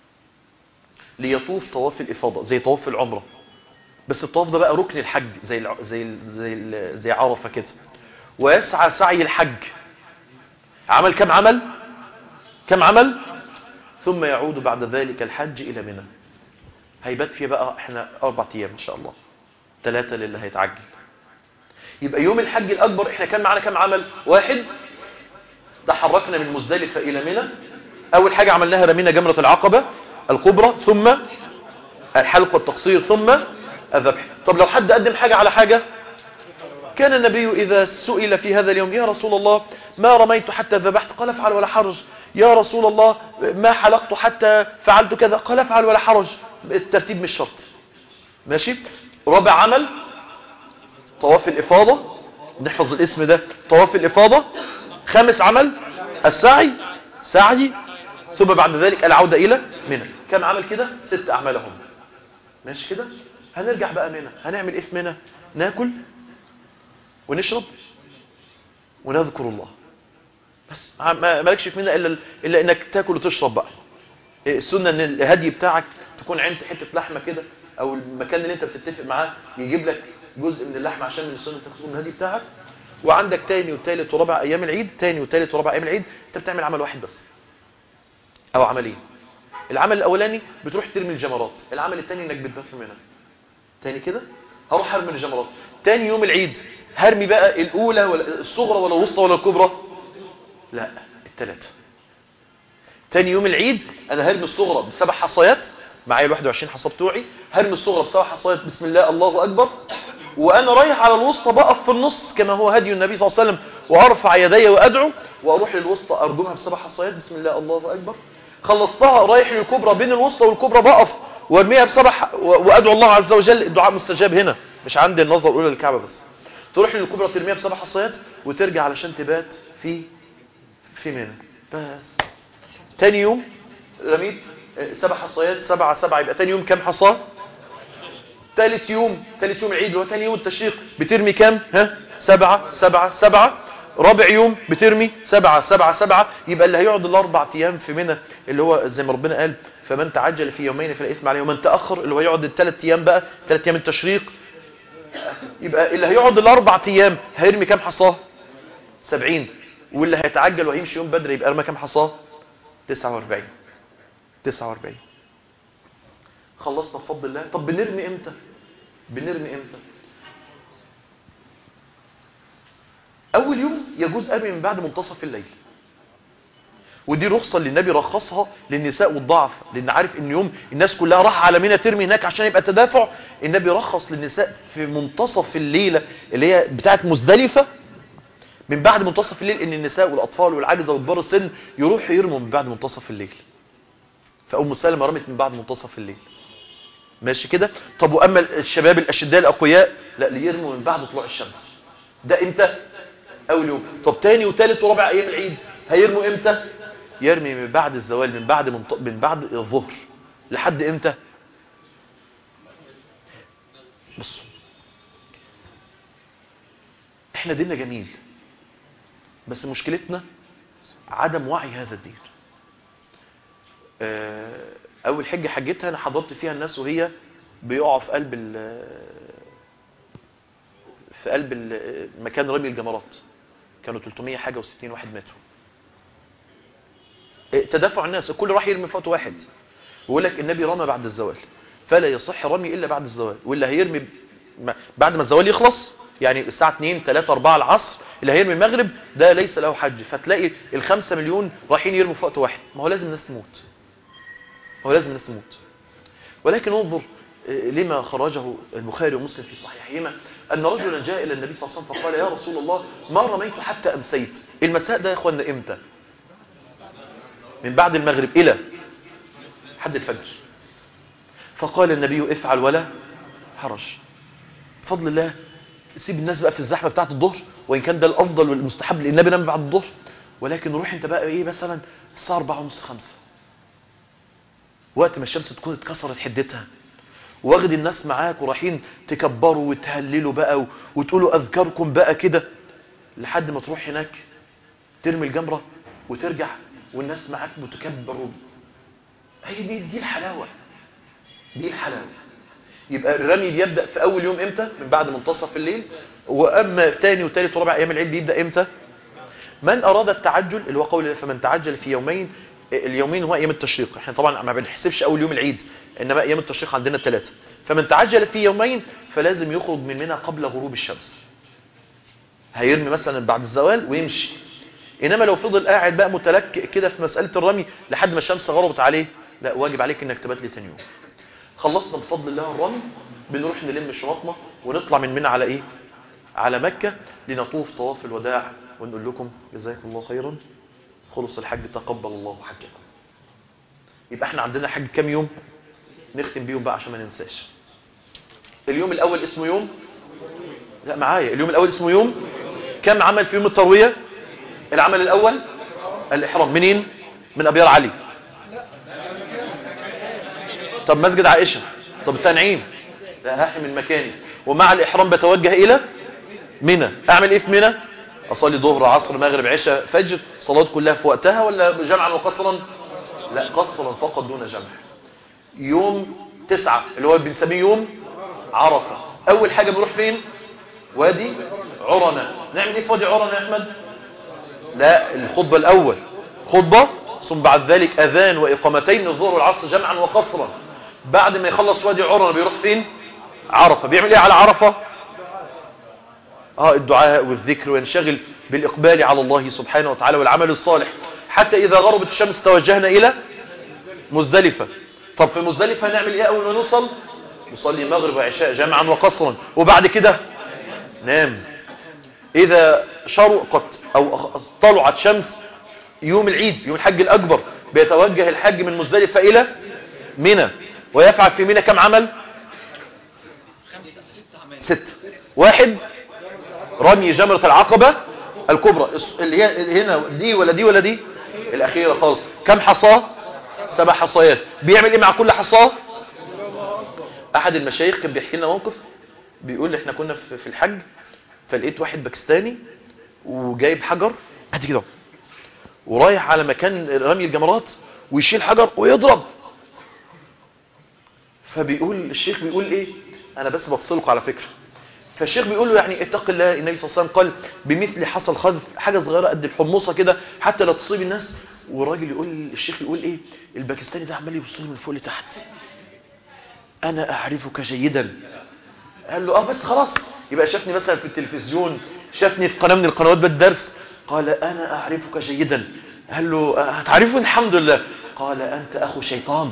ليطوف طواف الإفاضة زي طواف العمرة بس الطواف ده بقى ركن الحج زي الع... زي ال... زي ال... زي عرفة كده ويسعى سعي الحج عمل كم عمل كم عمل ثم يعود بعد ذلك الحج إلى منى هيبات فيه بقى احنا أربع أيام إن شاء الله ثلاثة للي هيتعجل يبقى يوم الحج الأكبر احنا كان معنا كم عمل واحد تحركنا من مزدلفة إلى منى أول حاجة عملناها رمينا جمرة العقبة الكبرى ثم الحلق والتقصير ثم الذبح طب لو حد قدم حاجة على حاجة كان النبي إذا سئل في هذا اليوم يا رسول الله ما رميت حتى ذبحت قال افعل ولا حرج يا رسول الله ما حلقت حتى فعلت كذا قال افعل ولا حرج الترتيب مش شرط ماشي رابع عمل طواف الإفاضة نحفظ الاسم ده طواف الإفاضة خامس عمل السعي سعي ثم بعد ذلك العودة إلى منى كم عمل كده ست أعمالهم ماشي كده هنرجع بقى منى هنعمل إيه في منى ناكل ونشرب ونذكر الله بس ما ما- مالكش في منى إلا, إلا إنك تاكل وتشرب بقى إيه السنة إن الهدي بتاعك تكون عند حتة لحمة كده أو المكان اللي أنت بتتفق معاه يجيب لك جزء من اللحمة عشان من السنة تاخد من الهدي بتاعك وعندك تاني وتالت ورابع أيام العيد تاني وتالت ورابع أيام العيد أنت بتعمل عمل واحد بس أو عملين العمل الأولاني بتروح ترمي الجمرات العمل التاني إنك بتبات في منى تاني كده هروح ارمي الجمرات تاني يوم العيد هرمي بقى الأولى ولا الصغرى ولا الوسطى ولا الكبرى لا الثلاثة تاني يوم العيد انا هرمي الصغرى بسبع حصيات معايا ال 21 حصى بتوعي هرمي الصغرى بسبع حصيات بسم الله الله اكبر وانا رايح على الوسطى بقف في النص كما هو هدي النبي صلى الله عليه وسلم وارفع يدي وادعو واروح للوسطى ارجمها بسبع حصيات بسم الله الله اكبر خلصتها رايح للكبرى بين الوسطى والكبرى بقف وارميها بسبع ح- و- وادعو الله عز وجل الدعاء مستجاب هنا مش عند النظر الاولى للكعبه بس تروح للكبرى ترميها بسبع حصيات وترجع علشان تبات في في منى بس تاني يوم رميت آه، سبع حصيات سبعة سبعة يبقى تاني يوم كام حصاه تالت يوم تالت يوم العيد اللي هو تاني يوم التشريق بترمي كام ها سبعة سبعة سبعة رابع يوم بترمي سبعة سبعة سبعة يبقى اللي هيقعد الاربع ايام في منى اللي هو زي ما ربنا قال فمن تعجل في يومين فلا اثم عليه ومن تاخر اللي هو يقعد الثلاث ايام بقى ثلاث ايام التشريق يبقى اللي هيقعد الاربع ايام هيرمي كام حصاه 70 واللي هيتعجل وهيمشي يوم بدري يبقى رمى كام حصاه 49 49 خلصنا بفضل الله طب بنرمي امتى بنرمي امتى اول يوم يجوز ارمي من بعد منتصف الليل ودي رخصة اللي النبي رخصها للنساء والضعف لان عارف ان يوم الناس كلها راح على منى ترمي هناك عشان يبقى تدافع النبي رخص للنساء في منتصف الليلة اللي هي بتاعت مزدلفة من بعد منتصف الليل ان النساء والاطفال والعجزة والكبار السن يروحوا يرموا من بعد منتصف الليل فأم سلمة رمت من بعد منتصف الليل ماشي كده طب وأما الشباب الأشداء الأقوياء لا ليرموا من بعد طلوع الشمس ده امتى أول يوم طب تاني وتالت ورابع أيام العيد هيرموا امتى يرمي من بعد الزوال من بعد منط... من بعد الظهر لحد امتى بص احنا ديننا جميل بس مشكلتنا عدم وعي هذا الدين آه، اول حجه حجتها انا حضرت فيها الناس وهي بيقعوا في قلب ال في قلب ال- مكان رمي الجمرات كانوا 300 حاجه و60 واحد ماتوا آه، تدافع الناس الكل راح يرمي فوت واحد ويقول لك النبي رمى بعد الزوال فلا يصح رمي الا بعد الزوال واللي هيرمي ب- بعد ما الزوال يخلص يعني الساعه 2 3 4 العصر اللي هيرمي المغرب ده ليس له حج فتلاقي الخمسة مليون رايحين يرموا في وقت واحد ما هو لازم الناس تموت هو لازم الناس تموت ولكن انظر آه، لما خرجه البخاري ومسلم في صحيحهما أن رجلا جاء إلى النبي صلى الله عليه وسلم فقال يا رسول الله ما رميت حتى أمسيت المساء ده يا أخوانا إمتى من بعد المغرب إلى حد الفجر فقال النبي افعل ولا حرج بفضل الله سيب الناس بقى في الزحمة بتاعت الظهر وإن كان ده الأفضل والمستحب لأن النبي نام بعد الظهر ولكن روح انت بقى ايه مثلا الساعة 4 ونص 5 وقت ما الشمس تكون اتكسرت حدتها واخد الناس معاك ورايحين تكبروا وتهللوا بقى و- وتقولوا اذكاركم بقى كده لحد ما تروح هناك ترمي الجمرة وترجع والناس معاك متكبر و- هي دي دي الحلاوة دي الحلاوة يبقى الرمي بيبدأ في أول يوم إمتى من بعد منتصف الليل وأما في تاني وتالت ورابع أيام العيد بيبدأ إمتى من أراد التعجل اللي هو قول الله فمن تعجل في يومين اليومين هو أيام التشريق احنا طبعا ما بنحسبش أول يوم العيد إنما أيام التشريق عندنا الثلاثة فمن تعجل في يومين فلازم يخرج من منى قبل غروب الشمس هيرمي مثلا بعد الزوال ويمشي إنما لو فضل قاعد بقى متلكئ كده في مسألة الرمي لحد ما الشمس غربت عليه لا واجب عليك إنك تبات لي تاني يوم خلصنا بفضل الله الرمي بنروح نلم شنطنا ونطلع من منى على ايه على مكة لنطوف طواف الوداع ونقول لكم جزاكم الله خيرا خلص الحج تقبل الله حجكم يبقى احنا عندنا حج كام يوم نختم بيهم بقى عشان ما ننساش اليوم الاول اسمه يوم لا معايا اليوم الاول اسمه يوم كم عمل في يوم التروية العمل الاول الاحرام منين من ابيار علي طب مسجد عائشة طب التنعيم لا هحي من مكاني ومع الإحرام بتوجه إلى منى أعمل إيه في منى أصلي ظهر عصر مغرب عشاء فجر صلاة كلها في وقتها ولا جمعا وقصرا لا قصرا فقط دون جمع يوم تسعة اللي هو بنسميه يوم عرفة أول حاجة بنروح فين وادي عرنة نعمل إيه في وادي عرنة يا أحمد لا الخطبة الأول خطبة ثم بعد ذلك أذان وإقامتين الظهر والعصر جمعا وقصرا بعد ما يخلص وادي عرنة بيروح فين عرفة بيعمل ايه على عرفة اه الدعاء والذكر وينشغل بالإقبال على الله سبحانه وتعالى والعمل الصالح حتى إذا غربت الشمس توجهنا إلى مزدلفة طب في مزدلفة هنعمل ايه أول ما نوصل نصلي مغرب وعشاء جمعا وقصرا وبعد كده نام إذا شرقت أو طلعت شمس يوم العيد يوم الحج الأكبر بيتوجه الحج من مزدلفة إلى منى ويفعل في منى كم عمل ست واحد رمي جمرة العقبة الكبرى اللي هي اللي هنا دي ولا دي ولا دي الأخيرة خالص كم حصاة سبع حصايات بيعمل ايه مع كل حصاة أحد المشايخ كان بيحكي لنا موقف بيقول احنا كنا في في الحج فلقيت واحد باكستاني وجايب حجر قد كده ورايح على مكان رمي الجمرات ويشيل حجر ويضرب فبيقول الشيخ بيقول ايه انا بس بفصلكم على فكرة فالشيخ بيقول له يعني اتق الله النبي صلى الله عليه وسلم قال بمثل حصل خذف حاجة صغيرة قد الحمصة كده حتى لا تصيب الناس والراجل يقول الشيخ يقول ايه الباكستاني ده عمال يبص لي من فوق لتحت انا اعرفك جيدا قال له اه بس خلاص يبقى شافني مثلا في التلفزيون شافني في قناة من القنوات بالدرس قال انا اعرفك جيدا قال له آه، هتعرفني الحمد لله قال انت اخو شيطان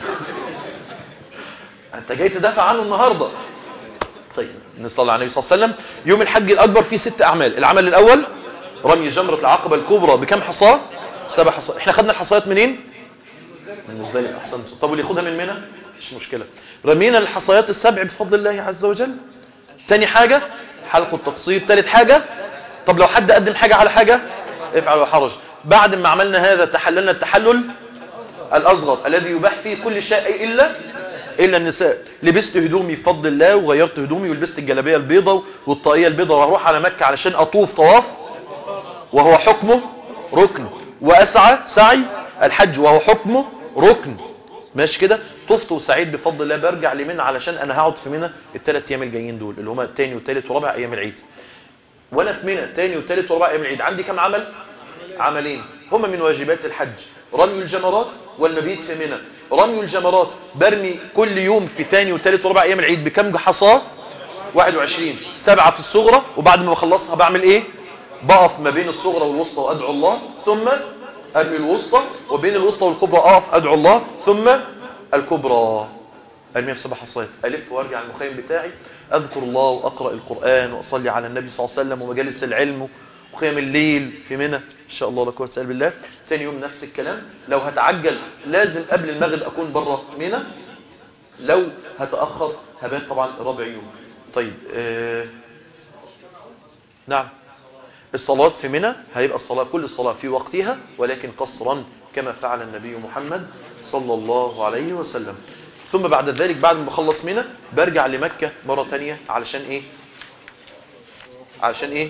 انت جاي تدافع عنه النهاردة طيب نصلي على النبي صلى الله عليه وسلم يوم الحج الأكبر فيه ست أعمال العمل الأول رمي جمرة العقبة الكبرى بكم حصاة سبع حصاة احنا خدنا الحصايات منين من مزدلفة احسنت طب واللي ياخدها من منى مفيش مشكلة رمينا الحصايات السبع بفضل الله عز وجل تاني حاجة حلق التقصير تالت حاجة طب لو حد قدم حاجة على حاجة افعل وحرج بعد ما عملنا هذا تحللنا التحلل الأصغر الذي يباح فيه كل شيء إلا الا النساء لبست هدومي بفضل الله وغيرت هدومي ولبست الجلابيه البيضاء والطاقيه البيضاء وهروح على مكه علشان اطوف طواف وهو حكمه ركن واسعى سعي الحج وهو حكمه ركن ماشي كده طفت وسعيد بفضل الله برجع لمنى علشان انا هقعد في منى الثلاث ايام الجايين دول اللي هما الثاني والثالث ورابع ايام العيد وانا في منى الثاني والثالث ورابع ايام العيد عندي كم عمل عملين هما من واجبات الحج رمي الجمرات والمبيت في منى رمي الجمرات برمي كل يوم في ثاني وثالث ورابع ايام العيد بكم حصاه 21 سبعة في الصغرى وبعد ما بخلصها بعمل ايه بقف ما بين الصغرى والوسطى وادعو الله ثم ارمي الوسطى وبين الوسطى والكبرى اقف ادعو الله ثم الكبرى ارميها بسبع حصات الف وارجع المخيم بتاعي اذكر الله واقرا القران واصلي على النبي صلى الله عليه وسلم ومجالس العلم وقيام الليل في منى ان شاء الله لا قوه الا بالله ثاني يوم نفس الكلام لو هتعجل لازم قبل المغرب اكون بره منى لو هتاخر هبات طبعا رابع يوم طيب آه نعم الصلاة في منى هيبقى الصلاة كل الصلاة في وقتها ولكن قصرا كما فعل النبي محمد صلى الله عليه وسلم ثم بعد ذلك بعد ما بخلص منى برجع لمكة مرة تانية علشان ايه علشان ايه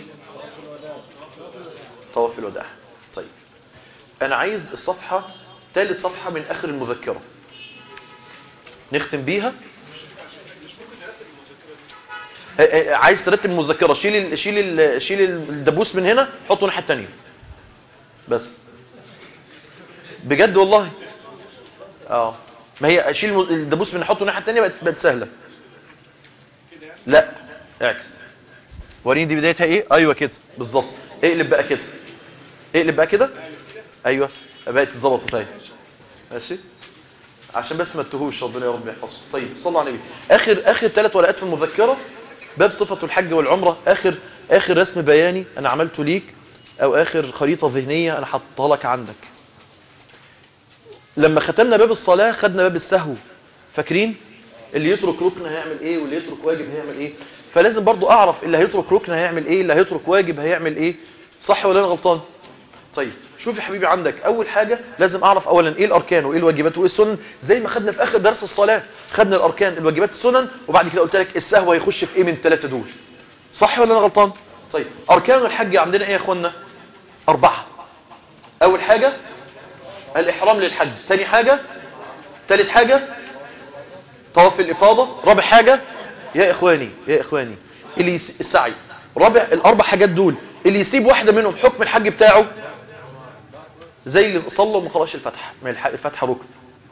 طواف الوداع طيب انا عايز الصفحة ثالث صفحة من اخر المذكرة نختم بيها عايز ترتب المذكره شيل ال شيل ال شيل الدبوس من هنا حطه الناحيه الثانيه بس بجد والله اه ما هي شيل الدبوس من حطه الناحيه الثانيه بقت بقت سهله لا اعكس وريني دي بدايتها ايه ايوه كده بالظبط اقلب بقى كده اقلب بقى كده ايوه بقت اتظبطت اهي ماشي عشان بس ما تتوهوش ربنا يا رب يحفظه طيب صلوا على النبي اخر اخر ثلاث ورقات في المذكره باب صفة الحج والعمرة آخر آخر رسم بياني أنا عملته ليك أو آخر خريطة ذهنية أنا حطها لك عندك لما ختمنا باب الصلاة خدنا باب السهو فاكرين اللي يترك ركن هيعمل ايه واللي يترك واجب هيعمل ايه فلازم برضو اعرف اللي هيترك ركن هيعمل ايه اللي هيترك واجب هيعمل ايه صح ولا انا غلطان طيب شوف يا حبيبي عندك اول حاجة لازم اعرف اولا ايه الاركان وايه الواجبات وايه السنن زي ما خدنا في اخر درس الصلاة خدنا الاركان الواجبات السنن وبعد كده قلت لك السهو هيخش في ايه من الثلاثه دول صح ولا انا غلطان طيب اركان الحج عندنا ايه يا اخوانا اربعه اول حاجة الاحرام للحج ثاني حاجة ثالث حاجة طواف الافاضة رابع حاجة يا اخواني يا اخواني اللي يس... السعي رابع الاربع حاجات دول اللي يسيب واحدة منهم حكم الحج بتاعه زي اللي صلى وما قراش الفتح ما الفتح ركن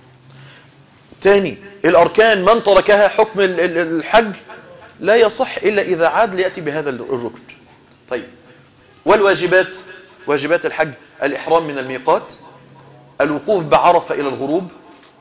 تاني الاركان من تركها حكم الحج لا يصح الا اذا عاد لياتي بهذا الركن طيب والواجبات واجبات الحج الاحرام من الميقات الوقوف بعرفه الى الغروب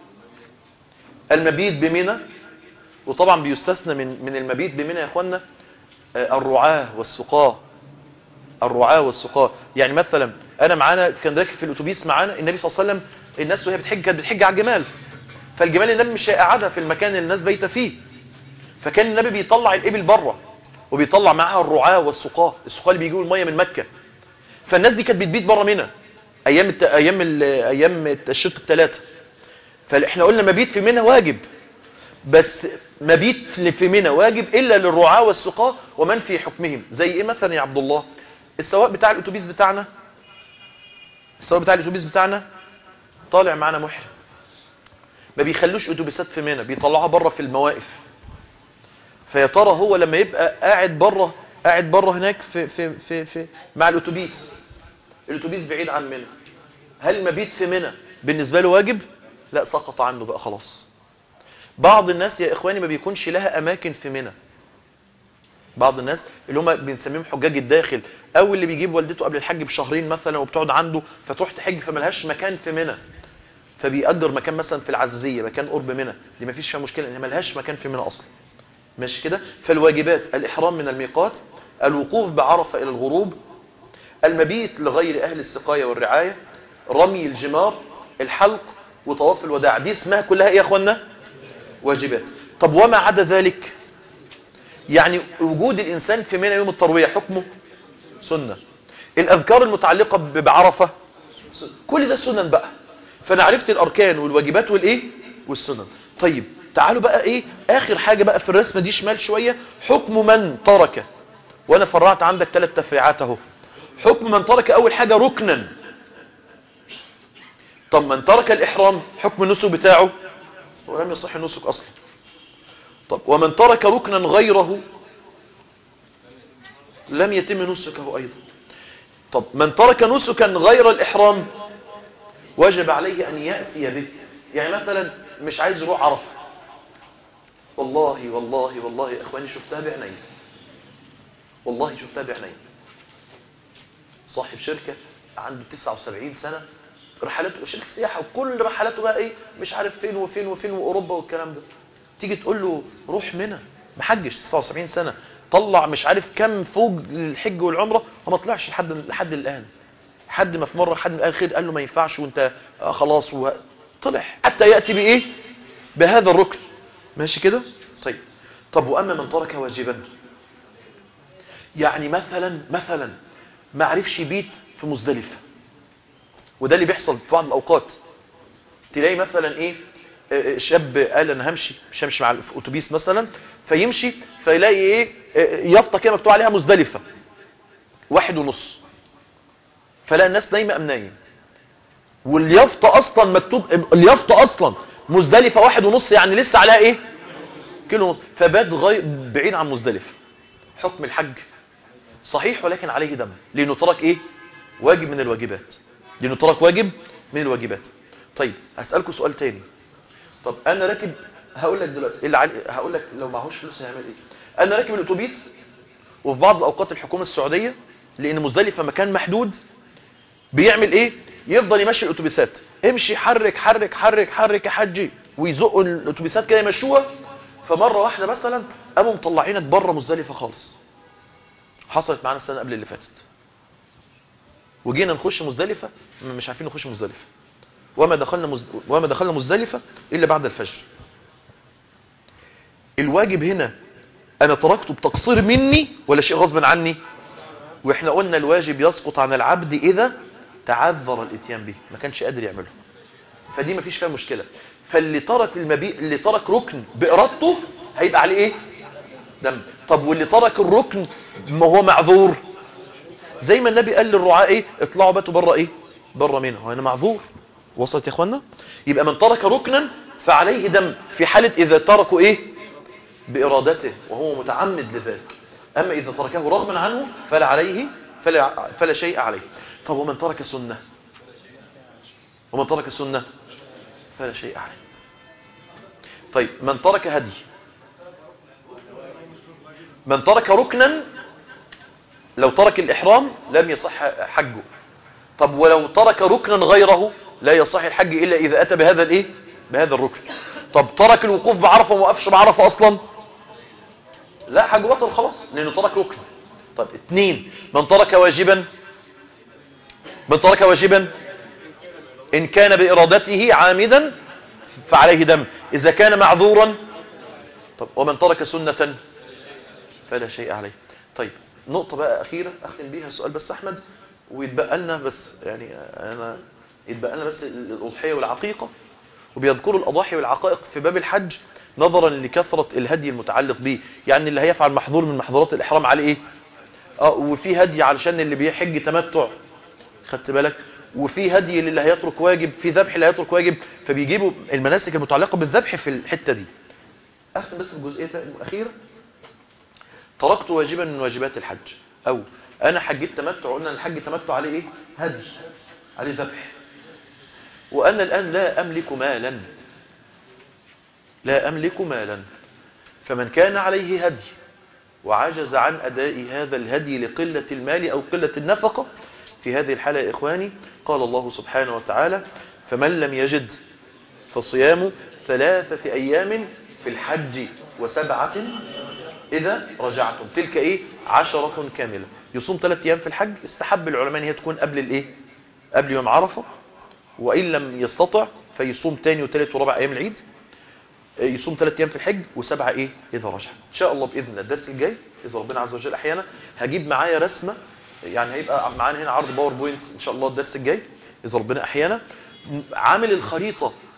المبيت بمنى وطبعا بيستثنى من من المبيت بمنى يا اخوانا الرعاه والسقاه الرعاه والسقاه يعني مثلا انا معانا كان راكب في الاتوبيس معانا النبي صلى الله عليه وسلم الناس وهي بتحج كانت بتحج على الجمال فالجمال النبي مش هيقعدها في المكان اللي الناس بايته فيه فكان النبي بيطلع الابل بره وبيطلع معاها الرعاه والسقاه السقاه اللي بيجيبوا الميه من مكه فالناس دي كانت بتبيت بره منى ايام الت... ايام ال... ايام الشوط الثلاثه فاحنا قلنا مبيت في منى واجب بس مبيت في منى واجب الا للرعاه والسقاه ومن في حكمهم زي ايه مثلا يا عبد الله السواق بتاع الاتوبيس بتاعنا السواق بتاع الاتوبيس بتاعنا طالع معانا محرم ما بيخلوش اتوبيسات في منى بيطلعوها بره في المواقف فيا ترى هو لما يبقى قاعد بره قاعد بره هناك في في في, في مع الاتوبيس الاتوبيس بعيد عن منى هل مبيت في منى بالنسبه له واجب لا سقط عنه بقى خلاص بعض الناس يا اخواني ما بيكونش لها اماكن في منى بعض الناس اللي هم بنسميهم حجاج الداخل او اللي بيجيب والدته قبل الحج بشهرين مثلا وبتقعد عنده فتروح تحج فملهاش مكان في منى فبيأجر مكان مثلا في العزية مكان قرب منى دي ما فيش فيها مشكلة ان ملهاش مكان في منى اصلا ماشي كده فالواجبات الاحرام من الميقات الوقوف بعرفة الى الغروب المبيت لغير اهل السقاية والرعاية رمي الجمار الحلق وطواف الوداع دي اسمها كلها ايه يا اخوانا واجبات طب وما عدا ذلك يعني وجود الانسان في منى يوم التروية حكمه سنة الاذكار المتعلقة بعرفة كل ده سنن بقى فانا عرفت الاركان والواجبات والايه والسنن طيب تعالوا بقى ايه اخر حاجة بقى في الرسمة دي شمال شوية حكم من ترك وانا فرعت عندك ثلاث تفريعات اهو حكم من ترك اول حاجة ركنا طب من ترك الاحرام حكم النسك بتاعه ولم يصح النسك اصلا طب ومن ترك ركنا غيره لم يتم نسكه ايضا طب من ترك نسكا غير الاحرام وجب عليه ان ياتي به يعني مثلا مش عايز يروح عرفه والله والله والله يا اخواني شفتها بعيني والله شفتها بعيني صاحب شركة عنده 79 سنة رحلاته شركة سياحة وكل رحلاته بقى ايه مش عارف فين وفين وفين واوروبا والكلام ده تيجي تقول له روح منى محجش 79 سنة طلع مش عارف كم فوق الحج والعمرة وما طلعش لحد لحد الان حد ما في مرة حد من الخير قال له ما ينفعش وانت آه خلاص و... طلع حتى يأتي بايه بهذا الركن ماشي كده طيب طب واما من ترك واجبا يعني مثلا مثلا ما عرفش يبيت في مزدلفة وده اللي بيحصل في بعض الاوقات تلاقي مثلا ايه آه، شاب قال انا همشي مش همشي مع الاتوبيس مثلا فيمشي فيلاقي ايه آه، يافطه كده مكتوب عليها مزدلفة واحد ونص فلاقي الناس نايمه ام نايم واليافطه اصلا مكتوب اليافطه اصلا مزدلفة واحد ونص يعني لسه عليها ايه كيلو ونص فبات غير بعيد عن مزدلفة حكم الحج صحيح ولكن عليه دم لانه ترك ايه واجب من الواجبات لانه ترك واجب من الواجبات طيب هسألكم سؤال تاني طب انا راكب هقول لك دلوقتي اللي علي... هقول لك لو معهوش فلوس هيعمل ايه انا راكب الاتوبيس وفي بعض الاوقات الحكومه السعوديه لان مزدلفه مكان محدود بيعمل ايه يفضل يمشي الاتوبيسات امشي حرك حرك حرك حرك يا حجي ويزقوا الاتوبيسات كده يمشوها فمره واحده مثلا قاموا مطلعينك بره مزدلفه خالص حصلت معانا السنه قبل اللي فاتت وجينا نخش مزدلفه مش عارفين نخش مزدلفه وما دخلنا مز... وما دخلنا مزدلفه الا بعد الفجر الواجب هنا انا تركته بتقصير مني ولا شيء غصب عني واحنا قلنا الواجب يسقط عن العبد اذا تعذر الاتيان به ما كانش قادر يعمله فدي ما فيش فيها مشكله فاللي ترك المبي... اللي ترك ركن بارادته هيبقى عليه ايه دم طب واللي ترك الركن ما هو معذور زي ما النبي قال للرعاة ايه اطلعوا باتوا بره ايه بره منها هو انا معذور وصلت يا اخوانا يبقى من ترك ركنا فعليه دم في حالة اذا تركوا ايه بارادته وهو متعمد لذلك اما اذا تركه رغما عنه فلا عليه فلا, فلا شيء عليه طب ومن ترك سنة ومن ترك سنة فلا شيء عليه طيب من ترك هدي من ترك ركنا لو ترك الإحرام لم يصح حجه طب ولو ترك ركنا غيره لا يصح الحج إلا إذا أتى بهذا الإيه بهذا الركن طب ترك الوقوف بعرفة وما وقفش بعرفة أصلا لا حج بطل خلاص لأنه ترك ركن طب اثنين من ترك واجبا من ترك واجبا إن كان بإرادته عامدا فعليه دم إذا كان معذورا طب ومن ترك سنة فلا شيء عليه طيب نقطة بقى أخيرة أختم بيها السؤال بس أحمد ويتبقى لنا بس يعني أنا يتبقى لنا بس الأضحية والعقيقة وبيذكروا الأضاحي والعقائق في باب الحج نظرا لكثرة الهدي المتعلق به يعني اللي هيفعل محظور من محظورات الإحرام عليه إيه اه وفي هدي علشان اللي بيحج تمتع خدت بالك وفي هدي للي هيترك واجب في ذبح اللي هيترك واجب فبيجيبوا المناسك المتعلقة بالذبح في الحتة دي أختم بس بجزئية أخيرة تركت واجبا من واجبات الحج او انا حجيت تمتع قلنا الحج تمتع عليه ايه هدي عليه ذبح وانا الان لا املك مالا لا املك مالا فمن كان عليه هدي وعجز عن اداء هذا الهدي لقلة المال او قلة النفقة في هذه الحالة يا اخواني قال الله سبحانه وتعالى فمن لم يجد فصيام ثلاثة ايام في الحج وسبعة إذا رجعتم تلك إيه عشرة كاملة يصوم ثلاث أيام في الحج استحب العلماء هي تكون قبل الإيه قبل يوم عرفة وإن لم يستطع فيصوم تاني وثالث ورابع أيام العيد يصوم ثلاث أيام في الحج وسبعة إيه إذا رجع إن شاء الله بإذن الله الدرس الجاي إذا ربنا عز وجل أحيانا هجيب معايا رسمة يعني هيبقى معانا هنا عرض باوربوينت إن شاء الله الدرس الجاي إذا ربنا أحيانا عامل الخريطة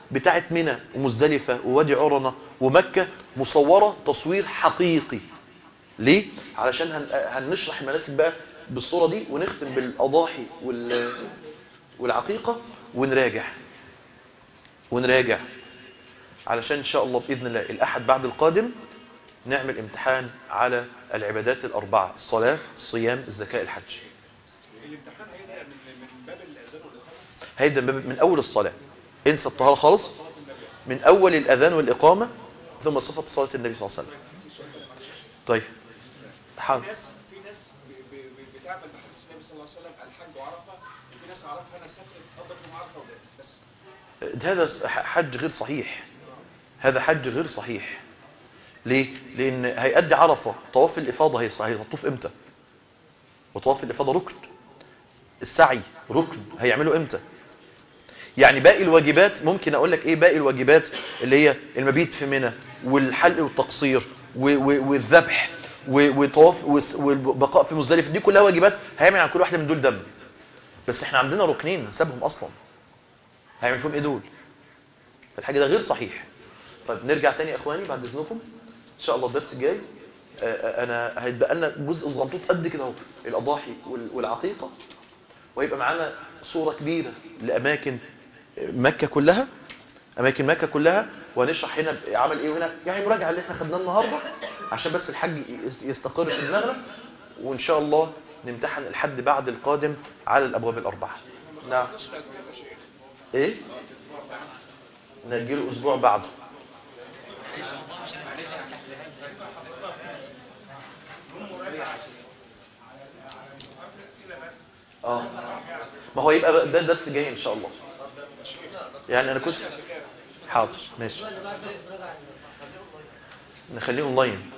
بتاعت منى ومزدلفة ووادي عرنة ومكة مصورة تصوير حقيقي ليه؟ علشان هن... هنشرح المناسك بقى بالصورة دي ونختم بالأضاحي وال... والعقيقة ونراجع ونراجع علشان إن شاء الله بإذن الله الأحد بعد القادم نعمل امتحان على العبادات الأربعة الصلاة الصيام الزكاة الحج الامتحان هيبدا من من باب الاذان والاقامه هيبدأ من من أول الصلاة انسى الطهارة خالص من أول الأذان والإقامة ثم صفة صلاة النبي صلى الله عليه وسلم طيب حاضر في ناس في ناس ب- ب- ب- بتعمل بحديث النبي صلى الله عليه وسلم الحج وعرفه وفي ناس اعرفها انا سافرت قضت يوم عرفه وجات بس هذا حج غير صحيح هذا حج غير صحيح ليه؟ لأن هيأدي عرفة طواف الإفاضة هي صحيح هتطوف إمتى؟ وطواف الإفاضة ركن السعي ركن هيعملوا إمتى؟ يعني باقي الواجبات ممكن أقول لك إيه باقي الواجبات اللي هي المبيت في منى والحلق والتقصير و- و- والذبح و- وطواف وس- والبقاء في مزدلفة دي كلها واجبات هيعمل عن كل واحدة من دول دم بس احنا عندنا ركنين نسبهم أصلا هيعمل فيهم ايه دول فالحاجة ده غير صحيح طيب نرجع تاني يا اخواني بعد اذنكم ان شاء الله الدرس الجاي آه، آه، انا هيتبقى لنا جزء صغنطوط قد كده اهو الاضاحي وال- والعقيقه ويبقى معانا صوره كبيره لاماكن مكه كلها اماكن مكه كلها وهنشرح هنا عمل ايه وهنا يعني مراجعه اللي احنا خدناه النهارده عشان بس الحج يس- يستقر في دماغنا وان شاء الله نمتحن الحد بعد القادم على الابواب الاربعه نعم ايه نجيله اسبوع بعده اه ما هو يبقى ده درس جاي ان شاء الله يعني انا كنت حاضر ماشي نخليه اونلاين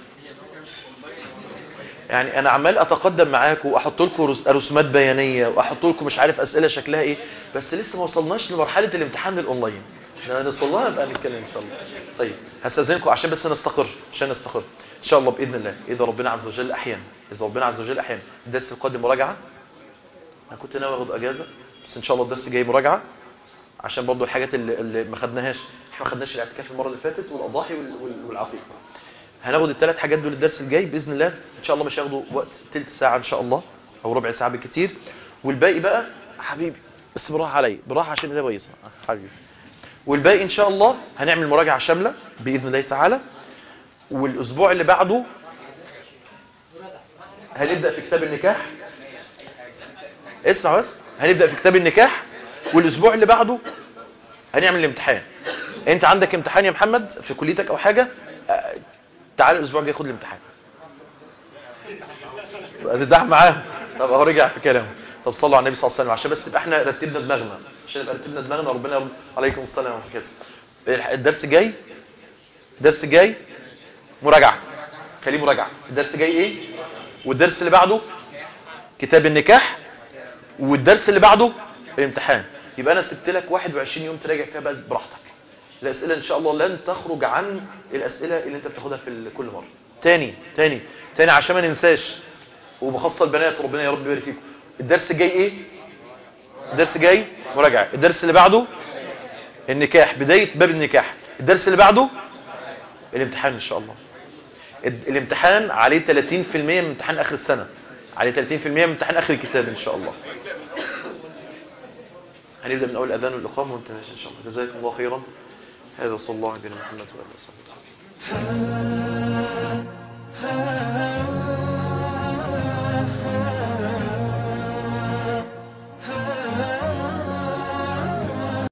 يعني انا عمال اتقدم معاكم واحط لكم رس- رسومات بيانيه واحط لكم مش عارف اسئله شكلها ايه بس لسه ما وصلناش لمرحله الامتحان الاونلاين احنا نوصل لها نبقى نتكلم ان شاء الله طيب هستاذنكم عشان بس نستقر عشان نستقر ان شاء الله باذن الله اذا ربنا عز وجل احيانا اذا ربنا عز وجل احيانا الدرس القادم مراجعه انا كنت ناوي اخد اجازه بس ان شاء الله الدرس جاي مراجعه عشان برضو الحاجات اللي, اللي ما خدناهاش احنا ما خدناش الاعتكاف المره اللي فاتت والاضاحي وال- وال- والعقيقه هناخد الثلاث حاجات دول الدرس الجاي باذن الله ان شاء الله مش هياخدوا وقت تلت ساعه ان شاء الله او ربع ساعه بالكتير والباقي بقى حبيبي بس براحه عليا براحه عشان ده بايظه حبيبي والباقي ان شاء الله هنعمل مراجعه شامله باذن الله تعالى والاسبوع اللي بعده هنبدا في كتاب النكاح اسمع بس هنبدا في كتاب النكاح والاسبوع اللي بعده هنعمل الامتحان انت عندك امتحان يا محمد في كليتك او حاجه آه، تعال الاسبوع الجاي خد الامتحان هتزعل معاه طب اهو رجع في كلامه طب صلوا على النبي صلى الله عليه وسلم عشان بس يبقى احنا رتبنا دماغنا عشان نبقى رتبنا دماغنا ربنا يرد عليكم السلام ورحمه الله الدرس جاي الدرس جاي مراجعه خليه مراجعه الدرس جاي ايه والدرس اللي بعده كتاب النكاح والدرس اللي بعده الامتحان يبقى انا سبت لك 21 يوم تراجع فيها بس براحتك الاسئله ان شاء الله لن تخرج عن الاسئله اللي انت بتاخدها في ال- كل مره تاني تاني تاني عشان ما ننساش وبخاصه البنات ربنا يا رب يبارك فيكم الدرس الجاي ايه الدرس الجاي مراجعه الدرس اللي بعده النكاح بدايه باب النكاح الدرس اللي بعده الامتحان ان شاء الله ال- الامتحان عليه 30% من امتحان اخر السنه عليه 30% من امتحان اخر الكتاب ان شاء الله هنبدا من اول الاذان والاقامه وانت ماشي ان شاء الله جزاكم الله خيرا هذا صلى الله على نبينا محمد وعلى اله وصحبه وسلم ha